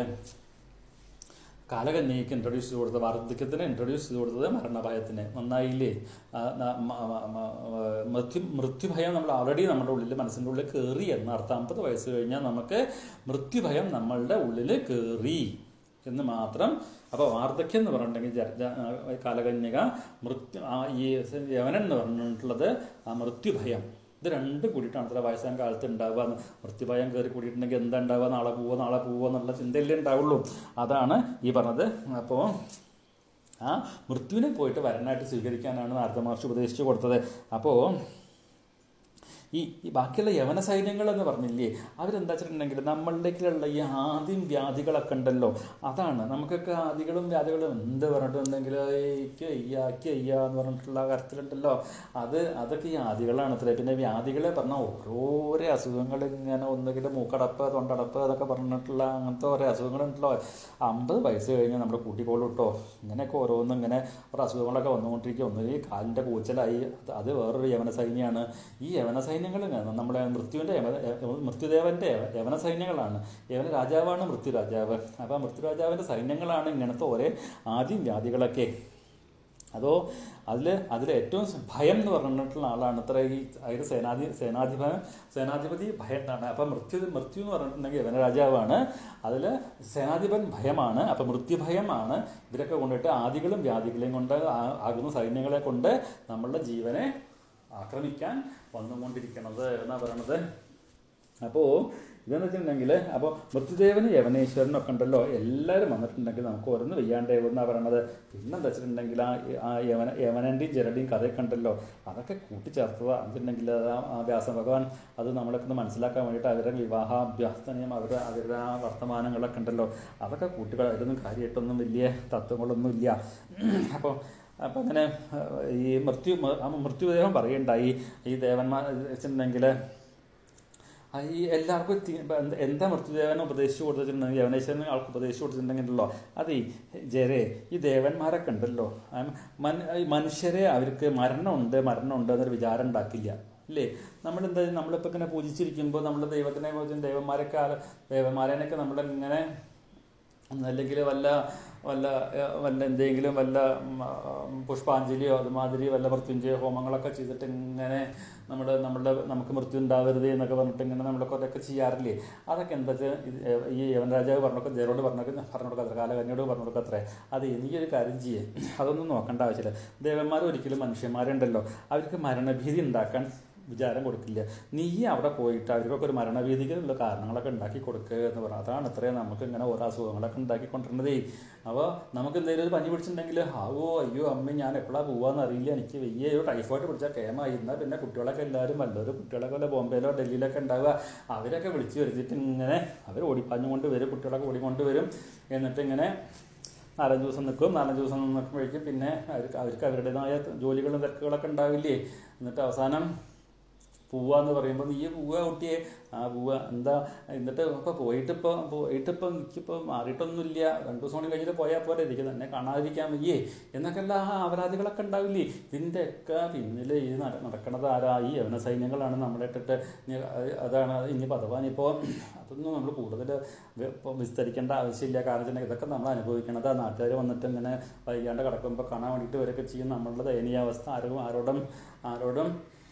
കാലകന്യയ്ക്ക് ഇൻട്രൊഡ്യൂസ് ചെയ്ത് കൊടുത്തത് വാർദ്ധക്യത്തിന് ഇൻട്രൊഡ്യൂസ് ചെയ്ത് കൊടുത്തത് മരണഭയത്തിന് നന്നായില്ലേ ആ, ന- മ- മ- മ- മൃത്യു മൃത്യുഭയം നമ്മൾ ഓൾറെഡി നമ്മുടെ ഉള്ളിൽ മനസ്സിൻ്റെ ഉള്ളിൽ കയറി എന്നർത്ഥം അമ്പത് വയസ്സ് കഴിഞ്ഞാൽ നമുക്ക് മൃത്യുഭയം നമ്മളുടെ ഉള്ളിൽ കയറി എന്ന് മാത്രം അപ്പോൾ വാർദ്ധക്യം എന്ന് പറഞ്ഞിട്ടുണ്ടെങ്കിൽ ജ- ജ- ആ, കാലകന്യക മൃത്യു ആ, ഈ യവനൻ എന്ന് പറഞ്ഞിട്ടുള്ളത് ആ മൃത്യുഭയം ഇത് രണ്ടും കൂടിയിട്ടാണ് അത്ര വയസ്സാം കാലത്ത് ഉണ്ടാവുക മൃത്യുഭയം കയറി കൂടിയിട്ടുണ്ടെങ്കിൽ എന്താ ഉണ്ടാവുക നാളെ പോവോ നാളെ പോവോ എന്നുള്ള ചിന്തയല്ലേ ഉണ്ടാവുള്ളൂ അതാണ് ഈ പറഞ്ഞത് അപ്പോൾ ആ മൃത്യുവിനെ പോയിട്ട് വരനായിട്ട് സ്വീകരിക്കാനാണ് നാരദ മഹർഷി ഉപദേശിച്ചു കൊടുത്തത് അപ്പോൾ ഈ ഈ ബാക്കിയുള്ള യവന സൈന്യങ്ങൾ എന്ന് പറഞ്ഞില്ലേ അവരെന്താ വെച്ചിട്ടുണ്ടെങ്കിൽ നമ്മളിലേക്കുള്ള ഈ ആദ്യം വ്യാധികളൊക്കെ ഉണ്ടല്ലോ അതാണ് നമുക്കൊക്കെ ആദികളും വ്യാധികളും എന്ത് പറഞ്ഞിട്ടുണ്ടെങ്കിൽ എനിക്ക് അയ്യ എനിക്ക് അയ്യ എന്ന് പറഞ്ഞിട്ടുള്ള കാര്യത്തിലുണ്ടല്ലോ അത് അതൊക്കെ ഈ ആദികളാണ് അത്ര പിന്നെ വ്യാധികളെ പറഞ്ഞാൽ ഓരോരോ അസുഖങ്ങൾ ഇങ്ങനെ ഒന്നുകിൽ മൂക്കടപ്പ് തൊണ്ടടപ്പ് അതൊക്കെ പറഞ്ഞിട്ടുള്ള അങ്ങനത്തെ ഓരോ അസുഖങ്ങളുണ്ടല്ലോ അമ്പത് വയസ്സ് കഴിഞ്ഞ് നമ്മുടെ കൂട്ടിക്കോളും കേട്ടോ ഇങ്ങനെയൊക്കെ ഓരോന്നും ഇങ്ങനെ ഓരോ അസുഖങ്ങളൊക്കെ വന്നുകൊണ്ടിരിക്കുക ഒന്നുകിൽ കാലിൻ്റെ കൂച്ചലായി അത് അത് വേറൊരു യവന സൈന്യമാണ് ഈ യവന സൈന്യങ്ങൾ നമ്മളെ മൃത്യുവിൻ്റെ യവന മൃത്യുദേവൻ്റെ യവന സൈന്യങ്ങളാണ് യവന രാജാവാണ് മൃത്യു രാജാവ് അപ്പോൾ മൃത്യു രാജാവിൻ്റെ സൈന്യങ്ങളാണ് ഇങ്ങനത്തെ ഒരേ ആദ്യം വ്യാധികളൊക്കെ അതോ അതിൽ അതിൽ ഏറ്റവും ഭയം എന്ന് പറഞ്ഞിട്ടുള്ള ആളാണ് ഇത്ര ഈ അതായത് സേനാധി സേനാധിപ സേനാധിപതി ഭയം എന്നാണ് അപ്പം മൃത്യു മൃത്യു എന്ന് പറഞ്ഞിട്ടുണ്ടെങ്കിൽ യവനരാജാവാണ് അതിൽ സേനാധിപൻ ഭയമാണ് അപ്പം മൃത്യുഭയമാണ് ഇവരൊക്കെ കൊണ്ടിട്ട് ആദികളും വ്യാധികളെയും കൊണ്ട് ആ- ആകുന്ന സൈന്യങ്ങളെ കൊണ്ട് നമ്മളുടെ ജീവനെ ആക്രമിക്കാൻ വന്നുകൊണ്ടിരിക്കണത് എന്നാ പറയണത് അപ്പോൾ ഇതെന്ന് വെച്ചിട്ടുണ്ടെങ്കിൽ അപ്പോൾ മൃത്യുദേവനും യവനേശ്വരനും ഒക്കെ ഉണ്ടല്ലോ എല്ലാവരും വന്നിട്ടുണ്ടെങ്കിൽ നമുക്ക് ഓരോന്ന് വെയ്യാണ്ടേവെന്നാ പറയണത് പിന്നെന്താ വെച്ചിട്ടുണ്ടെങ്കിൽ ആ ആ യവന യവനൻ്റെയും ജലയുടെയും കഥയൊക്കെ ഉണ്ടല്ലോ അതൊക്കെ കൂട്ടിച്ചേർത്തത് എന്നിട്ടുണ്ടെങ്കിൽ അത് ആ- ആ വ്യാസ ഭഗവാൻ അത് നമ്മളൊക്കെ ഒന്ന് മനസ്സിലാക്കാൻ വേണ്ടിയിട്ട് അവരുടെ വിവാഹാഭ്യാസനയും അവരുടെ അവരുടെ ആ വർത്തമാനങ്ങളൊക്കെ ഉണ്ടല്ലോ അതൊക്കെ കൂട്ടുകൾ അതിലൊന്നും കാര്യമായിട്ടൊന്നും വലിയ തത്വങ്ങളൊന്നും ഇല്ല അപ്പോൾ അപ്പോൾ അങ്ങനെ ഏഹ്, ഈ മൃത്യു ആ മൃത്യുദേവൻ പറയണ്ടായി ഈ ദേവന്മാർ വെച്ചിട്ടുണ്ടെങ്കിൽ ആ ഈ എല്ലാവർക്കും തി- ഇപ്പൊ എന്ത- എന്താ മൃത്യുദേവനെ ഉപദേശിച്ചു കൊടുത്തിട്ടുണ്ടെങ്കിൽ യവനേശ്വരന് ആൾക്ക് ഉപദേശിച്ചു കൊടുത്തിട്ടുണ്ടെങ്കിലല്ലോ അത് ഈ ജയരേ ഈ ദേവന്മാരൊക്കെ ഉണ്ടല്ലോ ആ മൻ- ഈ മനുഷ്യരെ അവർക്ക് മരണമുണ്ട് മരണമുണ്ട് എന്നൊരു വിചാരം ഉണ്ടാക്കില്ല അല്ലേ നമ്മളെന്താ നമ്മളിപ്പോൾ ഇങ്ങനെ പൂജിച്ചിരിക്കുമ്പോൾ നമ്മുടെ ദൈവത്തിനെ കുറിച്ചും ദേവന്മാരൊക്കെ ആര- ദേവന്മാരനൊക്കെ നമ്മളിങ്ങനെ അല്ലെങ്കിൽ വല്ല വല്ല ഏഹ്, വല്ല എന്തെങ്കിലും വല്ല ഉം, ആ, പുഷ്പാഞ്ജലിയോ അതുമാതിരി വല്ല മൃത്യുഞ്ജയ ഹോമങ്ങളൊക്കെ ചെയ്തിട്ട് ഇങ്ങനെ നമ്മൾ നമ്മളുടെ നമുക്ക് മൃത്യു ഉണ്ടാവരുത് എന്നൊക്കെ പറഞ്ഞിട്ട് ഇങ്ങനെ നമ്മളൊക്കെ അതൊക്കെ ചെയ്യാറില്ലേ അതൊക്കെ എന്താ വെച്ചാൽ ഇത് ഏഹ്, ഈ യവൻ രാജാവ് പറഞ്ഞൊക്കെ ജയരോട് പറഞ്ഞൊക്കെ പറഞ്ഞു കൊടുക്കത്ര കാലകന്യോട് പറഞ്ഞു കൊടുക്കത്രേ അത് നീ ഒരു കാര്യം ചെയ്യേ അതൊന്നും നോക്കേണ്ട ആവശ്യമില്ല ദേവന്മാർ ഒരിക്കലും മനുഷ്യന്മാരുണ്ടല്ലോ അവർക്ക് മരണഭീതി ഉണ്ടാക്കാൻ വിചാരം കൊടുക്കില്ല നീ അവിടെ പോയിട്ട് അവർക്കൊക്കെ ഒരു മരണഭീതിക്കുള്ള കാരണങ്ങളൊക്കെ ഉണ്ടാക്കി കൊടുക്കുക എന്ന് പറഞ്ഞു അതാണ് ഇത്രയും നമുക്ക് ഇങ്ങനെ ഓരോ അസുഖങ്ങളൊക്കെ ഉണ്ടാക്കിക്കൊണ്ടിരുന്നതേ അപ്പോൾ നമുക്ക് എന്തെങ്കിലും ഒരു പനി പിടിച്ചിട്ടുണ്ടെങ്കിൽ ആവോ അയ്യോ അമ്മ ഞാൻ എപ്പോഴാണ് പോവാന്ന് അറിയില്ല എനിക്ക് വലിയ ഒരു ടൈഫോയിഡ് പിടിച്ചാൽ കേമായി എന്നാൽ പിന്നെ കുട്ടികളൊക്കെ എല്ലാവരും വല്ലവരും കുട്ടികളൊക്കെ വല്ല ബോംബെയിലോ ഡൽഹിയിലൊക്കെ ഉണ്ടാവുക അവരൊക്കെ വിളിച്ച് വരുത്തിയിട്ട് ഇങ്ങനെ അവർ ഓടിപ്പാഞ്ഞു കൊണ്ട് വരും കുട്ടികളൊക്കെ ഓടിക്കൊണ്ട് വരും എന്നിട്ട് ഇങ്ങനെ നാലഞ്ച് ദിവസം നിൽക്കും നാലഞ്ച് ദിവസം നിൽക്കുമ്പോഴേക്കും പിന്നെ അവർക്ക് അവർക്ക് അവരുടേതായ ജോലികളും തിരക്കുകളൊക്കെ ഉണ്ടാവില്ലേ എന്നിട്ട് അവസാനം പോവാന്ന് പറയുമ്പോൾ നീ പോവുക കുട്ടിയെ ആ പോവുക എന്താ എന്നിട്ട് ഇപ്പോൾ പോയിട്ടിപ്പോൾ പോയിട്ടിപ്പോൾ എനിക്കിപ്പോൾ മാറിയിട്ടൊന്നുമില്ല രണ്ട് ദിവസം കൂടി കഴിഞ്ഞിട്ട് പോയാൽ പോരെ എനിക്ക് തന്നെ കാണാതിരിക്കാൻ വയ്യേ എന്നൊക്കെ എല്ലാ അപരാധികളൊക്കെ ഉണ്ടാവില്ലേ ഇതിൻ്റെയൊക്കെ പിന്നിൽ ഈ നട- നടക്കണത് ആരാ ഈ യവന സൈന്യങ്ങളാണ് നമ്മളെ ഇട്ടിട്ട് ഇനി അത് അതാണ് അത് ഇനി പദവാൻ ഇപ്പോൾ അതൊന്നും നമ്മൾ കൂടുതൽ ഇപ്പോൾ വിസ്തരിക്കേണ്ട ആവശ്യമില്ല കാരണം വെച്ചിട്ടുണ്ടെങ്കിൽ ഇതൊക്കെ നമ്മൾ അനുഭവിക്കണത് നാട്ടുകാർ വന്നിട്ട് ഇങ്ങനെ വൈകാണ്ട് കിടക്കുമ്പോൾ കാണാൻ വേണ്ടിയിട്ട് ഇവരൊക്കെ ചെയ്യും നമ്മളുടെ ദയനീയാവസ്ഥ ആരും ആരോടും ആരോടും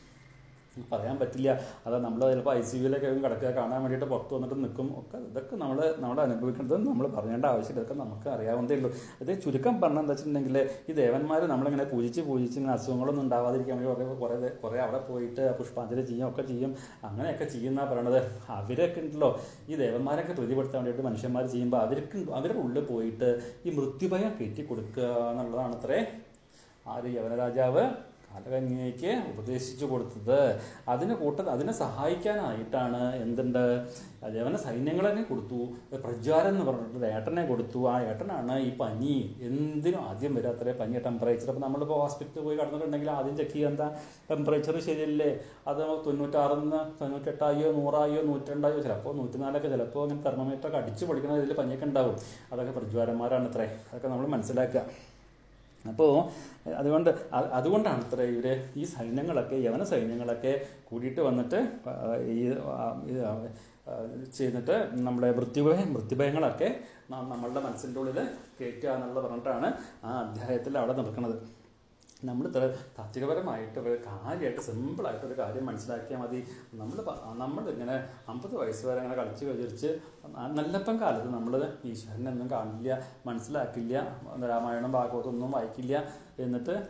പറയാൻ പറ്റില്ല അത് നമ്മൾ ചിലപ്പോൾ ഐ സി യുവിലൊക്കെ കിടക്കുക കാണാൻ വേണ്ടിയിട്ട് പുറത്ത് വന്നിട്ട് നിൽക്കും ഒക്കെ ഇതൊക്കെ നമ്മൾ നമ്മൾ അനുഭവിക്കുന്നത് നമ്മൾ പറയേണ്ട ആവശ്യമില്ല ഇതൊക്കെ നമുക്ക് അറിയാവുന്നതേ ഉള്ളൂ ഇത് ചുരുക്കം പറഞ്ഞാൽ എന്താ വെച്ചിട്ടുണ്ടെങ്കിൽ ഈ ദേവന്മാർ നമ്മളിങ്ങനെ പൂജിച്ച് പൂജിച്ച് ഇങ്ങനെ അസുഖങ്ങളൊന്നും ഉണ്ടാവാതിരിക്കാൻ വേണ്ടി കുറേ കുറേ കുറേ അവിടെ പോയിട്ട് പുഷ്പാഞ്ജലി ചെയ്യും ഒക്കെ ചെയ്യും അങ്ങനെയൊക്കെ ചെയ്യുന്ന പറയണത് അവരൊക്കെ ഉണ്ടല്ലോ ഈ ദേവന്മാരൊക്കെ പ്രതിപ്പെടുത്താൻ വേണ്ടിയിട്ട് മനുഷ്യന്മാർ ചെയ്യുമ്പോൾ അവർക്ക് അവരുടെ ഉള്ളിൽ പോയിട്ട് ഈ മൃത്യുഭയം കയറ്റി കൊടുക്കുക എന്നുള്ളതാണ് അത്രേ ആര് യവനരാജാവ് കാലകന്യയ്ക്ക് ഉപദേശിച്ചു കൊടുത്തത് അതിന് കൂട്ട അതിനെ സഹായിക്കാനായിട്ടാണ് എന്തുണ്ട് യവന സൈന്യങ്ങളെ കൊടുത്തു പ്രജ്വാരം എന്ന് പറഞ്ഞിട്ട് ഒരു ഏട്ടനെ കൊടുത്തു ആ ഏട്ടനാണ് ഈ പനി എന്തിനും ആദ്യം വരും അത്രേ പനി ടെമ്പറേച്ചർ അപ്പോൾ നമ്മളിപ്പോൾ ഹോസ്പിറ്റലിൽ പോയി കടന്നിട്ടുണ്ടെങ്കിൽ ആദ്യം ചെക്ക് ചെയ്യാൻ എന്താ ടെമ്പറേച്ചർ ശരിയല്ലേ അത് തൊണ്ണൂറ്റാറിന്ന് തൊണ്ണൂറ്റെട്ടായോ നൂറായോ നൂറ്റിരണ്ടായോ ചിലപ്പോൾ നൂറ്റിനാലൊക്കെ ചിലപ്പോൾ അങ്ങനെ തെർമോമീറ്റർ ഒക്കെ അടിച്ചു പൊളിക്കുന്ന ഇതിൽ പനിയൊക്കെ ഉണ്ടാവും അതൊക്കെ പ്രജ്വാരന്മാരാണ് അത്രേ അതൊക്കെ നമ്മൾ മനസ്സിലാക്കുക അപ്പോൾ അതുകൊണ്ട് അ- അതുകൊണ്ടാണ് ഇത്ര ഇവര് ഈ സൈന്യങ്ങളൊക്കെ യവന സൈന്യങ്ങളൊക്കെ കൂടിയിട്ട് വന്നിട്ട് ആ, ഈ ആ, ഇത് ആ, ആ, ചെയ്തിട്ട് നമ്മുടെ മൃത്യുഭയം മൃത്യുഭയങ്ങളൊക്കെ ന- നമ്മളുടെ മനസ്സിൻ്റെ ഉള്ളിൽ കയറ്റുക എന്നുള്ളത് പറഞ്ഞിട്ടാണ് ആ അധ്യായത്തിൽ അവിടെ നിൽക്കുന്നത് നമ്മൾ ഇത്ര താത്വികപരമായിട്ട് ഒരു കാര്യമായിട്ട് സിമ്പിളായിട്ട് ഒരു കാര്യം മനസ്സിലാക്കിയാൽ മതി നമ്മൾ നമ്മൾ ഇങ്ങനെ അമ്പത് വയസ്സ് വരെ അങ്ങനെ കളിച്ച് കഴിച്ച് നല്ലപ്പം കാലത്ത് നമ്മൾ ഈശ്വരനെ ഒന്നും കാണില്ല മനസ്സിലാക്കില്ല രാമായണം ഭാഗവതം ഒന്നും വായിക്കില്ല എന്നിട്ട്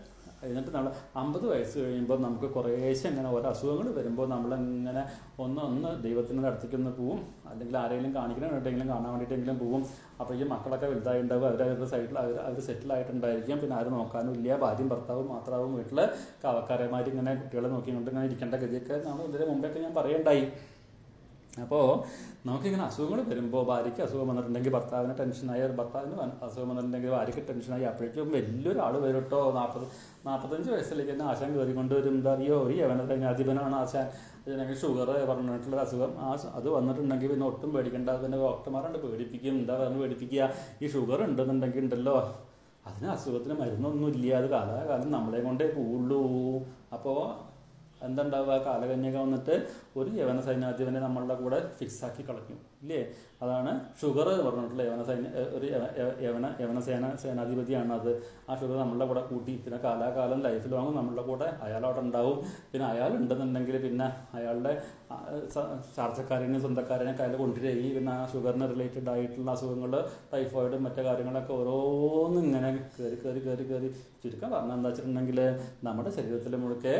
എന്നിട്ട് നമ്മൾ അമ്പത് വയസ്സ് കഴിയുമ്പോൾ നമുക്ക് കുറേശ്ശെ ഇങ്ങനെ ഓരോ അസുഖങ്ങൾ വരുമ്പോൾ നമ്മളിങ്ങനെ ഒന്ന് ഒന്ന് ദൈവത്തിൻ്റെ അടുത്തേക്ക് ഒന്ന് പോവും അല്ലെങ്കിൽ ആരെങ്കിലും കാണിക്കണം വേണ്ടിയിട്ടെങ്കിലും കാണാൻ വേണ്ടിയിട്ടെങ്കിലും പോവും അപ്പോൾ ഈ മക്കളൊക്കെ വലുതായിട്ടുണ്ടാവും അവർ അവരുടെ സൈഡിൽ അവർ അവർ സെറ്റിൽ ആയിട്ടുണ്ടായിരിക്കും പിന്നെ ആരും നോക്കാനും ഇല്ല ഭാര്യയും ഭർത്താവും മാത്രമാവും വീട്ടിൽ കാവക്കാരന്മാർ ഇങ്ങനെ കുട്ടികളെ നോക്കിക്കൊണ്ട് ഇങ്ങനെ ഇരിക്കേണ്ട ഗതിയൊക്കെ നമ്മൾ ഇതിന് മുമ്പൊക്കെ ഞാൻ പറയണ്ടായി അപ്പോൾ നമുക്കിങ്ങനെ അസുഖങ്ങൾ വരുമ്പോൾ ഭാര്യയ്ക്ക് അസുഖം വന്നിട്ടുണ്ടെങ്കിൽ ഭർത്താവിന് ടെൻഷനായി ഭർത്താവിന് വൻ- അസുഖം വന്നിട്ടുണ്ടെങ്കിൽ ഭാര്യയ്ക്ക് ടെൻഷനായി അപ്പോഴേക്കും വലിയൊരാൾ വരും കേട്ടോ നാൽപ്പത് നാൽപ്പത്തഞ്ച് വയസ്സിലേക്ക് തന്നെ ആശാൻ കയറിക്കൊണ്ട് വരും എന്താ അറിയോ ഈ അവന സൈന്യാധിപനാണ് ആശാൻ ഇതിനൊക്കെ ഷുഗർ പറഞ്ഞിട്ടുള്ള അസുഖം ആ സ- അത് വന്നിട്ടുണ്ടെങ്കിൽ പിന്നെ ഒട്ടും പേടിക്കേണ്ട പിന്നെ ഡോക്ടർമാരുണ്ട് പേടിപ്പിക്കും എന്താ പറഞ്ഞ് പേടിപ്പിക്കുക ഈ ഷുഗർ ഉണ്ടെന്നുണ്ടെങ്കിൽ ഉണ്ടല്ലോ അതിന് അസുഖത്തിന് മരുന്നൊന്നും ഇല്ല അത് കാലാകാലം നമ്മളെ കൊണ്ടേ പോവുള്ളൂ അപ്പോൾ എന്തുണ്ടാവുക കാലകന്യക വന്നിട്ട് ഒരു യവന സൈന്യാധിപനെ നമ്മളുടെ കൂടെ ഫിക്സ് ആക്കി കളഞ്ഞു ഇല്ലേ അതാണ് ഷുഗർ എന്ന് പറഞ്ഞിട്ടുള്ള യവന സൈന്യ ഏ, ഒരു യവ- യവ- യവന യവന സേന സേനാധിപതിയാണ് അത് ആ ഷുഗർ നമ്മളുടെ കൂടെ കൂട്ടി പിന്നെ കാലാകാലം ലൈഫിൽ വാങ്ങും നമ്മളുടെ കൂടെ അയാൾ അവിടെ ഉണ്ടാവും പിന്നെ അയാൾ ഉണ്ടെന്നുണ്ടെങ്കിൽ പിന്നെ അയാളുടെ ആ, സ- ചാർച്ചക്കാരനെയും സ്വന്തക്കാരനെ കയ്യിൽ കൊണ്ടുവരികയും പിന്നെ ആ ഷുഗറിന് റിലേറ്റഡ് ആയിട്ടുള്ള അസുഖങ്ങൾ ടൈഫോയിഡും മറ്റു കാര്യങ്ങളൊക്കെ ഓരോന്നും ഇങ്ങനെ കയറി കയറി കയറി കയറി ചുരുക്കം പറഞ്ഞാൽ എന്താ വെച്ചിട്ടുണ്ടെങ്കിൽ നമ്മുടെ ശരീരത്തിൽ മുഴുക്കെ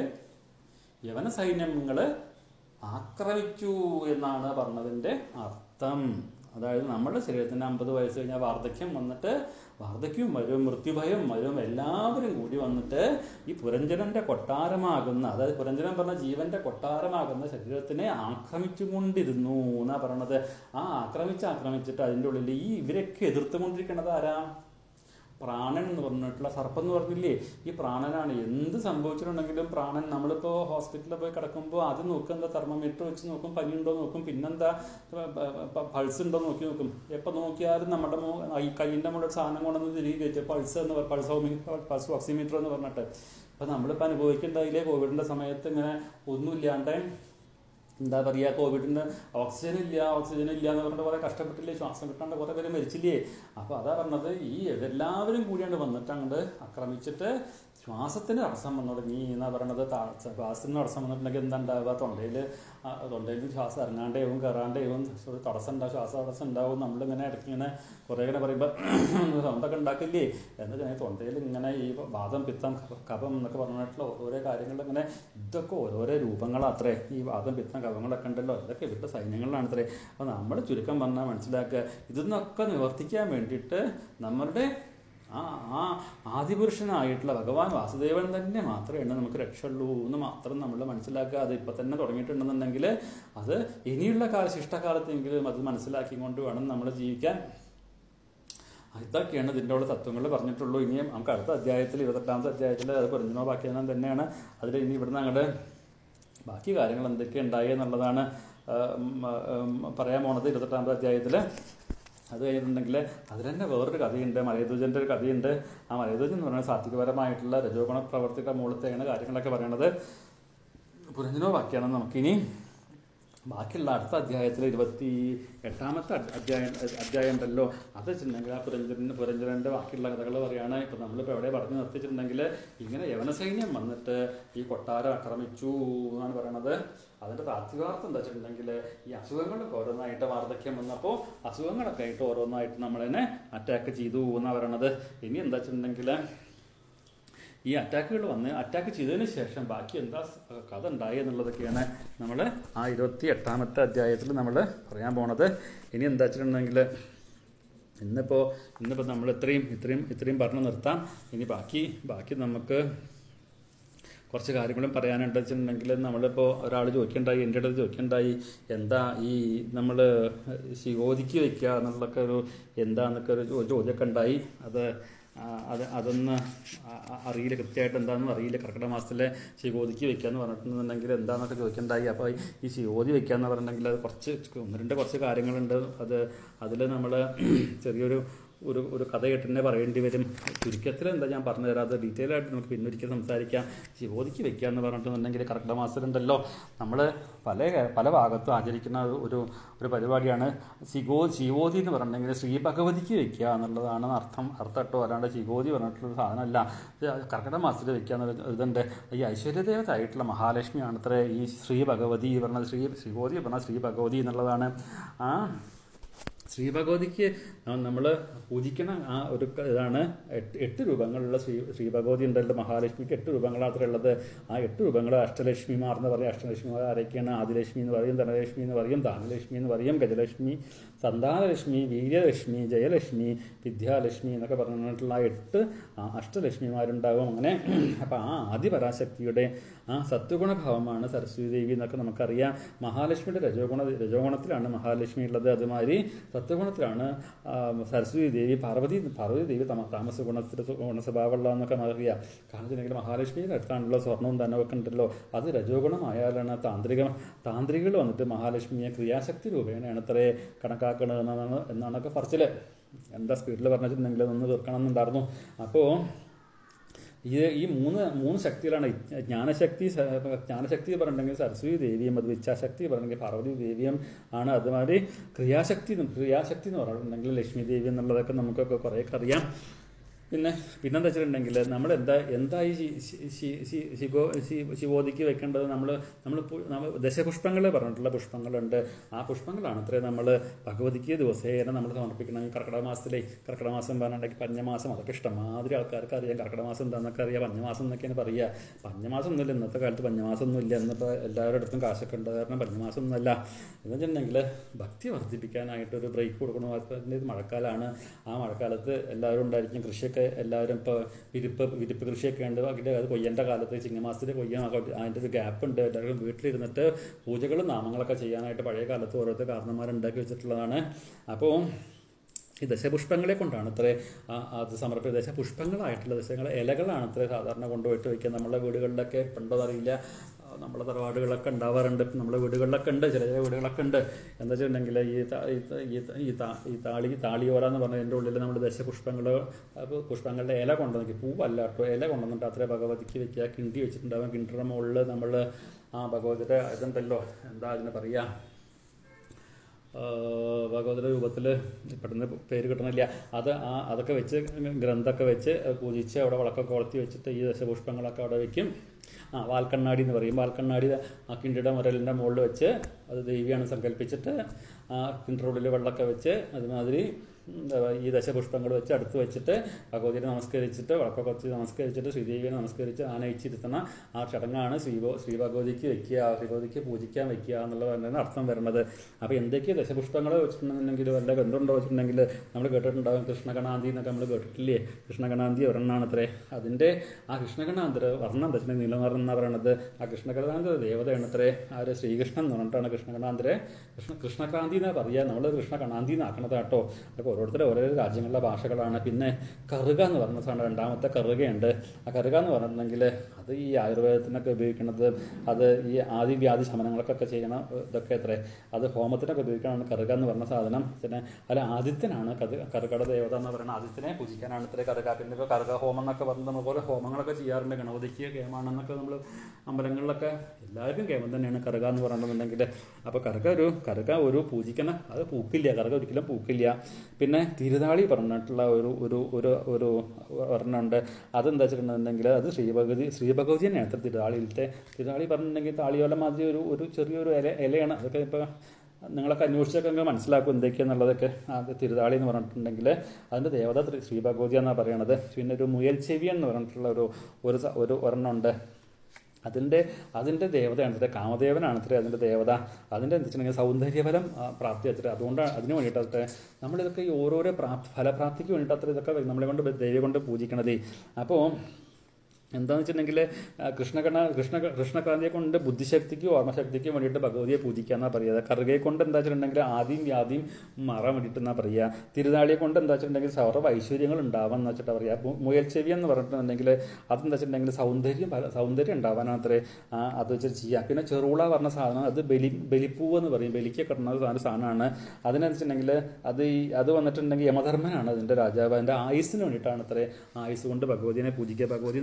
യവന സൈന്യങ്ങൾ ആക്രമിച്ചു എന്നാണ് പറഞ്ഞതിൻ്റെ അർത്ഥം അതായത് നമ്മുടെ ശരീരത്തിന് അമ്പത് വയസ്സ് കഴിഞ്ഞാൽ വാർദ്ധക്യം വന്നിട്ട് വാർദ്ധക്യവും വരും മൃത്യുഭയം വരും എല്ലാവരും കൂടി വന്നിട്ട് ഈ പുരഞ്ജനന്റെ കൊട്ടാരമാകുന്ന അതായത് പുരഞ്ജനം പറഞ്ഞ ജീവന്റെ കൊട്ടാരമാകുന്ന ശരീരത്തിനെ ആക്രമിച്ചുകൊണ്ടിരുന്നു എന്നാ പറയണത് ആ ആക്രമിച്ച് ആക്രമിച്ചിട്ട് അതിൻ്റെ ഉള്ളിൽ ഈ ഇവരൊക്കെ എതിർത്തുകൊണ്ടിരിക്കുന്നത് ആരാ പ്രാണൻ എന്ന് പറഞ്ഞിട്ടുള്ള സർപ്പം എന്ന് പറഞ്ഞില്ലേ ഈ പ്രാണനാണ് എന്ത് സംഭവിച്ചിട്ടുണ്ടെങ്കിലും പ്രാണൻ നമ്മളിപ്പോൾ ഹോസ്പിറ്റലിൽ പോയി കിടക്കുമ്പോൾ ആദ്യം നോക്കുക എന്താ തെർമോമീറ്റർ വെച്ച് നോക്കും പനിയുണ്ടോ നോക്കും പിന്നെന്താ പൾസ് ഉണ്ടോ നോക്കി നോക്കും എപ്പോൾ നോക്കിയാലും നമ്മുടെ മോ ഈ കയ്യിൻ്റെ മുകളിൽ ഒരു സാധനം കൊണ്ടുവന്ന് തിരികെ കയറ്റും പൾസ് എന്ന് പറ- പൾസ് ഓമി പൾസ് ഓക്സിമീറ്റർ എന്ന് പറഞ്ഞിട്ട് അപ്പം നമ്മളിപ്പോൾ അനുഭവിക്കേണ്ടതില്ലേ കോവിഡിൻ്റെ സമയത്ത് ഇങ്ങനെ ഒന്നുമില്ലാണ്ട് എന്താ പറയുക കോവിഡിന് ഓക്സിജൻ ഇല്ല ഓക്സിജൻ ഇല്ല എന്ന് പറഞ്ഞിട്ട് കുറേ കഷ്ടപ്പെട്ടില്ലേ ശ്വാസം കിട്ടാണ്ട് കുറേ പേര് മരിച്ചില്ലേ അപ്പോൾ അതാ പറഞ്ഞത് ഈ എല്ലാവരും കൂടിയാണ്ട് വന്നിട്ട് അങ്ങോട്ട് ആക്രമിച്ചിട്ട് ശ്വാസത്തിന് തടസ്സം വന്നു തുടങ്ങി എന്നാ പറയണത് താ- ശ്വാസത്തിന് തടസ്സം വന്നിട്ടുണ്ടെങ്കിൽ എന്താ ഉണ്ടാവുക തൊണ്ടയിൽ തൊണ്ടയിൽ ശ്വാസം ഇറങ്ങാണ്ടേവും കയറാണ്ടേവും ഒരു തടസ്സം ഉണ്ടാവും ശ്വാസ തടസ്സം ഉണ്ടാവും നമ്മളിങ്ങനെ ഇടയ്ക്ക് ഇങ്ങനെ കുറേ ഇങ്ങനെ പറയുമ്പോൾ സൗണ്ടൊക്കെ ഉണ്ടാക്കില്ലേ എന്ന് വെച്ചാൽ തൊണ്ടയിൽ ഇങ്ങനെ ഈ വാദം പിത്തം കഫ- കഫം എന്നൊക്കെ പറഞ്ഞിട്ടുള്ള ഓരോ കാര്യങ്ങൾ ഇങ്ങനെ ഇതൊക്കെ ഓരോരോ രൂപങ്ങളാത്രേ ഈ വാദം പിത്തം കഫങ്ങളൊക്കെ ഉണ്ടല്ലോ ഇതൊക്കെ ഇവരുടെ സൈന്യങ്ങളിലാണ് അത്രേ അപ്പോൾ നമ്മൾ ചുരുക്കം പറഞ്ഞാൽ മനസ്സിലാക്കുക ഇതൊന്നൊക്കെ നിവർത്തിക്കാൻ വേണ്ടിയിട്ട് നമ്മളുടെ ആ ആ ആദിപുരുഷനായിട്ടുള്ള ഭഗവാൻ വാസുദേവൻ തന്നെ മാത്രമേ നമുക്ക് രക്ഷയുള്ളൂ എന്ന് മാത്രം നമ്മൾ മനസ്സിലാക്കുക അത് ഇപ്പം തന്നെ തുടങ്ങിയിട്ടുണ്ടെന്നുണ്ടെങ്കിൽ അത് ഇനിയുള്ള കാല ശിഷ്ടകാലത്തെങ്കിലും അത് മനസ്സിലാക്കിക്കൊണ്ട് വേണം നമ്മൾ ജീവിക്കാൻ ഇതൊക്കെയാണ് ഇതിൻ്റെ ഉള്ള തത്വങ്ങൾ പറഞ്ഞിട്ടുള്ളൂ ഇനിയും നമുക്ക് അടുത്ത അധ്യായത്തിൽ ഇരുപത്തെട്ടാമത്തെ അധ്യായത്തിൽ അത് പറഞ്ഞോ ബാക്കിയാനം തന്നെയാണ് അതിൽ ഇനി ഇവിടുന്ന് അങ്ങോട്ട് ബാക്കി കാര്യങ്ങൾ എന്തൊക്കെ ഉണ്ടായി എന്നുള്ളതാണ് ആ, ഉം, ഉം, പറയാൻ പോണത് ഇരുപത്തെട്ടാമത്തെ അധ്യായത്തിൽ അത് കഴിഞ്ഞിട്ടുണ്ടെങ്കിൽ അതിൽ തന്നെ വേറൊരു കഥയുണ്ട് മലയധ്വജൻ്റെ ഒരു കഥയുണ്ട് ആ മലയധ്വജൻ എന്ന് പറയുന്നത് സാത്വികപരമായിട്ടുള്ള രജോഗുണ പ്രവർത്തിക മൂലത്തെയാണ് കാര്യങ്ങളൊക്കെ പറയണത് പുരഞ്ജനോ ബാക്കിയാണെന്ന് നമുക്കിനി ബാക്കിയുള്ള അടുത്ത അധ്യായത്തിൽ ഇരുപത്തി എട്ടാമത്തെ അധ്യ- അധ്യായം അധ്യായം ഉണ്ടല്ലോ അത് വെച്ചിട്ടുണ്ടെങ്കിൽ ആ പുരഞ്ജന പുരഞ്ജനന്റെ ബാക്കിയുള്ള കഥകൾ പറയുകയാണ് ഇപ്പം നമ്മളിപ്പോൾ എവിടെ പറഞ്ഞു നിർത്തിച്ചിട്ടുണ്ടെങ്കിൽ ഇങ്ങനെ യവനസൈന്യം വന്നിട്ട് ഈ കൊട്ടാരം ആക്രമിച്ചു എന്നാണ് പറയണത് അതിന്റെ താത്വികാർത്ഥം എന്താ വെച്ചിട്ടുണ്ടെങ്കിൽ ഈ അസുഖങ്ങളൊക്കെ ഓരോന്നായിട്ട് വാർദ്ധക്യം വന്നപ്പോൾ അസുഖങ്ങളൊക്കെ ആയിട്ട് ഓരോന്നായിട്ട് നമ്മളതിനെ അറ്റാക്ക് ചെയ്തു എന്നാണ് പറയണത് ഇനി എന്താ വെച്ചിട്ടുണ്ടെങ്കിൽ ഈ അറ്റാക്കുകൾ വന്ന് അറ്റാക്ക് ചെയ്തതിന് ശേഷം ബാക്കി എന്താ സ് കഥ ഉണ്ടായി എന്നുള്ളതൊക്കെയാണ് നമ്മൾ ആ ഇരുപത്തി എട്ടാമത്തെ അധ്യായത്തിൽ നമ്മൾ പറയാൻ പോണത് ഇനി എന്താ വെച്ചിട്ടുണ്ടെങ്കിൽ ഇന്നിപ്പോൾ ഇന്നിപ്പോൾ നമ്മൾ ഇത്രയും ഇത്രയും ഇത്രയും പറഞ്ഞു നിർത്താം ഇനി ബാക്കി ബാക്കി നമുക്ക് കുറച്ച് കാര്യങ്ങളും പറയാനുണ്ട് വെച്ചിട്ടുണ്ടെങ്കിൽ നമ്മളിപ്പോൾ ഒരാൾ ചോദിക്കണ്ടായി എൻ്റെ അടുത്ത് ചോദിക്കണ്ടായി എന്താ ഈ നമ്മൾ ശിവോദിക്ക് വെക്കുക എന്നുള്ളൊക്കെ ഒരു എന്താന്നൊക്കെ ഒരു ചോ- ചോദ്യമൊക്കെ ഉണ്ടായി അത് ആ, അത് അതൊന്ന് ആ- ആ- അറിയില്ല കൃത്യമായിട്ട് എന്താണെന്ന് അറിയില്ല കർക്കിടക മാസത്തിലെ ശിവോദിക്ക് വെക്കുക എന്ന് പറഞ്ഞിട്ടുണ്ടെങ്കിൽ എന്താണെന്നൊക്കെ ചോദിക്കണ്ടായി അപ്പോൾ ഈ ശിവോദി വെക്കുക എന്ന് പറഞ്ഞിട്ടുണ്ടെങ്കിൽ അത് കുറച്ച് ഒന്ന് രണ്ട് കുറച്ച് കാര്യങ്ങളുണ്ട് അത് അതിൽ നമ്മൾ ചെറിയൊരു ഒരു ഒരു കഥ കേട്ട് തന്നെ പറയേണ്ടി വരും ചുരുക്കത്തിൽ എന്താ ഞാൻ പറഞ്ഞു തരാം അത് ഡീറ്റെയിൽ ആയിട്ട് നമുക്ക് പിന്നൊരിക്കൽ സംസാരിക്കാം ശിവോദിക്ക് വെക്കുക എന്ന് പറഞ്ഞിട്ടുണ്ടെങ്കിൽ കർക്കിടക മാസത്തിലുണ്ടല്ലോ നമ്മൾ പല പല ഭാഗത്തും ആചരിക്കുന്ന ഒരു ഒരു പരിപാടിയാണ് ശിവോ ശിവോതി എന്ന് പറഞ്ഞിട്ടുണ്ടെങ്കിൽ ശ്രീ ഭഗവതിക്ക് വെക്കുക എന്നുള്ളതാണ് അർത്ഥം അർത്ഥം കേട്ടോ അല്ലാണ്ട് ശിവോതി പറഞ്ഞിട്ടുള്ള സാധനമല്ല ഇത് കർക്കിടക മാസത്തിൽ വെക്കുക എന്നുള്ള ഇതുണ്ട് ഈ ഐശ്വര്യദേവത ആയിട്ടുള്ള മഹാലക്ഷ്മിയാണ് അത്ര ഈ ശ്രീ ഭഗവതി പറഞ്ഞത് ശ്രീ ശിവോതി പറഞ്ഞ ശ്രീ ഭഗവതി എന്നുള്ളതാണ് ആ ശ്രീ ഭഗവതിക്ക് നമ്മൾ പൂജിക്കണ ആ ഒരു ക- ഇതാണ് എട്ട് എട്ട് രൂപങ്ങളുള്ള ശ്രീ ശ്രീ ഭഗവതി ഉണ്ടല്ലോ മഹാലക്ഷ്മിക്ക് എട്ട് രൂപങ്ങളാണ് അത്ര ഉള്ളത് ആ എട്ട് രൂപങ്ങൾ അഷ്ടലക്ഷ്മിമാർ എന്ന് പറയും അഷ്ടലക്ഷ്മിമാർ ആരൊക്കെയാണ് ആദിലക്ഷ്മി എന്ന് പറയും ധനലക്ഷ്മി എന്ന് പറയും ദാനലക്ഷ്മി എന്ന് പറയും ഗജലക്ഷ്മി സന്താനലക്ഷ്മി വീര്യലക്ഷ്മി ജയലക്ഷ്മി വിദ്യാലക്ഷ്മി എന്നൊക്കെ പറഞ്ഞിട്ടുള്ള ആ എട്ട് ആ അഷ്ടലക്ഷ്മിമാരുണ്ടാകും അങ്ങനെ അപ്പം ആ ആദിപരാശക്തിയുടെ ആ സത്വഗുണഭാവമാണ് സരസ്വതി ദേവി എന്നൊക്കെ നമുക്കറിയാം മഹാലക്ഷ്മിയുടെ രജോഗുണ രജോഗുണത്തിലാണ് മഹാലക്ഷ്മി ഉള്ളത് അതുമാതിരി സത്വഗുണത്തിലാണ് ആ, സരസ്വതി ദേവി പാർവതി പാർവതി ദേവി തമ താമസ ഗുണത്തിൽ ഗുണസ്വഭാവമുള്ള എന്നൊക്കെ അറിയാം കാരണം വെച്ചിട്ടുണ്ടെങ്കിൽ മഹാലക്ഷ്മിയുടെ അടുത്താണല്ലോ സ്വർണവും ധനമൊക്കെ ഉണ്ടല്ലോ അത് രജോഗുണമായാലാണ് താന്ത്രിക താന്ത്രികൾ വന്നിട്ട് മഹാലക്ഷ്മിയെ ക്രിയാശക്തി രൂപേണയാണ് ഇത്രേ കണക്കാക്കുന്നത് എന്നാണ് എന്നാണൊക്കെ പറച്ചില് എന്താ സ്പീഡിൽ പറഞ്ഞിട്ടുണ്ടെങ്കിൽ ഒന്ന് തീർക്കണം എന്നുണ്ടായിരുന്നു അപ്പോൾ ഇത് ഈ മൂന്ന് മൂന്ന് ശക്തികളാണ് ജ്ഞാനശക്തി സ- ജ്ഞാനശക്തി പറഞ്ഞിട്ടുണ്ടെങ്കിൽ സരസ്വതി ദേവിയും അത് ഇച്ഛാശക്തി പറഞ്ഞിട്ടുണ്ടെങ്കിൽ പാർവതി ദേവിയും ആണ് അതുമാതിരി ക്രിയാശക്തി എന്ന് ക്രിയാശക്തി എന്ന് പറഞ്ഞിട്ടുണ്ടെങ്കിൽ ലക്ഷ്മി ദേവി എന്നുള്ളതൊക്കെ നമുക്കൊക്കെ കുറേയൊക്കെ അറിയാം പിന്നെ പിന്നെന്താ വെച്ചിട്ടുണ്ടെങ്കിൽ നമ്മൾ എന്താ എന്താ ഈ ശി- ശി- ശി- ശി- ശിവോ ശി- ശിവോദിക്ക് വെക്കേണ്ടത് നമ്മൾ നമ്മൾ നമ്മൾ ദശപുഷ്പങ്ങൾ പറഞ്ഞിട്ടുള്ള പുഷ്പങ്ങളുണ്ട് ആ പുഷ്പങ്ങളാണ് അത്രേ നമ്മൾ ഭഗവതിക്ക് ദിവസേന നമ്മൾ സമർപ്പിക്കണം ഈ കർക്കിടക മാസത്തിലെ കർക്കിടക മാസം പറഞ്ഞിട്ടുണ്ടെങ്കിൽ പഞ്ഞമാസം അതൊക്കെ ഇഷ്ടംമാതിരി ആൾക്കാർക്ക് അറിയാം കർക്കിടക മാസം എന്താണെന്നൊക്കെ അറിയാം പഞ്ഞമാസം എന്നൊക്കെയാണ് പറയുക പഞ്ഞമാസം ഒന്നുമില്ല ഇന്നത്തെ കാലത്ത് പഞ്ഞമാസം ഒന്നുമില്ല എന്നിപ്പോൾ എല്ലാവരുടെ അടുത്തും കാശൊക്കെ ഉണ്ട് കാരണം പഞ്ഞമാസം ഒന്നുമല്ല എന്ന് വെച്ചിട്ടുണ്ടെങ്കിൽ ഭക്തി വർദ്ധിപ്പിക്കാനായിട്ട് ഒരു ബ്രേക്ക് കൊടുക്കണം അതിൻ്റെ ഇത് മഴക്കാലമാണ് ആ മഴക്കാലത്ത് എല്ലാവരും ഉണ്ടായിരിക്കും കൃഷിയൊക്കെ എല്ലാവരും ഇപ്പോൾ വിരിപ്പ് വിരിപ്പ് കൃഷിയൊക്കെ ഉണ്ട് അതിൻ്റെ അത് കൊയ്യേണ്ട കാലത്ത് ചിങ്ങമാസത്തിൽ കൊയ്യാൻ അതിൻ്റെ ഒരു ഗ്യാപ്പ് ഉണ്ട് എല്ലാവരും വീട്ടിലിരുന്നിട്ട് പൂജകളും നാമങ്ങളൊക്കെ ചെയ്യാനായിട്ട് പഴയ കാലത്ത് ഓരോരുത്തർ കാരണന്മാരുണ്ടാക്കി വെച്ചിട്ടുള്ളതാണ് അപ്പോൾ ഈ ദശപുഷ്പങ്ങളെ കൊണ്ടാണ് ഇത്ര അത് സമർപ്പിച്ച ദശപുഷ്പങ്ങളായിട്ടുള്ള ദശങ്ങൾ ഇലകളാണ് ഇത്ര സാധാരണ കൊണ്ടുപോയിട്ട് വയ്ക്കുക നമ്മളെ വീടുകളിലൊക്കെ ഉണ്ടോ അറിയില്ല ആ, നമ്മളെ തറവാടുകളൊക്കെ ഉണ്ടാവാറുണ്ട് ഇപ്പം നമ്മളെ വീടുകളിലൊക്കെ ഉണ്ട് ചില ചില വീടുകളൊക്കെ ഉണ്ട് എന്താ വെച്ചിട്ടുണ്ടെങ്കിൽ ഈ ത- ഈ ത- ഈ ത- ഈ താ- ഈ താളി താളിയോല എന്ന് പറഞ്ഞതിൻ്റെ ഉള്ളിൽ നമ്മൾ ദശപുഷ്പങ്ങൾ അപ്പോൾ പുഷ്പങ്ങളുടെ ഇല കൊണ്ടുവന്നിട്ട് പൂവല്ല കേട്ടോ ഇല കൊണ്ടുവന്നിട്ട് അത്ര ഭഗവതിക്ക് വെക്കുക കിണ്ടി വെച്ചിട്ടുണ്ടാവും കിണ്ടിയുടെ മുകളിൽ നമ്മൾ ആ ഭഗവതിയുടെ ഇതുണ്ടല്ലോ എന്താ അതിന് പറയുക ഭഗവതിയുടെ രൂപത്തിൽ പെട്ടെന്ന് പേര് കിട്ടണില്ല അത് ആ അതൊക്കെ വെച്ച് ഗ്രന്ഥമൊക്കെ വെച്ച് പൂജിച്ച് അവിടെ വിളക്കൊക്കെ കൊളുത്തി വെച്ചിട്ട് ഈ ദശപുഷ്പങ്ങളൊക്കെ അവിടെ വെക്കും ആ വാൽക്കണ്ണാടി എന്ന് പറയും വാൽക്കണ്ണാടി ആ കിണ്ടിയുടെ മുരലിൻ്റെ മുകളിൽ വെച്ച് അത് ദേവിയാണ് സങ്കല്പിച്ചിട്ട് ആ കിണ്ടിയുടെ ഉള്ളിൽ വെള്ളമൊക്കെ വെച്ച് അതുമാതിരി എന്താ പറയുക, ഈ ദശപുഷ്പങ്ങൾ വെച്ച് അടുത്ത് വെച്ചിട്ട് ഭഗവതിയെ നമസ്കരിച്ചിട്ട് വിളക്കൊക്കെ വെച്ച് നമസ്കരിച്ചിട്ട് ശ്രീദേവിയെ നമസ്കരിച്ച് ആനയിച്ചിരുത്തുന്ന ആ ചടങ്ങാണ് ശ്രീ ശ്രീ ഭഗവതിക്ക് വെക്കുക ശ്രീ ഭഗവതിക്ക് പൂജിക്കാൻ വെക്കുക എന്നുള്ള പറഞ്ഞാണ് അർത്ഥം വരുന്നത് അപ്പോൾ എന്തൊക്കെ ദശപുഷ്പങ്ങൾ വെച്ചിട്ടുണ്ടെന്നുണ്ടെങ്കിൽ വല്ല ബന്ധമുണ്ടോ വെച്ചിട്ടുണ്ടെങ്കിൽ നമ്മൾ കേട്ടിട്ടുണ്ടാകും കൃഷ്ണഗണാന്തി എന്നൊക്കെ നമ്മൾ കേട്ടിട്ടില്ലേ കൃഷ്ണഗണാന്തി ഒരെണ്ണമാണ് അത്രേ അതിൻ്റെ ആ കൃഷ്ണഗണാന്തര വർണ്ണം വെച്ചിട്ടുണ്ടെങ്കിൽ നീലനിറം എന്നാണ് പറയണത് ആ കൃഷ്ണഗണാന്തര ദേവതയാണ് അത്രേ ആ ഒരു ശ്രീകൃഷ്ണൻ എന്ന് പറഞ്ഞിട്ടാണ് കൃഷ്ണഗണാന്തരെ കൃഷ്ണ കൃഷ്ണക്രാന്തി എന്നാ പറയുക നമ്മൾ കൃഷ്ണകണാന്തി എന്നാക്കണത് കേട്ടോ അതൊക്കെ ഓരോരുത്തരും ഓരോ രാജ്യങ്ങളിലെ ഭാഷകളാണ് പിന്നെ കറുക എന്ന് പറഞ്ഞ സാധനം രണ്ടാമത്തെ കറുകയുണ്ട് ആ കറുക എന്ന് പറഞ്ഞിട്ടുണ്ടെങ്കിൽ അത് ഈ ആയുർവേദത്തിനൊക്കെ ഉപയോഗിക്കുന്നത് അത് ഈ ആദി വ്യാധി ശമനങ്ങൾക്കൊക്കെ ചെയ്യണ ഇതൊക്കെ എത്രേ അത് ഹോമത്തിനൊക്കെ ഉപയോഗിക്കണതാണ് കറുക എന്ന് പറഞ്ഞ സാധനം പിന്നെ അല്ല ആദിത്യനാണ് കത് കറുകയുടെ ദേവത എന്ന് പറയുന്നത് ആദിത്യനെ പൂജിക്കാനാണ് ഇത്ര കറുക പിന്നെ ഇപ്പോൾ കറുക ഹോമം എന്നൊക്കെ പറഞ്ഞ് നമ്മൾ ഓരോ ഹോമങ്ങളൊക്കെ ചെയ്യാറുണ്ട് ഗണപതിക്ക് കേമാണെന്നൊക്കെ നമ്മൾ അമ്പലങ്ങളിലൊക്കെ എല്ലാവർക്കും കേമം തന്നെയാണ് കറുക എന്ന് പറഞ്ഞിട്ടുണ്ടെങ്കിൽ അപ്പോൾ കറുക ഒരു കറുക ഒരു പൂജിക്കണ അത് പൂക്കില്ല കറുക ഒരിക്കലും പൂക്കില്ല പിന്നെ തിരുതാളി പറഞ്ഞിട്ടുള്ള ഒരു ഒരു ഒരു ഒരു ഒരെണ്ണമുണ്ട് അതെന്താ വെച്ചിട്ടുണ്ടെങ്കിൽ അത് ശ്രീഭഗവതി ശ്രീഭഗവതി തന്നെയാണ് അത്ര തിരുതാളിയിലത്തെ തിരുതാളി പറഞ്ഞിട്ടുണ്ടെങ്കിൽ താളിയോല മാതിരി ഒരു ഒരു ചെറിയൊരു ഇല ഇലയാണ് അതൊക്കെ ഇപ്പോൾ നിങ്ങളൊക്കെ അന്വേഷിച്ചൊക്കെ അങ്ങ് മനസ്സിലാക്കും എന്തൊക്കെയാണെന്നുള്ളതൊക്കെ അത് തിരുതാളി എന്ന് പറഞ്ഞിട്ടുണ്ടെങ്കിൽ അതിൻ്റെ ദേവത ശ്രീ- ശ്രീ ഭഗവതി എന്നാണ് പറയണത് പിന്നെ ഒരു മുയൽ ചെവി എന്ന് പറഞ്ഞിട്ടുള്ള ഒരു ഒരു സ- ഒരു ഒരെണ്ണമുണ്ട് അതിൻ്റെ അതിൻ്റെ ദേവതയാണ് അത്ര കാമദേവനാണ് അത്ര അതിൻ്റെ ദേവത അതിൻ്റെ എന്താ വെച്ചിട്ടുണ്ടെങ്കിൽ സൗന്ദര്യഫലം ആ, പ്രാപ്തി അത്ര അതുകൊണ്ടാണ് അതിന് വേണ്ടിയിട്ട് അത്ര നമ്മളിതൊക്കെ ഈ ഓരോരോ പ്രാപ്തി ഫലപ്രാപ്തിക്ക് വേണ്ടിയിട്ട് അത്ര ഇതൊക്കെ നമ്മളെ കൊണ്ട് ദൈവം കൊണ്ട് പൂജിക്കണതേ അപ്പോൾ എന്താണെന്ന് വെച്ചിട്ടുണ്ടെങ്കിൽ കൃഷ്ണകണ കൃഷ്ണ കൃഷ്ണക്രാന്തിയെ കൊണ്ട് ബുദ്ധിശക്തിക്കും ഓർമ്മശക്തിക്കും വേണ്ടിയിട്ട് ഭഗവതിയെ പൂജിക്കാന്നാ പറയുക കറുകയെ കൊണ്ട് എന്താ വെച്ചിട്ടുണ്ടെങ്കിൽ ആദ്യം വ്യാധിയും മാറാൻ വേണ്ടിയിട്ട് എന്നാ പറയുക തിരുനാളിയെ കൊണ്ട് എന്താ വെച്ചിട്ടുണ്ടെങ്കിൽ സർവ്വ ഐശ്വര്യങ്ങൾ ഉണ്ടാവാൻ എന്ന് വെച്ചിട്ട് പറയുക മു- മുയൽ ചെവി എന്ന് പറഞ്ഞിട്ടുണ്ടെങ്കിൽ അതെന്താ വെച്ചിട്ടുണ്ടെങ്കിൽ സൗന്ദര്യം പല- സൗന്ദര്യം ഉണ്ടാവാനാണ് അത്രേ ആ, അത് വെച്ചിട്ട് ചെയ്യുക പിന്നെ ചെറുള പറഞ്ഞ സാധനം അത് ബലി ബലിപ്പൂവ് എന്ന് പറയും ബലിക്ക് കിട്ടുന്ന സാധനം സാധനമാണ് അതിനെന്നുവെച്ചിട്ടുണ്ടെങ്കിൽ അത് ഈ അത് വന്നിട്ടുണ്ടെങ്കിൽ യമധർമ്മനാണ് അതിൻ്റെ രാജാവ് അതിൻ്റെ ആയുസ്സിന് വേണ്ടിയിട്ടാണ് അത്രേ ആയുസ് കൊണ്ട് ഭഗവതിനെ പൂജിക്കുക ഭഗവതി എന്ന് പറഞ്ഞിട്ടുണ്ടെങ്കിൽ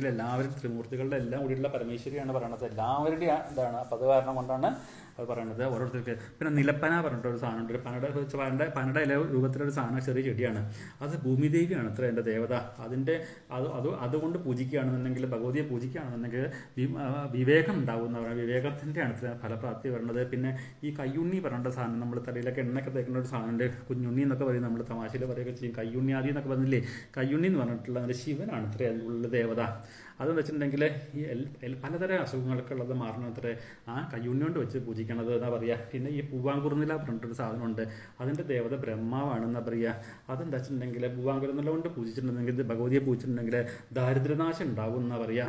വെച്ചിട്ടുണ്ടെങ്കിൽ എല്ലാവരും ത്രിമൂർത്തികളുടെ എല്ലാം കൂടിയുള്ള പരമേശ്വരിയാണ് പറയണത് എല്ലാവരുടെയും ഇതാണ് അപ്പം അത് കാരണം കൊണ്ടാണ് അത് പറയണത് ഓരോരുത്തർക്ക് പിന്നെ നിലപ്പന പറഞ്ഞിട്ട് ഒരു സാധനമുണ്ട് ഒരു പനയുടെ വെച്ച് പനയുടെ പനയുടെ ഇല രൂപത്തിലൊരു സാധനം ചെറിയ ചെടിയാണ് അത് ഭൂമിദേവിയാണ് അത്ര എൻ്റെ ദേവത അതിൻ്റെ അത് അത് അതുകൊണ്ട് പൂജിക്കുകയാണെന്നുണ്ടെങ്കിൽ ഭഗവതിയെ പൂജിക്കുകയാണെന്നുണ്ടെങ്കിൽ വി- ആ, വിവേകം ഉണ്ടാവുന്ന പറയുന്നത് വിവേകത്തിൻ്റെയാണ് ഇത്ര ഫലപ്രാപ്തി വരുന്നത് പിന്നെ ഈ കയ്യുണ്ണി പറഞ്ഞ സാധനം നമ്മൾ തലയിലൊക്കെ എണ്ണയൊക്കെ തേക്കുന്ന ഒരു സാധനമുണ്ട് കുഞ്ഞുണ്ണി എന്നൊക്കെ പറയും നമ്മൾ തമാശയിൽ പറയുകയൊക്കെ ചെയ്യും കയ്യുണ്ണി ആദി എന്നൊക്കെ പറഞ്ഞില്ലേ കയ്യുണ്ണി എന്ന് പറഞ്ഞിട്ടുള്ള ഒരു ശിവനാണ് ഇത്ര അതിലുള്ള ദേവത അതെന്ന് വെച്ചിട്ടുണ്ടെങ്കിൽ ഈ എൽ- എൽ- പലതരം അസുഖങ്ങളൊക്കെ ഉള്ളത് മാറണം അത്ര ആ കയ്യുണ്ണി കൊണ്ട് വെച്ച് പൂജിക്കണത് എന്നാ പറയുക പിന്നെ ഈ പൂവാങ്കുറുന്നില പറഞ്ഞിട്ടൊരു സാധനമുണ്ട് അതിൻ്റെ ദേവത ബ്രഹ്മാവാണെന്നാ പറയുക അതെന്താ വെച്ചിട്ടുണ്ടെങ്കിൽ പൂവാങ്കുറുന്നില കൊണ്ട് പൂജിച്ചിട്ടുണ്ടെങ്കിൽ ഇത് ഭഗവതിയെ പൂജിച്ചിട്ടുണ്ടെങ്കിൽ ദാരിദ്ര്യനാശം ഉണ്ടാവും എന്നാ പറയുക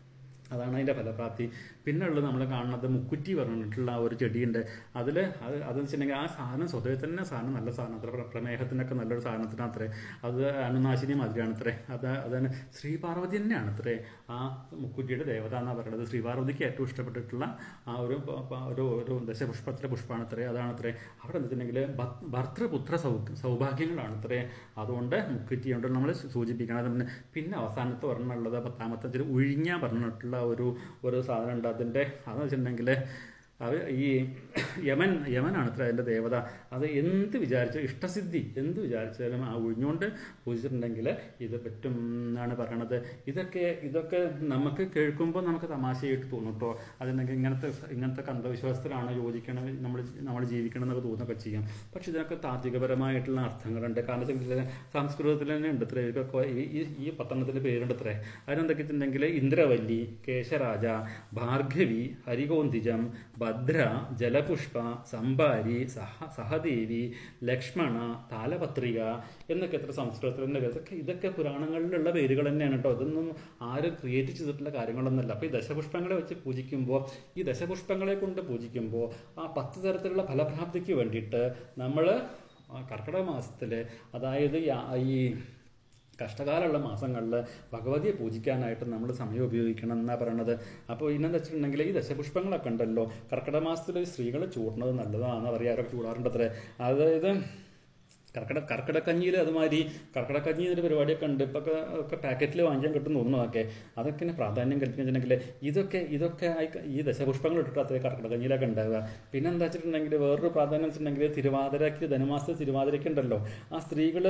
അതാണ് അതിൻ്റെ ഫലപ്രാപ്തി പിന്നെ ഉള്ളത് നമ്മൾ കാണുന്നത് മുക്കുറ്റി പറഞ്ഞിട്ടുള്ള ആ ഒരു ചെടിയുണ്ട് അതിൽ അത് അതെന്ന് വെച്ചിട്ടുണ്ടെങ്കിൽ ആ സാധനം സ്വതവേ തന്നെ സാധനം നല്ല സാധനം അത്ര പ്ര- പ്രമേഹത്തിനൊക്കെ നല്ലൊരു സാധനത്തിന് അത്രേ അത് അണുനാശിനി മാതിരിയാണ് അത്രേ അത് അതാണ് ശ്രീപാർവതി തന്നെയാണ് അത്രേ ആ മുക്കുറ്റിയുടെ ദേവത എന്നാണ് പറയുന്നത് ശ്രീപാർവതിക്ക് ഏറ്റവും ഇഷ്ടപ്പെട്ടിട്ടുള്ള ആ ഒരു പ- പ- ഒരു ഒരു ദശപുഷ്പത്തിലെ പുഷ്പമാണ് അത്രേ അതാണ് അത്രേ അവിടെ വെച്ചിട്ടുണ്ടെങ്കിൽ ഭർത്തൃപുത്ര സൗ സൗഭാഗ്യങ്ങളാണ് അത്രേ അതുകൊണ്ട് മുക്കുറ്റി കൊണ്ട് നമ്മൾ സൂചിപ്പിക്കണം പിന്നെ പിന്നെ അവസാനത്തെ ഒരെണ്ണമുള്ളത് പത്താമത്തെ ഇച്ചിരി ഉഴിഞ്ഞ പറഞ്ഞിട്ടുള്ള ഒരു ഒരു സാധനം ഉണ്ട് അതിൻ്റെ അതെന്ന് വെച്ചിട്ടുണ്ടെങ്കിൽ അത് ഈ യമൻ യമനാണ് അത്ര അതിൻ്റെ ദേവത അത് എന്ത് വിചാരിച്ച ഇഷ്ടസിദ്ധി എന്ത് വിചാരിച്ചാലും ആ ഒഴിഞ്ഞുകൊണ്ട് പൂജിച്ചിട്ടുണ്ടെങ്കിൽ ഇത് പറ്റും എന്നാണ് പറയണത് ഇതൊക്കെ ഇതൊക്കെ നമുക്ക് കേൾക്കുമ്പോൾ നമുക്ക് തമാശയായിട്ട് തോന്നും കേട്ടോ അതിനൊക്കെ ഇങ്ങനത്തെ ഇങ്ങനത്തെ അന്ധവിശ്വാസത്തിലാണ് യോജിക്കണം നമ്മൾ നമ്മൾ ജീവിക്കണം എന്നൊക്കെ തോന്നുകയൊക്കെ ചെയ്യാം പക്ഷെ ഇതിനൊക്കെ താത്വികപരമായിട്ടുള്ള അർത്ഥങ്ങളുണ്ട് കാരണം വെച്ചാൽ സംസ്കൃതത്തിൽ തന്നെ ഉണ്ട് ഇത്ര ഇതൊക്കെ ഈ- ഈ ഈ പത്തെണ്ണത്തിൻ്റെ പേരുണ്ട് ഇത്രേ അതിനെന്തൊക്കെ വെച്ചിട്ടുണ്ടെങ്കിൽ ഇന്ദ്രവല്ലി കേശരാജ ഭാർഗവി ഹരികോന്തിജം ഭദ്ര ജലപുഷ്പ സംഭാരി സഹ സഹദേവി ലക്ഷ്മണ താലപത്രിക എന്നൊക്കെ എത്ര സംസ്കൃതത്തിൽ തന്നെ ഇതൊക്കെ ഇതൊക്കെ പുരാണങ്ങളിലുള്ള പേരുകൾ തന്നെയാണ് കേട്ടോ ഇതൊന്നും ആരും ക്രിയേറ്റ് ചെയ്തിട്ടുള്ള കാര്യങ്ങളൊന്നുമല്ല അപ്പോൾ ഈ ദശപുഷ്പങ്ങളെ വെച്ച് പൂജിക്കുമ്പോൾ ഈ ദശപുഷ്പങ്ങളെ കൊണ്ട് പൂജിക്കുമ്പോൾ ആ പത്ത് തരത്തിലുള്ള ഫലപ്രാപ്തിക്ക് വേണ്ടിയിട്ട് നമ്മൾ കർക്കിടക മാസത്തിൽ അതായത് യാ- ഈ കഷ്ടകാലമുള്ള മാസങ്ങളിൽ ഭഗവതിയെ പൂജിക്കാനായിട്ട് നമ്മൾ സമയം ഉപയോഗിക്കണം എന്നാണ് പറയണത് അപ്പോൾ ഇന്നെന്താ വെച്ചിട്ടുണ്ടെങ്കിൽ ഈ ദശപുഷ്പങ്ങളൊക്കെ ഉണ്ടല്ലോ കർക്കിടക മാസത്തിൽ സ്ത്രീകൾ ചൂടുന്നത് നല്ലതാണെന്ന് പറയാം അവരൊക്കെ ചൂടാറുണ്ട് അത്രേ അതായത് കർക്കിട കർക്കിടക്കഞ്ഞിയിൽ അതുമാതിരി കർക്കിടക്കഞ്ഞി എന്നൊരു പരിപാടിയൊക്കെ ഉണ്ട് ഇപ്പൊ ഒക്കെ ഒക്കെ പാക്കറ്റിൽ വാങ്ങിക്കാൻ കിട്ടും തോന്നുന്നു അതൊക്കെ അതൊക്കെ ഇങ്ങനെ പ്രാധാന്യം കൽപ്പിച്ചിട്ടുണ്ടെങ്കിൽ ഇതൊക്കെ ഇതൊക്കെ ആയി- ഈ ദശപുഷ്പങ്ങൾ ഇട്ടിട്ട് അത്രേ കർക്കിടക്കഞ്ഞിയിലൊക്കെ ഉണ്ടാവുക പിന്നെ എന്താ വെച്ചിട്ടുണ്ടെങ്കിൽ വേറൊരു പ്രാധാന്യം വെച്ചിട്ടുണ്ടെങ്കിൽ തിരുവാതിരയ്ക്ക് ധനുമാസത്തിൽ തിരുവാതിരയ്ക്ക് ഉണ്ടല്ലോ ആ സ്ത്രീകൾ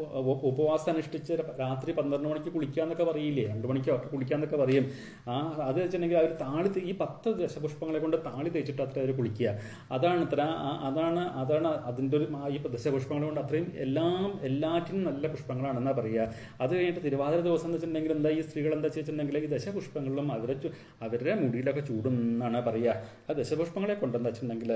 ഉപവാസം അനുഷ്ഠിച്ച് രാത്രി പന്ത്രണ്ട് മണിക്ക് കുളിക്കാന്നൊക്കെ പറയില്ലേ രണ്ട് മണിക്കോ ഒക്കെ കുളിക്കാന്നൊക്കെ പറയും ആ അത് വെച്ചിട്ടുണ്ടെങ്കിൽ അവർ താളി തേ- ഈ പത്ത് ദശപുഷ്പങ്ങളെ കൊണ്ട് താളി തേച്ചിട്ട് അത്ര അവർ കുളിക്കുക അതാണ് ഇത്ര ആ- അതാണ് അതാണ് അതിൻ്റെ ഒരു ആ ഈ ദശപുഷ്പങ്ങൾ കൊണ്ട് അത്രയും എല്ലാം എല്ലാറ്റിനും നല്ല പുഷ്പങ്ങളാണെന്നാ പറയുക അത് കഴിഞ്ഞിട്ട് തിരുവാതിര ദിവസം എന്ന് വെച്ചിട്ടുണ്ടെങ്കിൽ എന്താ ഈ സ്ത്രീകൾ എന്താ വെച്ചിട്ടുണ്ടെങ്കിൽ ഈ ദശപുഷ്പങ്ങളിലും അവരെ ചു- അവരുടെ മുടിയിലൊക്കെ ചൂടുന്നാണ് പറയുക ആ ദശപുഷ്പങ്ങളെ കൊണ്ടെന്താ വെച്ചിട്ടുണ്ടെങ്കിൽ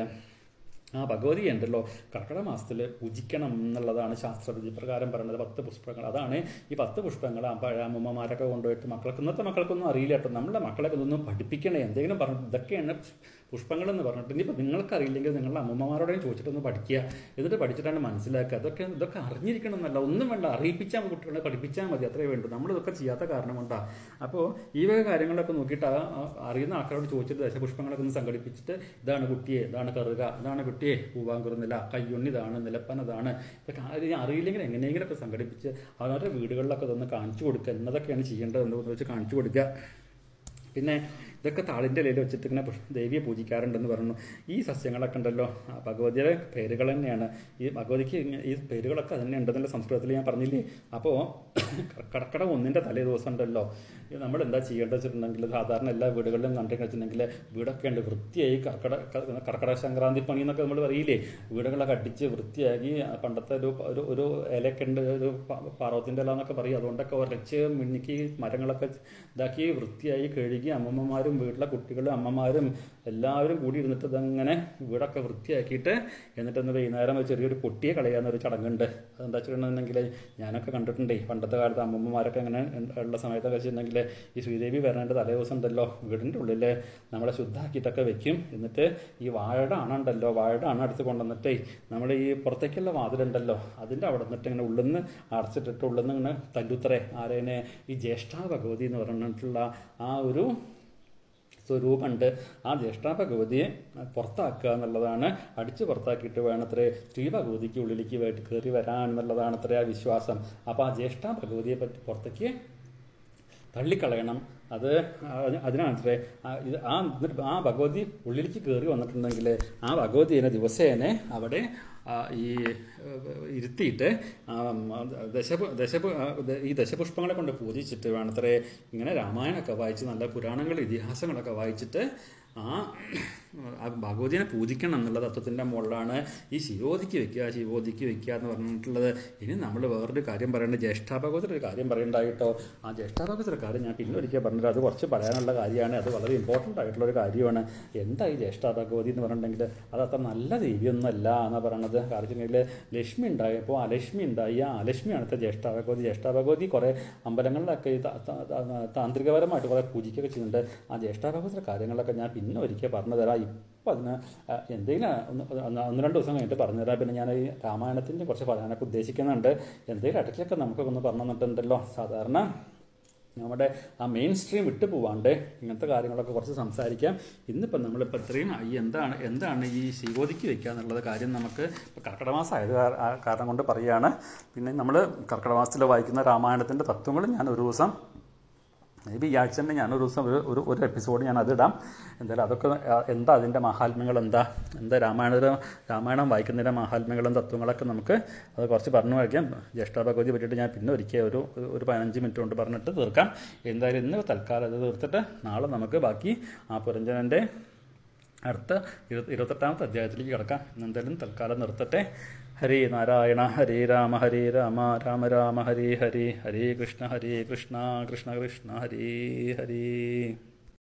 ആ ഭഗവതി ഉണ്ടല്ലോ കർക്കിടക മാസത്തിൽ പൂജിക്കണം എന്നുള്ളതാണ് ശാസ്ത്രവിധി പ്രകാരം പറയുന്നത് പത്ത് പുഷ്പങ്ങൾ അതാണ് ഈ പത്ത് പുഷ്പങ്ങൾ ആ പഴയ അമ്മമാരൊക്കെ കൊണ്ടുപോയിട്ട് മക്കൾക്ക് ഇന്നത്തെ മക്കൾക്കൊന്നും അറിയില്ല കേട്ടോ നമ്മുടെ മക്കളെ ഇതൊന്നും പഠിപ്പിക്കണേ എന്തെങ്കിലും പറഞ്ഞു ഇതൊക്കെയാണ് പുഷ്പങ്ങൾ എന്ന് പറഞ്ഞിട്ട് ഇനിയിപ്പോൾ നിങ്ങൾക്ക് അറിയില്ലെങ്കിൽ നിങ്ങളുടെ അമ്മമാരോടെയും ചോദിച്ചിട്ടൊന്ന് പഠിക്കുക എന്നിട്ട് പഠിച്ചിട്ടാണ് മനസ്സിലാക്കുക അതൊക്കെ ഇതൊക്കെ അറിഞ്ഞിരിക്കണം എന്നല്ല ഒന്നും വേണ്ട അറിയിപ്പിച്ചാൽ കുട്ടികളെ പഠിപ്പിച്ചാൽ മതി അത്രേ വേണ്ടു നമ്മളിതൊക്കെ ചെയ്യാത്ത കാരണം കൊണ്ടാണ് അപ്പോൾ ഈ വക കാര്യങ്ങളൊക്കെ നോക്കിയിട്ട് ആ ആ അറിയുന്ന ആൾക്കാരോട് ചോദിച്ചിട്ട് ദശപുഷ്പങ്ങളൊക്കെ ഒന്ന് സംഘടിപ്പിച്ചിട്ട് ഇതാണ് കുട്ടിയെ ഇതാണ് കറുക ഇതാണ് കുട്ടിയെ പൂവാങ്കുറുന്നില്ല കയ്യൊണ്ണി ഇതാണ് നിലപ്പൻ ഇതാണ് ഇതൊക്കെ ആരും അറിയില്ലെങ്കിൽ എങ്ങനെയെങ്കിലുമൊക്കെ സംഘടിപ്പിച്ച് അവരുടെ വീടുകളിലൊക്കെ ഇതൊന്ന് കാണിച്ചു കൊടുക്കുക എന്നതൊക്കെയാണ് ചെയ്യേണ്ടത് എന്ന് വെച്ച് കാണിച്ചു കൊടുക്കുക പിന്നെ ഇതൊക്കെ താളിൻ്റെ ഇലയിൽ വെച്ചിട്ട് ഇങ്ങനെ പുഷ്- ദേവിയെ പൂജിക്കാറുണ്ടെന്ന് പറഞ്ഞു ഈ സസ്യങ്ങളൊക്കെ ഉണ്ടല്ലോ ആ ഭഗവതിയുടെ പേരുകൾ തന്നെയാണ് ഈ ഭഗവതിക്ക് ഇങ്ങ- ഈ പേരുകളൊക്കെ തന്നെ ഉണ്ടെന്നുള്ള സംസ്കൃതത്തിൽ ഞാൻ പറഞ്ഞില്ലേ അപ്പോൾ കടക്കട ഒന്നിൻ്റെ തലേ ദിവസം ഉണ്ടല്ലോ ഇത് നമ്മൾ എന്താ ചെയ്യേണ്ടത് വെച്ചിട്ടുണ്ടെങ്കിൽ സാധാരണ എല്ലാ വീടുകളിലും കണ്ടു വെച്ചിട്ടുണ്ടെങ്കിൽ വീടൊക്കെ ഉണ്ട് വൃത്തിയായി കർക്കട ക- കർക്കടക സംക്രാന്തി പണി എന്നൊക്കെ നമ്മൾ പറയില്ലേ വീടുകളൊക്കെ അടിച്ച് വൃത്തിയാക്കി പണ്ടത്തെ ഒരു ഒരു ഒരു ഇലയൊക്കെ ഉണ്ട് ഒരു പ- പാറവത്തിൻ്റെ ഇല എന്നൊക്കെ പറയും അതുകൊണ്ടൊക്കെ ഉരച്ച് മിന്നിക്ക് മരങ്ങളൊക്കെ ഇതാക്കി വൃത്തിയായി കഴുകി അമ്മമ്മമാരും വീട്ടിലെ കുട്ടികളും അമ്മമാരും എല്ലാവരും കൂടി ഇരുന്നിട്ട് ഇതങ്ങനെ വീടൊക്കെ വൃത്തിയാക്കിയിട്ട് എന്നിട്ടൊന്ന് വൈകുന്നേരം ഒരു ചെറിയൊരു പൊട്ടിയെ കളയാന്നൊരു ചടങ്ങുണ്ട് അതെന്താ വെച്ചിട്ടുണ്ടെങ്കിൽ ഞാനൊക്കെ കണ്ടിട്ടുണ്ടേ പണ്ടത്തെ കാലത്ത് അമ്മമ്മമാരൊക്കെ അങ്ങനെ ഉള്ള സമയത്തൊക്കെ വെച്ചിട്ടുണ്ടെങ്കിൽ ഈ ശ്രീദേവി വരേണ്ട തലേ ദിവസം ഉണ്ടല്ലോ വീടിൻ്റെ ഉള്ളിൽ നമ്മളെ ശുദ്ധാക്കിയിട്ടൊക്കെ വെക്കും എന്നിട്ട് ഈ വാഴയുടെ അണുണ്ടല്ലോ വാഴയുടെ അണ എടുത്ത് കൊണ്ടുവന്നിട്ടേ നമ്മൾ ഈ പുറത്തേക്കുള്ള വാതിലുണ്ടല്ലോ അതിൻ്റെ അവിടെ നിന്നിട്ട് ഇങ്ങനെ ഉള്ളിൽ നിന്ന് അടച്ചിട്ടിട്ട് ഉള്ളിൽ നിന്ന് ഇങ്ങനെ തല്ലുത്തറേ ആരേനെ ഈ ജ്യേഷ്ഠ ഭഗവതി എന്ന് പറഞ്ഞിട്ടുള്ള ആ ഒരു സ്വരൂപമുണ്ട് ആ ജ്യേഷ്ഠ ഭഗവതിയെ പുറത്താക്കുക എന്നുള്ളതാണ് അടിച്ച് പുറത്താക്കിയിട്ട് വേണത്രേ ശ്രീ ഭഗവതിക്ക് ഉള്ളിലേക്ക് വേണ്ടി കയറി വരാൻ എന്നുള്ളതാണ് അത്രേ ആ വിശ്വാസം അപ്പോൾ ആ ജ്യേഷ്ഠ ഭഗവതിയെ പറ്റി പുറത്തേക്ക് തള്ളിക്കളയണം അത് അതിനാണത്രേ ആ ഇത് ആ എന്നിട്ട് ആ ഭഗവതി ഉള്ളിലേക്ക് കയറി വന്നിട്ടുണ്ടെങ്കിൽ ആ ഭഗവതിനെ ദിവസേന അവിടെ ആ, ഈ ഏഹ്, ഇരുത്തിയിട്ട് ആ, ദശപു ദശപു ആ, ദ- ഈ ദശപുഷ്പങ്ങളെ കൊണ്ട് പൂജിച്ചിട്ട് വേണത്രേ ഇങ്ങനെ രാമായണമൊക്കെ വായിച്ച് നല്ല പുരാണങ്ങൾ ഇതിഹാസങ്ങളൊക്കെ വായിച്ചിട്ട് ആ ആ ഭഗവതിനെ പൂജിക്കണം എന്നുള്ള തത്വത്തിൻ്റെ മുകളിലാണ് ഈ ശിവോദിക്ക് വെക്കുക ശിവോദിക്ക് വെക്കുക എന്ന് പറഞ്ഞിട്ടുള്ളത് ഇനി നമ്മൾ വേറൊരു കാര്യം പറയേണ്ടത് ജ്യേഷ്ഠാഭഗവതിയുടെ ഒരു കാര്യം പറയണ്ടായിട്ടോ ആ ജ്യേഷ്ഠാഭഗവതിയുടെ കാര്യം ഞാൻ പിന്നെ ഒരിക്കൽ പറഞ്ഞത് അത് കുറച്ച് പറയാനുള്ള കാര്യമാണ് അത് വളരെ ഇമ്പോർട്ടൻ്റ് ആയിട്ടുള്ള ഒരു കാര്യമാണ് എന്താ ഈ ജ്യേഷ്ഠാഭഗവതി എന്ന് പറഞ്ഞിട്ടുണ്ടെങ്കിൽ അത് അത്ര നല്ല ദേവിയൊന്നുമല്ല എന്നാണ് പറയണത് കാരണം വെച്ചിട്ടുണ്ടെങ്കിൽ ലക്ഷ്മി ഉണ്ടായപ്പോൾ അലക്ഷ്മി ഉണ്ടായി ആ അലക്ഷ്മിയാണ് ഇത്തെ ജ്യേഷ്ഠാഭഗവതി ജ്യേഷ്ഠാഭഗവതി കുറേ അമ്പലങ്ങളിലൊക്കെ ഈ ത- ത- ത- താന്ത്രികപരമായിട്ട് കുറേ പൂജിക്കുകയൊക്കെ ചെയ്യുന്നുണ്ട് ആ ജ്യേഷ്ഠാഭഗവതിയുടെ കാര്യങ്ങളൊക്കെ ഞാൻ പിന്നെ ഒരിക്കൽ പറഞ്ഞു തരാം ഇപ്പം അതിന് ആ, എന്തെങ്കിലും ഒന്ന് ഒന്ന് ഒന്ന് രണ്ട് ദിവസം കഴിഞ്ഞിട്ട് പറഞ്ഞു തരാം പിന്നെ ഞാൻ ഈ രാമായണത്തിൻ്റെ കുറച്ച് പറയാനൊക്കെ ഉദ്ദേശിക്കുന്നുണ്ട് എന്തെങ്കിലും ഇടയ്ക്കൊക്കെ നമുക്കൊക്കെ ഒന്ന് പറഞ്ഞു തന്നിട്ടുണ്ടല്ലോ സാധാരണ നമ്മുടെ ആ മെയിൻ സ്ട്രീം വിട്ടു പോവാണ്ട് ഇങ്ങനത്തെ കാര്യങ്ങളൊക്കെ കുറച്ച് സംസാരിക്കാം ഇന്നിപ്പം നമ്മളിപ്പോൾ ഇത്രയും ഈ എന്താണ് എന്താണ് ഈ ശിവോദിക്ക് വെക്കുക എന്നുള്ളത് കാര്യം നമുക്ക് ഇപ്പോൾ കർക്കിടക മാസം ആയത് കാര- ആ കാരണം കൊണ്ട് പറയുകയാണ് പിന്നെ നമ്മൾ കർക്കിടക മാസത്തിൽ വായിക്കുന്ന രാമായണത്തിൻ്റെ തത്വങ്ങൾ ഞാൻ ഒരു ദിവസം മേ ബി ഈ ആഴ്ച തന്നെ ഞാനൊരു ദിവസം ഒരു ഒരു ഒരു എപ്പിസോഡ് ഞാൻ അതിടാം എന്തായാലും അതൊക്കെ ആ, എന്താ അതിൻ്റെ മഹാത്മ്യങ്ങൾ എന്താ എന്താ രാമായണ രാമായണം വായിക്കുന്നതിൻ്റെ മഹാത്മ്യങ്ങളും തത്വങ്ങളൊക്കെ നമുക്ക് അത് കുറച്ച് പറഞ്ഞു വയ്ക്കാം ജ്യേഷ്ഠഭഗവതി പറ്റിയിട്ട് ഞാൻ പിന്നെ ഒരിക്കൽ ഒരു ഒരു പതിനഞ്ച് മിനിറ്റ് കൊണ്ട് പറഞ്ഞിട്ട് തീർക്കാം എന്തായാലും ഇന്ന് തൽക്കാലം അത് തീർത്തിട്ട് നാളെ നമുക്ക് ബാക്കി ആ പുരഞ്ജനൻ്റെ അടുത്ത ഇരു ഇരുപത്തെട്ടാമത്തെ അധ്യായത്തിലേക്ക് കിടക്കാം എന്തായാലും തൽക്കാലം നിർത്തട്ടെ ഹരി നാരായണ ഹരി രാമ ഹരി രാമ രാമ രാമ ഹരി ഹരി ഹരി കൃഷ്ണ ഹരി കൃഷ്ണ കൃഷ്ണ കൃഷ്ണ ഹരി ഹരി